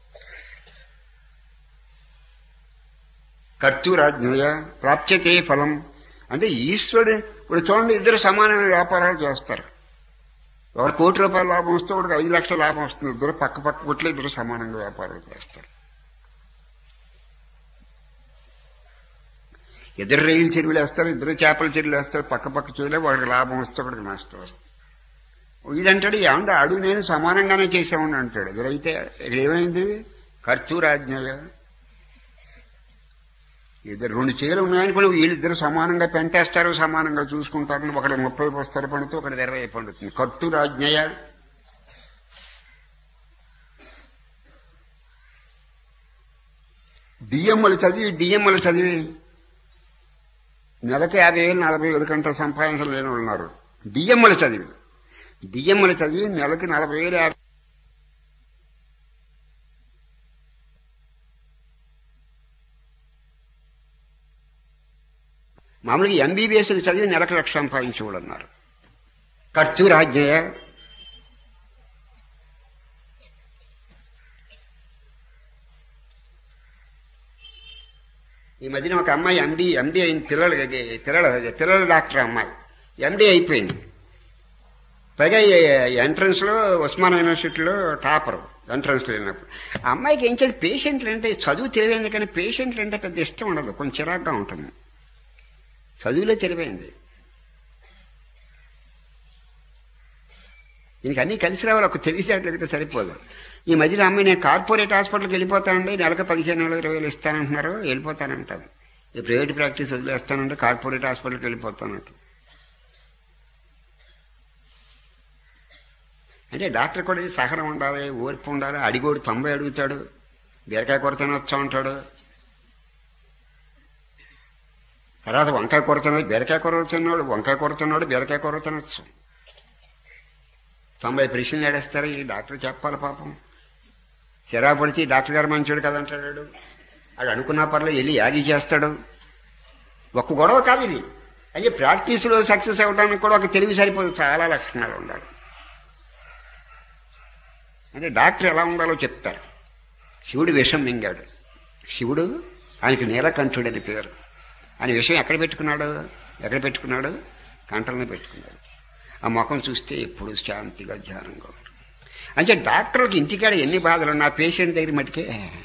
కర్తూరాజ్ఞయ ప్రాప్యతే ఫలం అంటే ఈశ్వరుడు ఇప్పుడు చూడండి ఇద్దరు సమానమైన వ్యాపారాలు చేస్తారు ఎవరు కోటి రూపాయల లాభం వస్తే ఒకటికి ఐదు లక్షల లాభం వస్తుంది ఇద్దరు పక్క పక్క కొట్లు ఇద్దరు సమానంగా వ్యాపారాలు చేస్తారు ఇద్దరు రైలు చెరువులు వేస్తారు ఇద్దరు చేపల చెరువులు వేస్తారు పక్క పక్క చెరువులే వాడికి లాభం వస్తే ఒకటికి నష్టం వస్తుంది వీడంటాడు ఏమంటే అడుగు నేను సమానంగానే చేసామని అంటాడు ఎదురైతే ఇక్కడ ఏమైంది ఖర్చూరాజ్ఞయ ఇద్దరు రెండు చీరలు ఉన్నాయని కూడా వీళ్ళిద్దరు సమానంగా పెంటేస్తారు సమానంగా చూసుకుంటారని ఒకటి ముప్పై బస్తాలు పండుతూ ఒకటి ఇరవై పండుతుంది ఖర్చూరాజ్ఞయ డిఎంఎల్ చదివి డిఎంఎల్ చదివి నెలకి యాభై వేలు నలభై వేలు కంటే సంపాదించలేని వాళ్ళు ఉన్నారు డిఎంఎల్ చదివి డిఎంఎల్ చదివి నెలకి నలభై వేలు యాభై మామూలుగా ఎంబీబీఎస్ చదివి నెలకు లక్ష సంపాదించేవాళ్ళు అన్నారు ఖర్చు రాజ్ఞయ ఈ మధ్యన ఒక అమ్మాయి ఎండి ఎండి అయిన పిల్లలు పిల్లల పిల్లల డాక్టర్ అమ్మాయి ఎండి అయిపోయింది పైగా ఎంట్రన్స్ లో ఉస్మాన్ యూనివర్సిటీలో టాపర్ ఎంట్రన్స్ లో వెళ్ళినప్పుడు ఆ అమ్మాయికి ఏం చేసి పేషెంట్లు అంటే చదువు తెలివైంది కానీ పేషెంట్లు అంటే పెద్ద ఇష్టం ఉండదు కొంచెం చిరాగ్గా ఉంటుంది చదువులో తెలివైంది దీనికి అన్నీ కలిసి రావాలి ఒక తెలిసేటట్లయితే సరిపోదు ఈ మధ్యన అమ్మాయి నేను కార్పొరేట్ హాస్పిటల్కి వెళ్ళిపోతానండి నెలకు పదిహేను వేలు ఇరవై వేలు ఇస్తానంటున్నారు వెళ్ళిపోతానంటాను ఈ ప్రైవేట్ ప్రాక్టీస్ వదిలేస్తానంటే కార్పొరేట్ హాస్పిటల్కి వెళ్ళిపోతానంట అంటే డాక్టర్ కూడా సహనం ఉండాలి ఓర్పు ఉండాలి అడిగోడు తొంభై అడుగుతాడు బీరకాయ కొరతనే వచ్చా ఉంటాడు తర్వాత వంకాయ కూర తిన్నాడు బీరకాయ కూర తిన్నాడు వంకాయ కూర తిన్నాడు బీరకాయ కూర తినొచ్చు తొంభై ప్రశ్నలు ఏడేస్తారు ఈ డాక్టర్ చెప్పాలి పాపం చిరాకు పడిచి డాక్టర్ గారు మంచోడు కదంటాడు అది అనుకున్నా పర్లేదు వెళ్ళి యాగి చేస్తాడు ఒక్క గొడవ కాదు ఇది అయ్యే ప్రాక్టీస్లో సక్సెస్ అవ్వడానికి కూడా ఒక తెలివి సరిపోదు చాలా లక్షణాలు ఉండాలి అంటే డాక్టర్ ఎలా ఉండాలో చెప్తారు శివుడు విషం మింగాడు శివుడు ఆయనకి నీలకంఠుడు అని పేరు ఆయన విషయం ఎక్కడ పెట్టుకున్నాడు ఎక్కడ పెట్టుకున్నాడు కంఠంలో పెట్టుకున్నాడు ఆ ముఖం చూస్తే ఎప్పుడు శాంతిగా ధ్యానంగా ఉంటుంది అంటే డాక్టర్కి ఇంటికాడ ఎన్ని బాధలు ఉన్నా పేషెంట్ దగ్గర మటుకే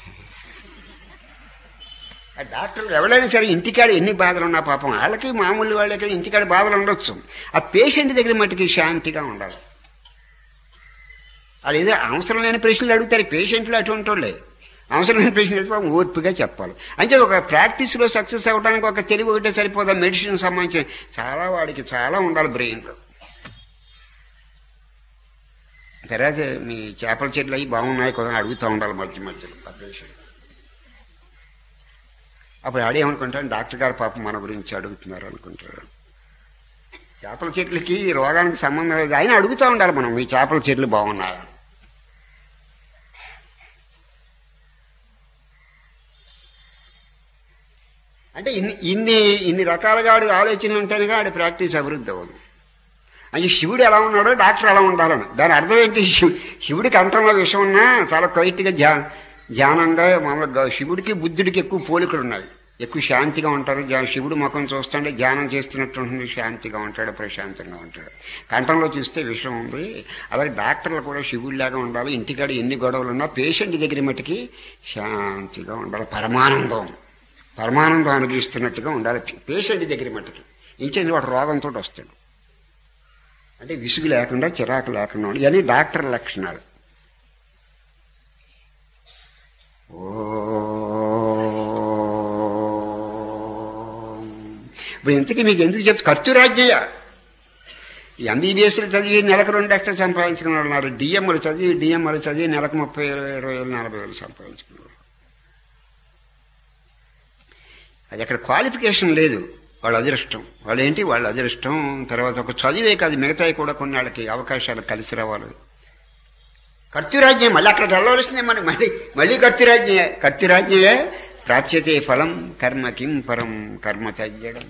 ఆ డాక్టర్లు ఎవరైనా సరే ఇంటికాడ ఎన్ని బాధలు ఉన్నా పాపం వాళ్ళకి మామూలు వాళ్ళకి ఇంటికాడ బాధలు ఉండొచ్చు ఆ పేషెంట్ దగ్గర మటుకి శాంతిగా ఉండాలి వాళ్ళు ఏదో అవసరం లేని ప్రశ్నలు అడుగుతారు పేషెంట్లు అటువంటి వాళ్ళే అవసరం లేని ప్రశ్నలు అయితే పాపం ఓర్పుగా చెప్పాలి అంటే ఒక ప్రాక్టీస్లో సక్సెస్ అవ్వడానికి ఒక తెలివి ఒకటే సరిపోదా మెడిసిన్ సంబంధించిన చాలా వాడికి చాలా ఉండాలి బ్రెయిన్లో తర్వాత మీ చేపల చెట్లు అవి బాగున్నాయి కదా అడుగుతూ ఉండాలి మధ్య మధ్యలో ఆ పేషెంట్ అప్పుడు ఆడేమనుకుంటాను డాక్టర్ గారు పాపం మన గురించి అడుగుతున్నారు అనుకుంటారు చేపల చెట్లకి రోగానికి సంబంధం లేదు ఆయన అడుగుతూ ఉండాలి మనం మీ చేపల చెట్లు బాగున్నాయా అంటే ఇన్ని ఇన్ని ఇన్ని రకాలుగా ఆడి ఆలోచనలు ఉంటేనే ఆడి ప్రాక్టీస్ అభివృద్ధి అవ్వదు అది శివుడు ఎలా ఉన్నాడో డాక్టర్ ఎలా ఉండాలని దాని అర్థం ఏంటి శివు శివుడికి అంతంలో విషయం ఉన్నా చాలా క్వైట్గా ధ్యా ధ్యానంగా మామూలుగా శివుడికి బుద్ధుడికి ఎక్కువ పోలికలు ఉన్నాయి ఎక్కువ శాంతిగా ఉంటారు ధ్యా- శివుడు ముఖం చూస్తుంటే ధ్యానం చేస్తున్నట్టు ఉంటుంది శాంతిగా ఉంటాడు ప్రశాంతంగా ఉంటాడు కంఠంలో చూస్తే విషయం ఉంది అలాగే డాక్టర్లు కూడా శివుడిలాగా ఉండాలి ఇంటికాడ ఎన్ని గొడవలు ఉన్నా పేషెంట్ దగ్గర మటుకి శాంతిగా ఉండాలి పరమానందం పరమానందం అనుభవిస్తున్నట్టుగా ఉండాలి పేషెంట్ దగ్గర మటుకి ఇంకేంది వాడు రోగంతో వస్తాడు అంటే విసుగు లేకుండా చిరాకు లేకుండా ఉండాలి. ఇవన్నీ డాక్టర్ లక్షణాలు ఓం. ఇప్పుడు ఇంతకీ మీకు ఎందుకు చెప్తా ఖర్చు రాజ్యయ ఎంబీబీఎస్లు చదివి నెలకు రెండు లక్షలు సంపాదించుకున్న వాళ్ళు ఉన్నారు డిఎంలు చదివి డిఎంలు చదివి నెలకు ముప్పై వేలు ఇరవై వేలు నలభై వేలు సంపాదించుకున్నారు అది అక్కడ క్వాలిఫికేషన్ లేదు వాళ్ళ అదృష్టం వాళ్ళు ఏంటి వాళ్ళ అదృష్టం తర్వాత ఒక చదివే కాదు మిగతాయి కూడా కొన్ని వాళ్ళకి అవకాశాలు కలిసి రావాలి కర్తృరాజ్యం మళ్ళీ అక్కడికి వెళ్ళవలసిందే మనకి మళ్ళీ మళ్ళీ కర్తృరాజ్ఞే కర్తృరాజ్ఞయే ప్రాప్యతే ఫలం కర్మ కిం పరం కర్మ తగ్గడం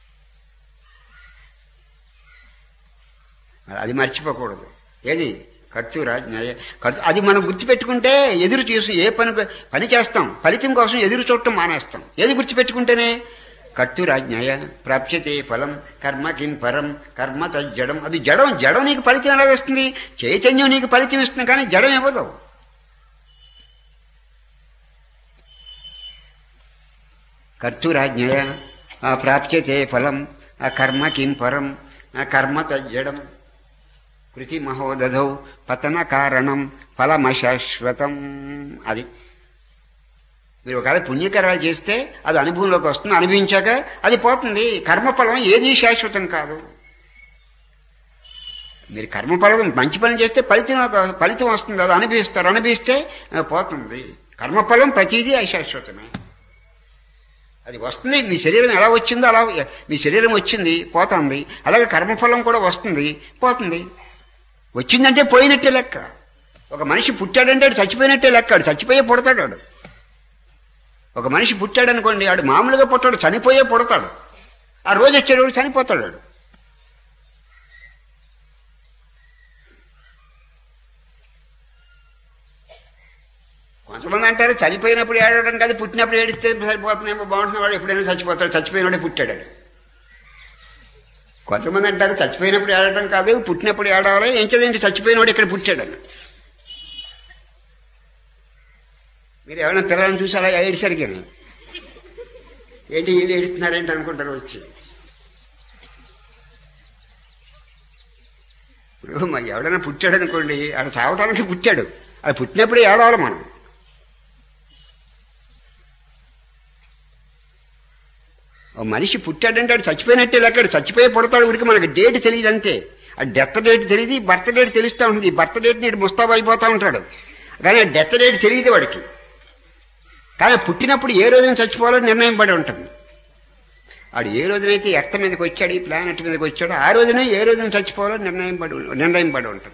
అది మర్చిపోకూడదు ఏది ఖర్చు రాజ్ఞాయ ఖర్చు అది మనం గుర్తుపెట్టుకుంటే ఎదురు చూసి ఏ పని పని చేస్తాం ఫలితం కోసం ఎదురు చూడటం మానేస్తాం ఏది గుర్తుపెట్టుకుంటేనే కర్తు రాజ్ఞాయ ప్రాప్యతే ఫలం కర్మ కిం పరం కర్మ తజ్జడం అది జడం జడం నీకు ఫలితం ఎలా వస్తుంది చైతన్యం నీకు ఫలితం ఇస్తుంది కానీ జడం ఇవ్వదు కర్తూరాజ్ఞయ ప్రాప్యతే ఫలం ఆ కర్మ కిం పరం ఆ కర్మ తజ్జడం కృతి మహోదధౌ పతన కారణం ఫలమశాశ్వతం అది మీరు ఒకవేళ పుణ్యకరాలు చేస్తే అది అనుభవంలోకి వస్తుంది అనుభవించాక అది పోతుంది కర్మఫలం ఏది శాశ్వతం కాదు మీరు కర్మఫలం మంచి పని చేస్తే ఫలితం ఒక- ఫలితం వస్తుంది అది అనుభవిస్తారు అనుభవిస్తే అది పోతుంది కర్మఫలం ప్రతిదీ అశాశ్వతమే అది వస్తుంది మీ శరీరం ఎలా వచ్చిందో అలా మీ శరీరం వచ్చింది పోతుంది అలాగే కర్మఫలం కూడా వస్తుంది పోతుంది వచ్చిందంటే పోయినట్టే లెక్క ఒక మనిషి పుట్టాడంటే ఆడు చచ్చిపోయినట్టే లెక్క ఆడు చచ్చిపోయే పుడతాడు ఆడు ఒక మనిషి పుట్టాడు అనుకోండి ఆడు మామూలుగా పుట్టాడు చనిపోయే పుడతాడు ఆ రోజు వచ్చేవాడు చనిపోతాడు ఆడు కొంతమంది అంటారు చనిపోయినప్పుడు ఏడవడం కాదు పుట్టినప్పుడు ఏడిస్తే సరిపోతుందేమో బాగుంటుంది వాడు ఎప్పుడైనా చచ్చిపోతాడు చచ్చిపోయినవాడే పుట్టాడు కొంతమంది అంటారు చచ్చిపోయినప్పుడు ఏడవడం కాదు పుట్టినప్పుడు ఏడవాలి ఏం చదివింటి చచ్చిపోయినవాడు ఇక్కడ పుట్టాడని మీరు ఎవరైనా పిల్లలను చూసి అలా ఏడిసరికి ఏంటి వీళ్ళు ఏడుస్తున్నారేంటి అనుకుంటారు వచ్చి ఇప్పుడు మరి ఎవడైనా పుట్టాడు అనుకోండి ఆడ చావటానికి పుట్టాడు అది పుట్టినప్పుడు ఏడవాలి మనం ఓ మనిషి పుట్టాడంటే ఆడు చచ్చిపోయినట్టే లెక్కడు చచ్చిపోయి పుడతాడు ఊరికి మనకి డేట్ తెలియదు అంతే ఆ డెత్ డేట్ తెలియదు బర్త్ డేట్ తెలుస్తూ ఉంటుంది ఈ బర్త్ డేట్ నేడు ముస్తాబు అయిపోతూ ఉంటాడు కానీ ఆ డెత్ డేట్ తెలియదు వాడికి కానీ పుట్టినప్పుడు ఏ రోజున చచ్చిపోవాలో నిర్ణయం పడి ఉంటుంది ఆడు ఏ రోజునైతే ఎర్త మీదకి వచ్చాడు ఈ ప్లానెట్ మీదకి వచ్చాడో ఆ రోజునే ఏ రోజున చచ్చిపోవాలో నిర్ణయం పడి నిర్ణయం పడి ఉంటుంది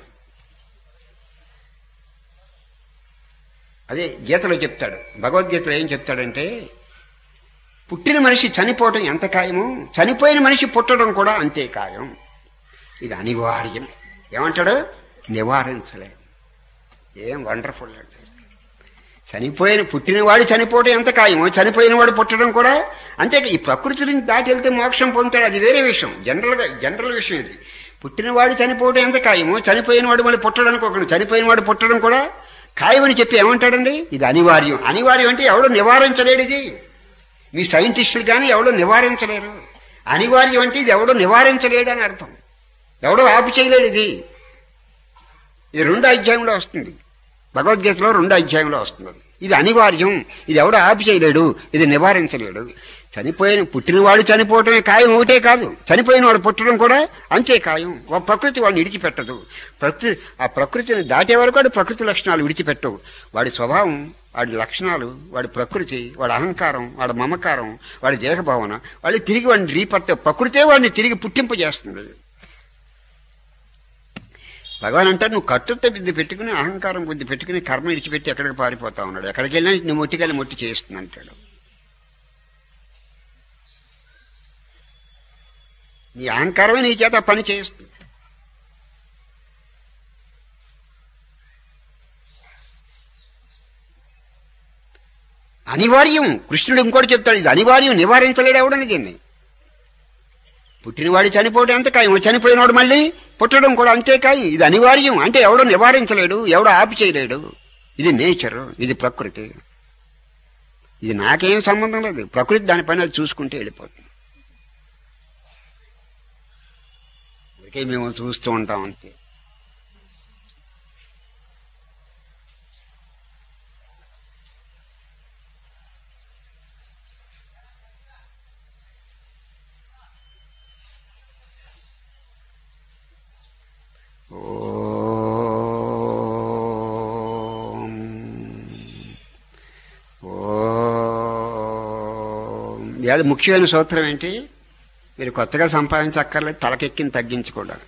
అదే గీతలో చెప్తాడు భగవద్గీతలో ఏం చెప్తాడంటే పుట్టిన మనిషి చనిపోవటం ఎంత ఖాయమో చనిపోయిన మనిషి పుట్టడం కూడా అంతే ఖాయం ఇది అనివార్యం ఏమంటాడు నివారించలేం ఏం వండర్ఫుల్ అంటే చనిపోయిన పుట్టినవాడు చనిపోవడం ఎంత ఖాయమో చనిపోయినవాడు పుట్టడం కూడా అంతే ఈ ప్రకృతి నుంచి దాటి వెళ్తే మోక్షం పొందుతాడు అది వేరే విషయం జనరల్గా జనరల్ విషయం ఇది పుట్టినవాడు చనిపోవడం ఎంత ఖాయమో చనిపోయినవాడు మళ్ళీ పుట్టడానికి ఒకడు చనిపోయినవాడు పుట్టడం కూడా ఖాయమని చెప్పి ఏమంటాడండి ఇది అనివార్యం అనివార్యం అంటే ఎవడో నివారించలేడు ఇది మీ సైంటిస్టులు కానీ ఎవడో నివారించలేరు అనివార్యం అంటే ఇది ఎవడో నివారించలేడు అని అర్థం ఎవడో ఆపు చేయలేడు ఇది ఇది రెండో అధ్యాయంలో వస్తుంది భగవద్గీతలో రెండో అధ్యాయంలో వస్తుంది అది. ఇది అనివార్యం ఇది ఎవడో ఆపు చేయలేడు ఇది నివారించలేడు చనిపోయిన పుట్టినవాడు చనిపోవటమే ఖాయం ఒకటే కాదు చనిపోయిన వాడు పుట్టడం కూడా అంతే ఖాయం ఒక ప్రకృతి వాడిని విడిచిపెట్టదు ప్రకృతి ఆ ప్రకృతిని దాటే వరకు వాడు ప్రకృతి లక్షణాలు విడిచిపెట్టవు వాడి స్వభావం వాడి లక్షణాలు వాడి ప్రకృతి వాడి అహంకారం వాడి మమకారం వాడి దేహభావన వాళ్ళు తిరిగి వాడిని రీపట్ట ప్రకృతే వాడిని తిరిగి పుట్టింపు చేస్తుంది భగవాన్ అంటారు నువ్వు కర్తృత్వ బుద్ధి పెట్టుకుని అహంకారం బుద్ధి పెట్టుకుని కర్మ విడిచిపెట్టి ఎక్కడికి పారిపోతా ఉన్నాడు ఎక్కడికి వెళ్ళినా నీ మొట్టికెళ్ళి మొట్టి చేస్తుంది అంటాడు నీ అహంకారమే నీ చేత పని చేస్తుంది అనివార్యం కృష్ణుడు ఇంకోటి చెప్తాడు ఇది అనివార్యం నివారించలేడు ఎవడని దీన్ని పుట్టినవాడు చనిపోవడం ఎంత ఖాయం చనిపోయినవాడు మళ్ళీ పుట్టడం కూడా అంతే ఖాయం ఇది అనివార్యం అంటే ఎవడో నివారించలేడు ఎవడో ఆపి చేయలేడు ఇది నేచర్ ఇది ప్రకృతి ఇది నాకేం సంబంధం లేదు ప్రకృతి దాని పని అది చూసుకుంటే వెళ్ళిపోతుంది ఊరికే మేము చూస్తూ ఉంటాం అంతే ఓం ఓం ఇవాళ ముఖ్యమైన సూత్రం ఏంటి మీరు కొత్తగా సంపాదించక్కర్లేదు తలకెక్కిని తగ్గించకూడదు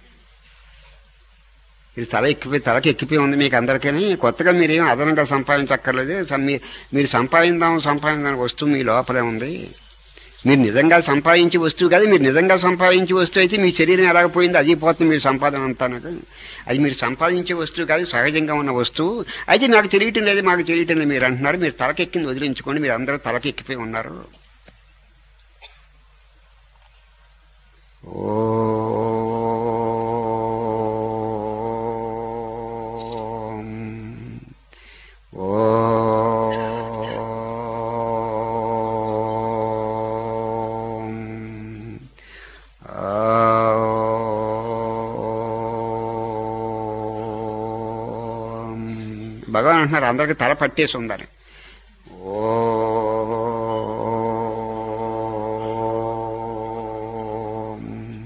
మీరు తల ఎక్కిపోయి తలకి ఎక్కిపోయి ఉంది మీకు అందరికీ కొత్తగా మీరేం అదనంగా సంపాదించక్కర్లేదు సం- మీ- మీరు సంపాదిందాం సంపాదిందాం వస్తువు మీ లోపలే ఉంది మీరు నిజంగా సంపాదించే వస్తువు కాదు మీరు నిజంగా సంపాదించే వస్తువు అయితే మీ శరీరం ఎలాగపోయిందో అది పోతుంది మీరు సంపాదన అంతా అది మీరు సంపాదించే వస్తువు కాదు సహజంగా ఉన్న వస్తువు అయితే నాకు తెలియటం లేదు మాకు తెలియటం లేదు మీరు అంటున్నారు మీరు తలకెక్కింది వదిలించుకోండి మీరు అందరూ తలకెక్కిపోయి ఉన్నారు ఓం ఓం ఓం. భగవాన్ అంటున్నారు అందరికి తల పట్టేసి ఉందని ఓం.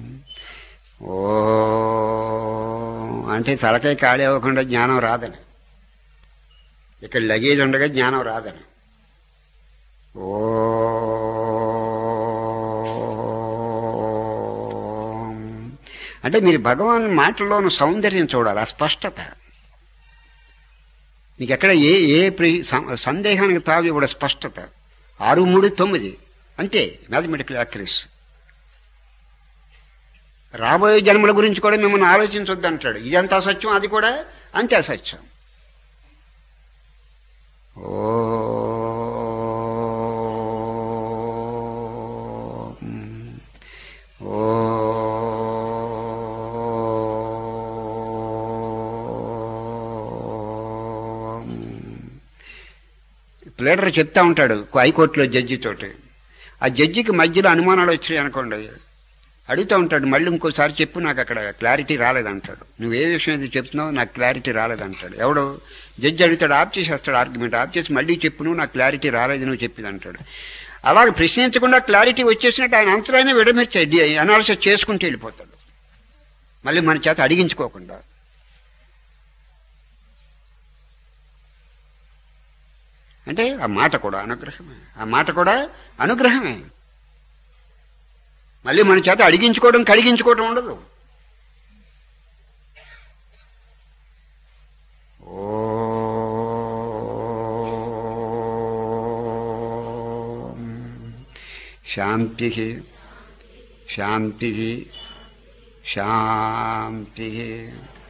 ఓం. అంటే తలకాయ ఖాళీ అవ్వకుండా జ్ఞానం రాదని ఇక్కడ లగేజ్ ఉండగా జ్ఞానం రాదని ఓం. అంటే మీరు భగవాన్ మాటల్లోని సౌందర్యం చూడాలి ఆ స్పష్టత మీకు ఎక్కడ ఏ ఏ ప్రి- సం- సందేహానికి తావి కూడా స్పష్టత ఆరు మూడు తొమ్మిది అంతే మ్యాథమెటికల్ యాక్యురస్ రాబోయే జన్మల గురించి కూడా మిమ్మల్ని ఆలోచించొద్దు అంటాడు ఇదంతా అసత్యం అది కూడా అంతే అసత్యం ఓం. ఓం. ప్లేడర్ చెప్తా ఉంటాడు హైకోర్టులో జడ్జి తోటి ఆ జడ్జికి మధ్యలో అనుమానాలు వచ్చినాయి అనుకోండి అడుగుతూ ఉంటాడు మళ్ళీ ఇంకోసారి చెప్పు నాకు అక్కడ క్లారిటీ రాలేదంటాడు నువ్వు ఏ విషయం ఇది చెప్తున్నావు నాకు క్లారిటీ రాలేదంటాడు ఎవడు జడ్జి అడుగుతాడు ఆఫ్ చేసేస్తాడు ఆర్గ్యుమెంట్ ఆఫ్ చేసి మళ్ళీ చెప్పు నువ్వు నాకు క్లారిటీ రాలేదు నువ్వు చెప్పింది అంటాడు అలాగే ప్రశ్నించకుండా క్లారిటీ వచ్చేసినట్టు ఆయన అంతరాన్ని విడమిర్చి అనాలిసిస్ చేసుకుంటూ వెళ్ళిపోతాడు మళ్ళీ మన చేత అడిగించుకోకుండా అంటే ఆ మాట కూడా అనుగ్రహమే ఆ మాట కూడా అనుగ్రహమే మళ్ళీ మన చేత అడిగించుకోవడం కడిగించుకోవడం ఉండదు ఓం. శాంతి శాంతి శాంతి